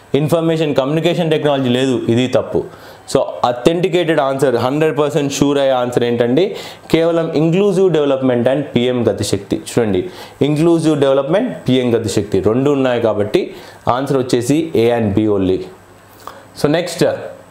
ఇన్ఫర్మేషన్ కమ్యూనికేషన్ టెక్నాలజీ లేదు ఇది తప్పు so authenticated answer hundred percent sure అయ్యే ఆన్సర్ ఏంటండి కేవలం inclusive development and PM Gati Shakti చూడండి ఇంక్లూజివ్ డెవలప్మెంట్ పిఎం గతిశక్తి రెండు ఉన్నాయి కాబట్టి ఆన్సర్ వచ్చేసి A and B only so next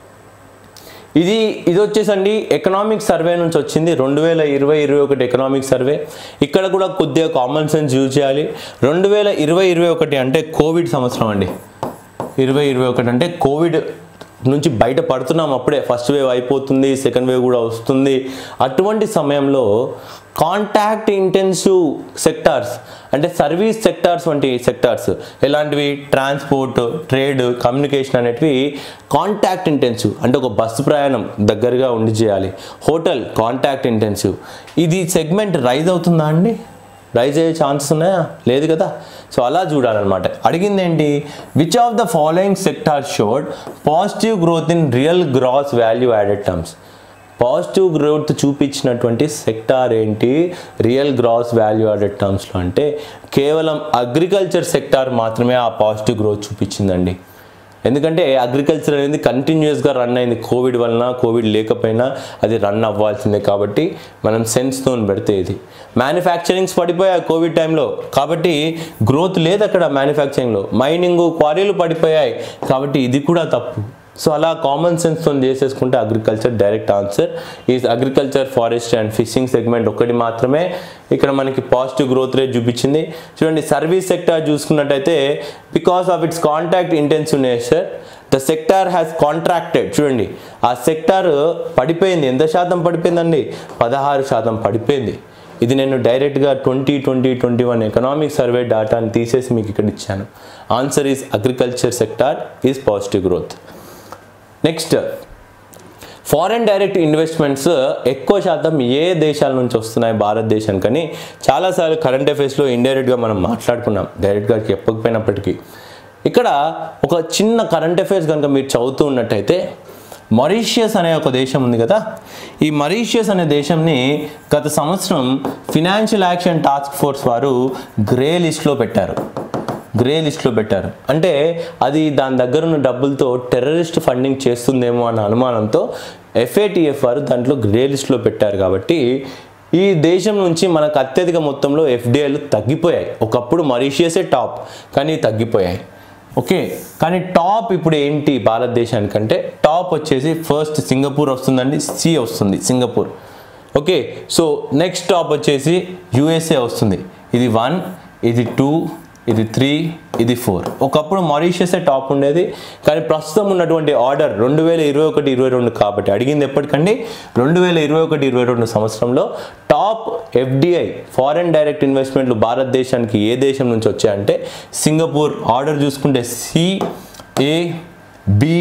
ఇది ఇది వచ్చేసండి ఎకనామిక్ సర్వే నుంచి వచ్చింది రెండు వేల ఇరవై ఇరవై ఒకటి ఎకనామిక్ సర్వే ఇక్కడ కూడా కొద్దిగా కామన్ సెన్స్ యూజ్ చేయాలి రెండు వేల ఇరవై ఇరవై ఒకటి అంటే కోవిడ్ సంవత్సరం అండి ఇరవై ఇరవై ఒకటి అంటే కోవిడ్ నుంచి బయట పడుతున్నాం అప్పుడే ఫస్ట్ వేవ్ అయిపోతుంది సెకండ్ వేవ్ కూడా వస్తుంది అటువంటి సమయంలో కాంటాక్ట్ ఇంటెన్సివ్ సెక్టార్స్ అంటే సర్వీస్ సెక్టార్స్ వంటి సెక్టార్స్ ఎలాంటివి ట్రాన్స్పోర్ట్ ట్రేడ్ కమ్యూనికేషన్ అనేటివి కాంటాక్ట్ ఇంటెన్సివ్ అంటే ఒక బస్సు ప్రయాణం దగ్గరగా ఉండి చేయాలి హోటల్ కాంటాక్ట్ ఇంటెన్సివ్ ఇది సెగ్మెంట్ రైజ్ అవుతుందా అండి రైజ్ అయ్యే ఛాన్సెస్ ఉన్నాయా లేదు కదా సో అలా చూడాలన్నమాట అడిగింది ఏంటి which of the following sector showed positive growth in real gross value added terms positive growth చూపించినటువంటి సెక్టార్ ఏంటి రియల్ గ్రాస్ వాల్యూ యాడెడ్ టర్మ్స్లో అంటే కేవలం అగ్రికల్చర్ సెక్టార్ మాత్రమే ఆ పాజిటివ్ గ్రోత్ చూపించిందండి ఎందుకంటే అగ్రికల్చర్ అనేది కంటిన్యూస్గా రన్ అయింది కోవిడ్ వలన కోవిడ్ లేకపోయినా అది రన్ అవ్వాల్సిందే కాబట్టి మనం సెన్స్తో పెడితే ఇది మ్యానుఫ్యాక్చరింగ్స్ పడిపోయాయి కోవిడ్ టైంలో కాబట్టి గ్రోత్ లేదు అక్కడ మ్యానుఫ్యాక్చరింగ్లో మైనింగ్ క్వారీలు పడిపోయాయి కాబట్టి ఇది కూడా తప్పు సో అలా కామన్ సెన్స్తో చేసేసుకుంటే అగ్రికల్చర్ డైరెక్ట్ ఆన్సర్ ఈ agriculture forest and fishing segment ఒకటి మాత్రమే ఇక్కడ మనకి పాజిటివ్ గ్రోత్ రేట్ చూపించింది చూడండి సర్వీస్ సెక్టార్ చూసుకున్నట్టయితే because of its contact intensive nature the sector has contracted చూడండి ఆ సెక్టార్ పడిపోయింది ఎంత శాతం పడిపోయిందండి పదహారు శాతం పడిపోయింది ఇది నేను డైరెక్ట్గా twenty twenty twenty one economic survey డాటాని తీసేసి మీకు ఇక్కడ ఇచ్చాను answer is agriculture sector is positive growth next foreign direct investments ఎక్కువ శాతం ఏ దేశాల నుంచి వస్తున్నాయి భారతదేశానికని చాలాసార్లు కరెంట్ అఫైర్స్లో ఇండైరెక్ట్గా మనం మాట్లాడుకున్నాం డైరెక్ట్గా చెప్పకపోయినప్పటికీ ఇక్కడ ఒక చిన్న కరెంట్ అఫైర్స్ కనుక మీరు చదువుతూ ఉన్నట్టయితే మొరీషియస్ అనే ఒక దేశం ఉంది కదా ఈ మొరీషియస్ అనే దేశంని గత సంవత్సరం ఫినాన్షియల్ యాక్షన్ టాస్క్ ఫోర్స్ వారు గ్రే లిస్ట్లో పెట్టారు గ్రే లిస్ట్లో పెట్టారు అంటే అది దాని దగ్గర ఉన్న డబ్బులతో టెర్రరిస్ట్ ఫండింగ్ చేస్తుందేమో అన్న అనుమానంతో ఎఫ్ఏటిఎఫ్ వారు దాంట్లో గ్రే లిస్ట్లో పెట్టారు కాబట్టి ఈ దేశం నుంచి మనకు అత్యధిక మొత్తంలో ఎఫ్డిఐలు తగ్గిపోయాయి ఒకప్పుడు మరీషియసే టాప్ కానీ తగ్గిపోయాయి ఓకే కానీ టాప్ ఇప్పుడు ఏంటి భారతదేశానికంటే టాప్ వచ్చేసి ఫస్ట్ సింగపూర్ వస్తుందండి సి వస్తుంది Singapore okay so next top వచ్చేసి యుఎస్ఏ వస్తుంది ఇది వన్ ఇది టూ ఇది త్రీ ఇది ఫోర్ ఒకప్పుడు మారిషియసే టాప్ ఉండేది కానీ ప్రస్తుతం ఉన్నటువంటి ఆర్డర్ రెండు వేల ఇరవై ఒకటి ఇరవై రెండు కాబట్టి అడిగింది ఎప్పటికండి రెండు వేల ఇరవై ఒకటి ఇరవై రెండు సంవత్సరంలో టాప్ ఎఫ్డిఐ ఫారెన్ డైరెక్ట్ ఇన్వెస్ట్మెంట్లు భారతదేశానికి ఏ దేశం నుంచి వచ్చాయంటే సింగపూర్ ఆర్డర్ చూసుకుంటే C A B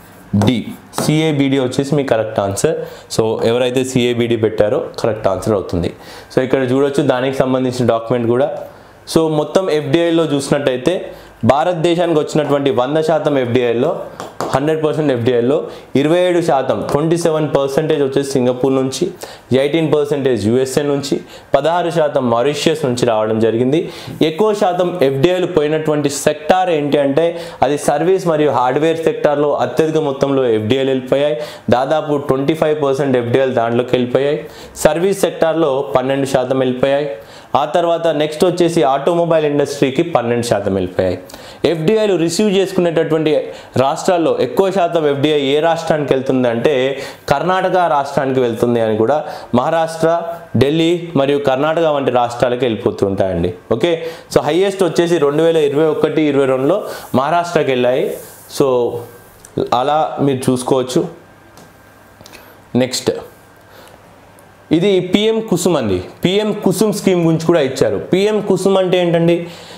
D CABD వచ్చేసి మీ కరెక్ట్ ఆన్సర్ సో ఎవరైతే సిఏబిడి పెట్టారో కరెక్ట్ ఆన్సర్ అవుతుంది సో ఇక్కడ చూడొచ్చు దానికి సంబంధించిన డాక్యుమెంట్ కూడా సో మొత్తం ఎఫ్డిఐలో చూసినట్టయితే భారతదేశానికి వచ్చినటువంటి వంద శాతం ఎఫ్డిఐలో హండ్రెడ్ పర్సెంట్ ఎఫ్డిఐలో ఇరవై ఏడు శాతం ట్వంటీ సెవెన్ పర్సెంటేజ్ వచ్చేసి సింగపూర్ నుంచి ఎయిటీన్ పర్సెంటేజ్ యుఎస్ఏ నుంచి పదహారు శాతం మారిషియస్ నుంచి రావడం జరిగింది ఎక్కువ శాతం ఎఫ్డిఐలు పోయినటువంటి సెక్టార్ ఏంటి అంటే అది సర్వీస్ మరియు హార్డ్వేర్ సెక్టార్లో అత్యధిక మొత్తంలో ఎఫ్డిఐలు వెళ్ళిపోయాయి దాదాపు ట్వంటీ ఫైవ్ పర్సెంట్ ఎఫ్డిఐలు దాంట్లోకి వెళ్ళిపోయాయి సర్వీస్ సెక్టార్లో పన్నెండు శాతం వెళ్ళిపోయాయి ఆ తర్వాత నెక్స్ట్ వచ్చేసి ఆటోమొబైల్ ఇండస్ట్రీకి పన్నెండు శాతం వెళ్ళిపోయాయి ఎఫ్డిఐలు రిసీవ్ చేసుకునేటటువంటి రాష్ట్రాల్లో ఎక్కువ శాతం ఎఫ్డిఐ ఏ రాష్ట్రానికి వెళ్తుంది అంటే కర్ణాటక రాష్ట్రానికి వెళ్తుంది అని కూడా మహారాష్ట్ర ఢిల్లీ మరియు కర్ణాటక వంటి రాష్ట్రాలకు వెళ్ళిపోతుంటాయండి ఓకే సో హైయెస్ట్ వచ్చేసి రెండు వేల ఇరవై ఒకటి ఇరవై రెండులో మహారాష్ట్రకి వెళ్ళాయి సో అలా మీరు చూసుకోవచ్చు నెక్స్ట్ ఇది పిఎం కుసుమ్ అండి పిఎం కుసుమ్ స్కీమ్ గురించి కూడా ఇచ్చారు పిఎం కుసుమ్ అంటే ఏంటండి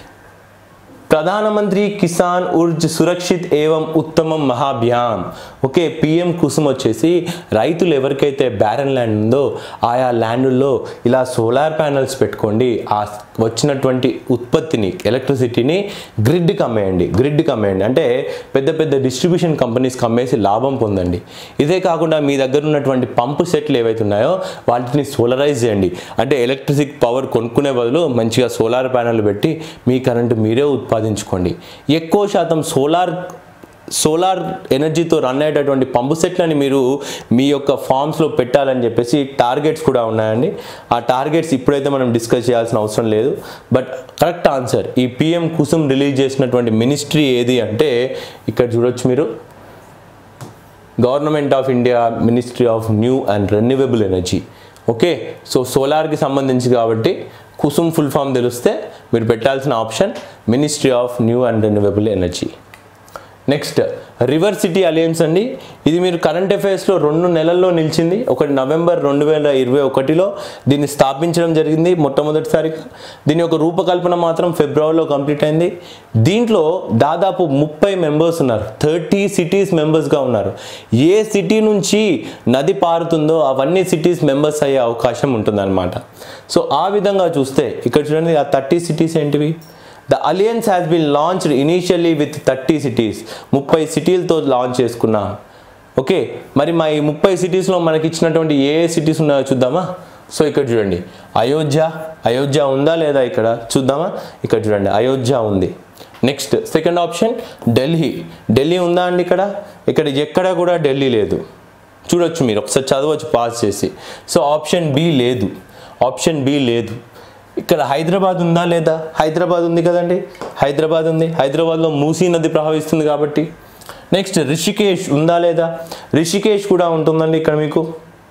ప్రధానమంత్రి కిసాన్ ఉర్జ్ సురక్షిత్ ఏవం ఉత్తమం మహాభ్యామ్ ఓకే పిఎం కుసుమ్ వచ్చేసి రైతులు ఎవరికైతే బ్యారన్ ల్యాండ్ ఉందో ఆయా ల్యాండ్లో ఇలా సోలార్ ప్యానల్స్ పెట్టుకోండి ఆ వచ్చినటువంటి ఉత్పత్తిని ఎలక్ట్రిసిటీని గ్రిడ్కి అమ్మేయండి గ్రిడ్కి అమ్మేయండి అంటే పెద్ద పెద్ద డిస్ట్రిబ్యూషన్ కంపెనీస్కి అమ్మేసి లాభం పొందండి ఇదే కాకుండా మీ దగ్గర ఉన్నటువంటి పంపు సెట్లు ఏవైతే ఉన్నాయో వాటిని సోలరైజ్ చేయండి అంటే ఎలక్ట్రిసిటీ పవర్ కొనుక్కునే బదులు మంచిగా సోలార్ ప్యానల్ పెట్టి మీ కరెంటు మీరే ఉత్పాదించుకోండి ఎక్కువ శాతం సోలార్ సోలార్ ఎనర్జీతో రన్ అయ్యేటటువంటి పంపు సెట్లని మీరు మీ యొక్క ఫామ్స్లో పెట్టాలని చెప్పేసి టార్గెట్స్ కూడా ఉన్నాయండి ఆ టార్గెట్స్ ఇప్పుడైతే మనం డిస్కస్ చేయాల్సిన అవసరం లేదు బట్ కరెక్ట్ ఆన్సర్ ఈ పిఎం కుసుమ్ రిలీజ్ చేసినటువంటి మినిస్ట్రీ ఏది అంటే ఇక్కడ చూడొచ్చు మీరు government of India ministry of new and renewable energy okay so సోలార్కి సంబంధించి కాబట్టి కుసుమ్ ఫుల్ ఫామ్ తెలిస్తే మీరు పెట్టాల్సిన option ministry of new and renewable energy next river city alliance అండి ఇది మీరు కరెంట్ అఫైర్స్లో రెండు నెలల్లో నిలిచింది ఒకటి నవంబర్ రెండు వేల ఇరవై ఒకటిలో దీన్ని స్థాపించడం జరిగింది మొట్టమొదటిసారిగా దీని యొక్క రూపకల్పన మాత్రం ఫిబ్రవరిలో కంప్లీట్ అయింది దీంట్లో దాదాపు ముప్పై మెంబర్స్ ఉన్నారు థర్టీ సిటీస్ మెంబర్స్గా ఉన్నారు ఏ సిటీ నుంచి నది పారుతుందో అవన్నీ సిటీస్ మెంబర్స్ అయ్యే అవకాశం ఉంటుందన్నమాట సో ఆ విధంగా చూస్తే ఇక్కడ చూడండి ఆ థర్టీ సిటీస్ ఏంటివి the alliance has been launched initially with thirty cities ముప్పై సిటీలతో లాంచ్ చేసుకున్నాం ఓకే మరి మా ఈ ముప్పై సిటీస్లో మనకి ఇచ్చినటువంటి ఏ ఏ సిటీస్ ఉన్నాయో చూద్దామా సో ఇక్కడ చూడండి అయోధ్య అయోధ్య ఉందా లేదా ఇక్కడ చూద్దామా ఇక్కడ చూడండి అయోధ్య ఉంది next second option Delhi Delhi ఉందా అండి ఇక్కడ ఇక్కడ ఎక్కడ కూడా ఢిల్లీ లేదు చూడొచ్చు మీరు ఒకసారి చదవచ్చు పాస్ చేసి సో ఆప్షన్ బి లేదు ఆప్షన్ బి లేదు ఇక్కడ హైదరాబాద్ ఉందా లేదా హైదరాబాద్ ఉంది కదండి హైదరాబాద్ ఉంది హైదరాబాద్లో మూసీ నది ప్రవహిస్తుంది కాబట్టి నెక్స్ట్ రిషికేష్ ఉందా లేదా రిషికేష్ కూడా ఉంటుందండి ఇక్కడ మీకు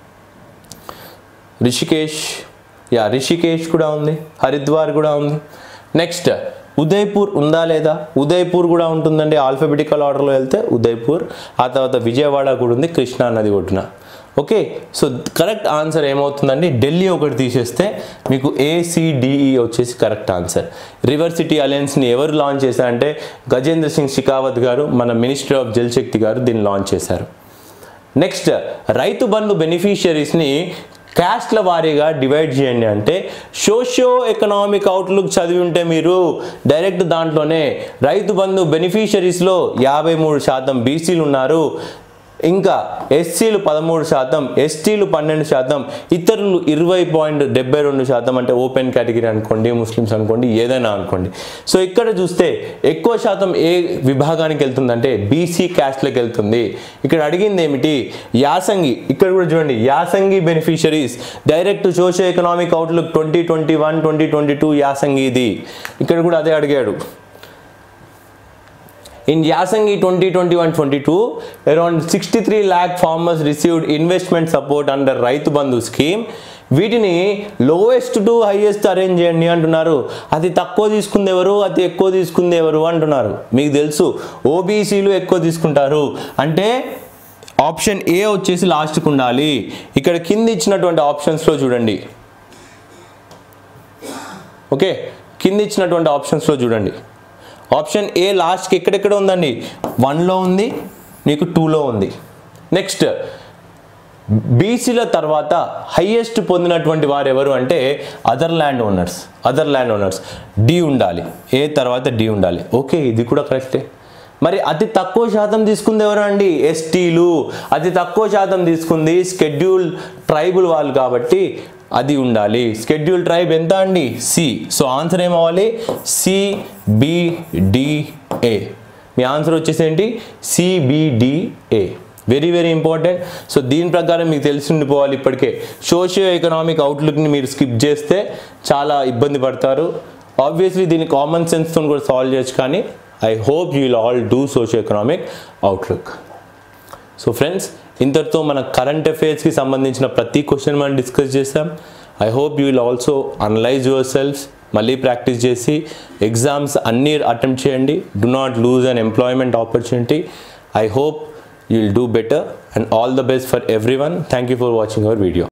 రిషికేష్ యా రిషికేష్ కూడా ఉంది హరిద్వార్ కూడా ఉంది నెక్స్ట్ ఉదయ్పూర్ ఉందా లేదా ఉదయ్పూర్ కూడా ఉంటుందండి ఆల్ఫాబెటికల్ ఆర్డర్లో వెళ్తే ఉదయ్పూర్ ఆ తర్వాత విజయవాడ కూడా ఉంది కృష్ణా నది ఒడ్డున ఓకే సో కరెక్ట్ ఆన్సర్ ఏమవుతుందండి ఢిల్లీ ఒకటి తీసేస్తే మీకు ఏసీడిఈ వచ్చేసి కరెక్ట్ ఆన్సర్ రివర్ సిటీ అలయన్స్ని ఎవరు లాంచ్ చేశారంటే గజేంద్ర సింగ్ షికావత్ గారు మన మినిస్టర్ ఆఫ్ జల్ శక్తి గారు దీన్ని లాంచ్ చేశారు నెక్స్ట్ రైతు బంధు బెనిఫిషియరీస్ని క్యాస్ట్ల వారీగా డివైడ్ చేయండి అంటే సోషియో ఎకనామిక్ అవుట్లుక్ చదివి ఉంటే మీరు డైరెక్ట్ దాంట్లోనే రైతు బంధు బెనిఫిషరీస్లో యాభై మూడు శాతం బీసీలు ఉన్నారు ఇంకా ఎస్సీలు పదమూడు శాతం ఎస్టీలు పన్నెండు శాతం ఇతరులు ఇరవై పాయింట్ డెబ్బై రెండు శాతం అంటే ఓపెన్ కేటగిరీ అనుకోండి ముస్లిమ్స్ అనుకోండి ఏదైనా అనుకోండి సో ఇక్కడ చూస్తే ఎక్కువ శాతం ఏ విభాగానికి వెళ్తుందంటే బీసీ క్యాస్ట్లకు వెళ్తుంది ఇక్కడ అడిగింది ఏమిటి యాసంగి ఇక్కడ కూడా చూడండి యాసంగి beneficiaries direct socio economic outlook twenty twenty one twenty twenty two యాసంగి ఇది ఇక్కడ కూడా అదే అడిగాడు In Yasangi 2021-22, around 63 lakh farmers received investment support under Rythu Bandhu scheme వీటిని లోయెస్ట్ టు హైయెస్ట్ అరేంజ్ చేయండి అంటున్నారు అది తక్కువ తీసుకుంది ఎవరు అతి ఎక్కువ తీసుకుంది ఎవరు అంటున్నారు మీకు తెలుసు ఓబీసీలు ఎక్కువ తీసుకుంటారు అంటే ఆప్షన్ ఏ వచ్చేసి లాస్ట్కి ఉండాలి ఇక్కడ కింద ఇచ్చినటువంటి ఆప్షన్స్లో చూడండి ఓకే కింద ఇచ్చినటువంటి ఆప్షన్స్లో చూడండి ఆప్షన్ ఏ లాస్ట్కి ఎక్కడెక్కడ ఉందండి వన్లో ఉంది నీకు టూలో ఉంది నెక్స్ట్ బీసీల తర్వాత హయ్యెస్ట్ పొందినటువంటి వారు ఎవరు అంటే other land owners other land owners D ఉండాలి ఏ తర్వాత డి ఉండాలి ఓకే ఇది కూడా కరెక్టే మరి అతి తక్కువ శాతం తీసుకుంది ఎవరు అండి ఎస్టీలు అతి తక్కువ శాతం తీసుకుంది స్కెడ్యూల్ ట్రైబుల్ వాళ్ళు కాబట్టి అది ఉండాలి స్కెడ్యూల్ ట్రైబ్ ఎంత అండి సి సో ఆన్సర్ ఏమవ్వాలి సిబిడిఏ మీ ఆన్సర్ వచ్చేసి ఏంటి CBDA very very important so దీని ప్రకారం మీకు తెలిసి ఉండిపోవాలి ఇప్పటికే సోషియో ఎకనామిక్ అవుట్లుక్ని మీరు స్కిప్ చేస్తే చాలా ఇబ్బంది పడతారు ఆబ్వియస్లీ దీన్ని కామన్ సెన్స్తో కూడా సాల్వ్ చేయొచ్చు కానీ I hope you will all do socio economic outlook so friends ఇంతటితో మన కరెంట్ అఫైర్స్కి సంబంధించిన ప్రతి క్వశ్చన్ మనం డిస్కస్ చేసాం I hope you will also analyse your self మళ్ళీ ప్రాక్టీస్ చేసి ఎగ్జామ్స్ అన్నీ అటెంప్ట్ చేయండి do not lose unemployment opportunity I hope you will do better and all the best for everyone thank you for watching our video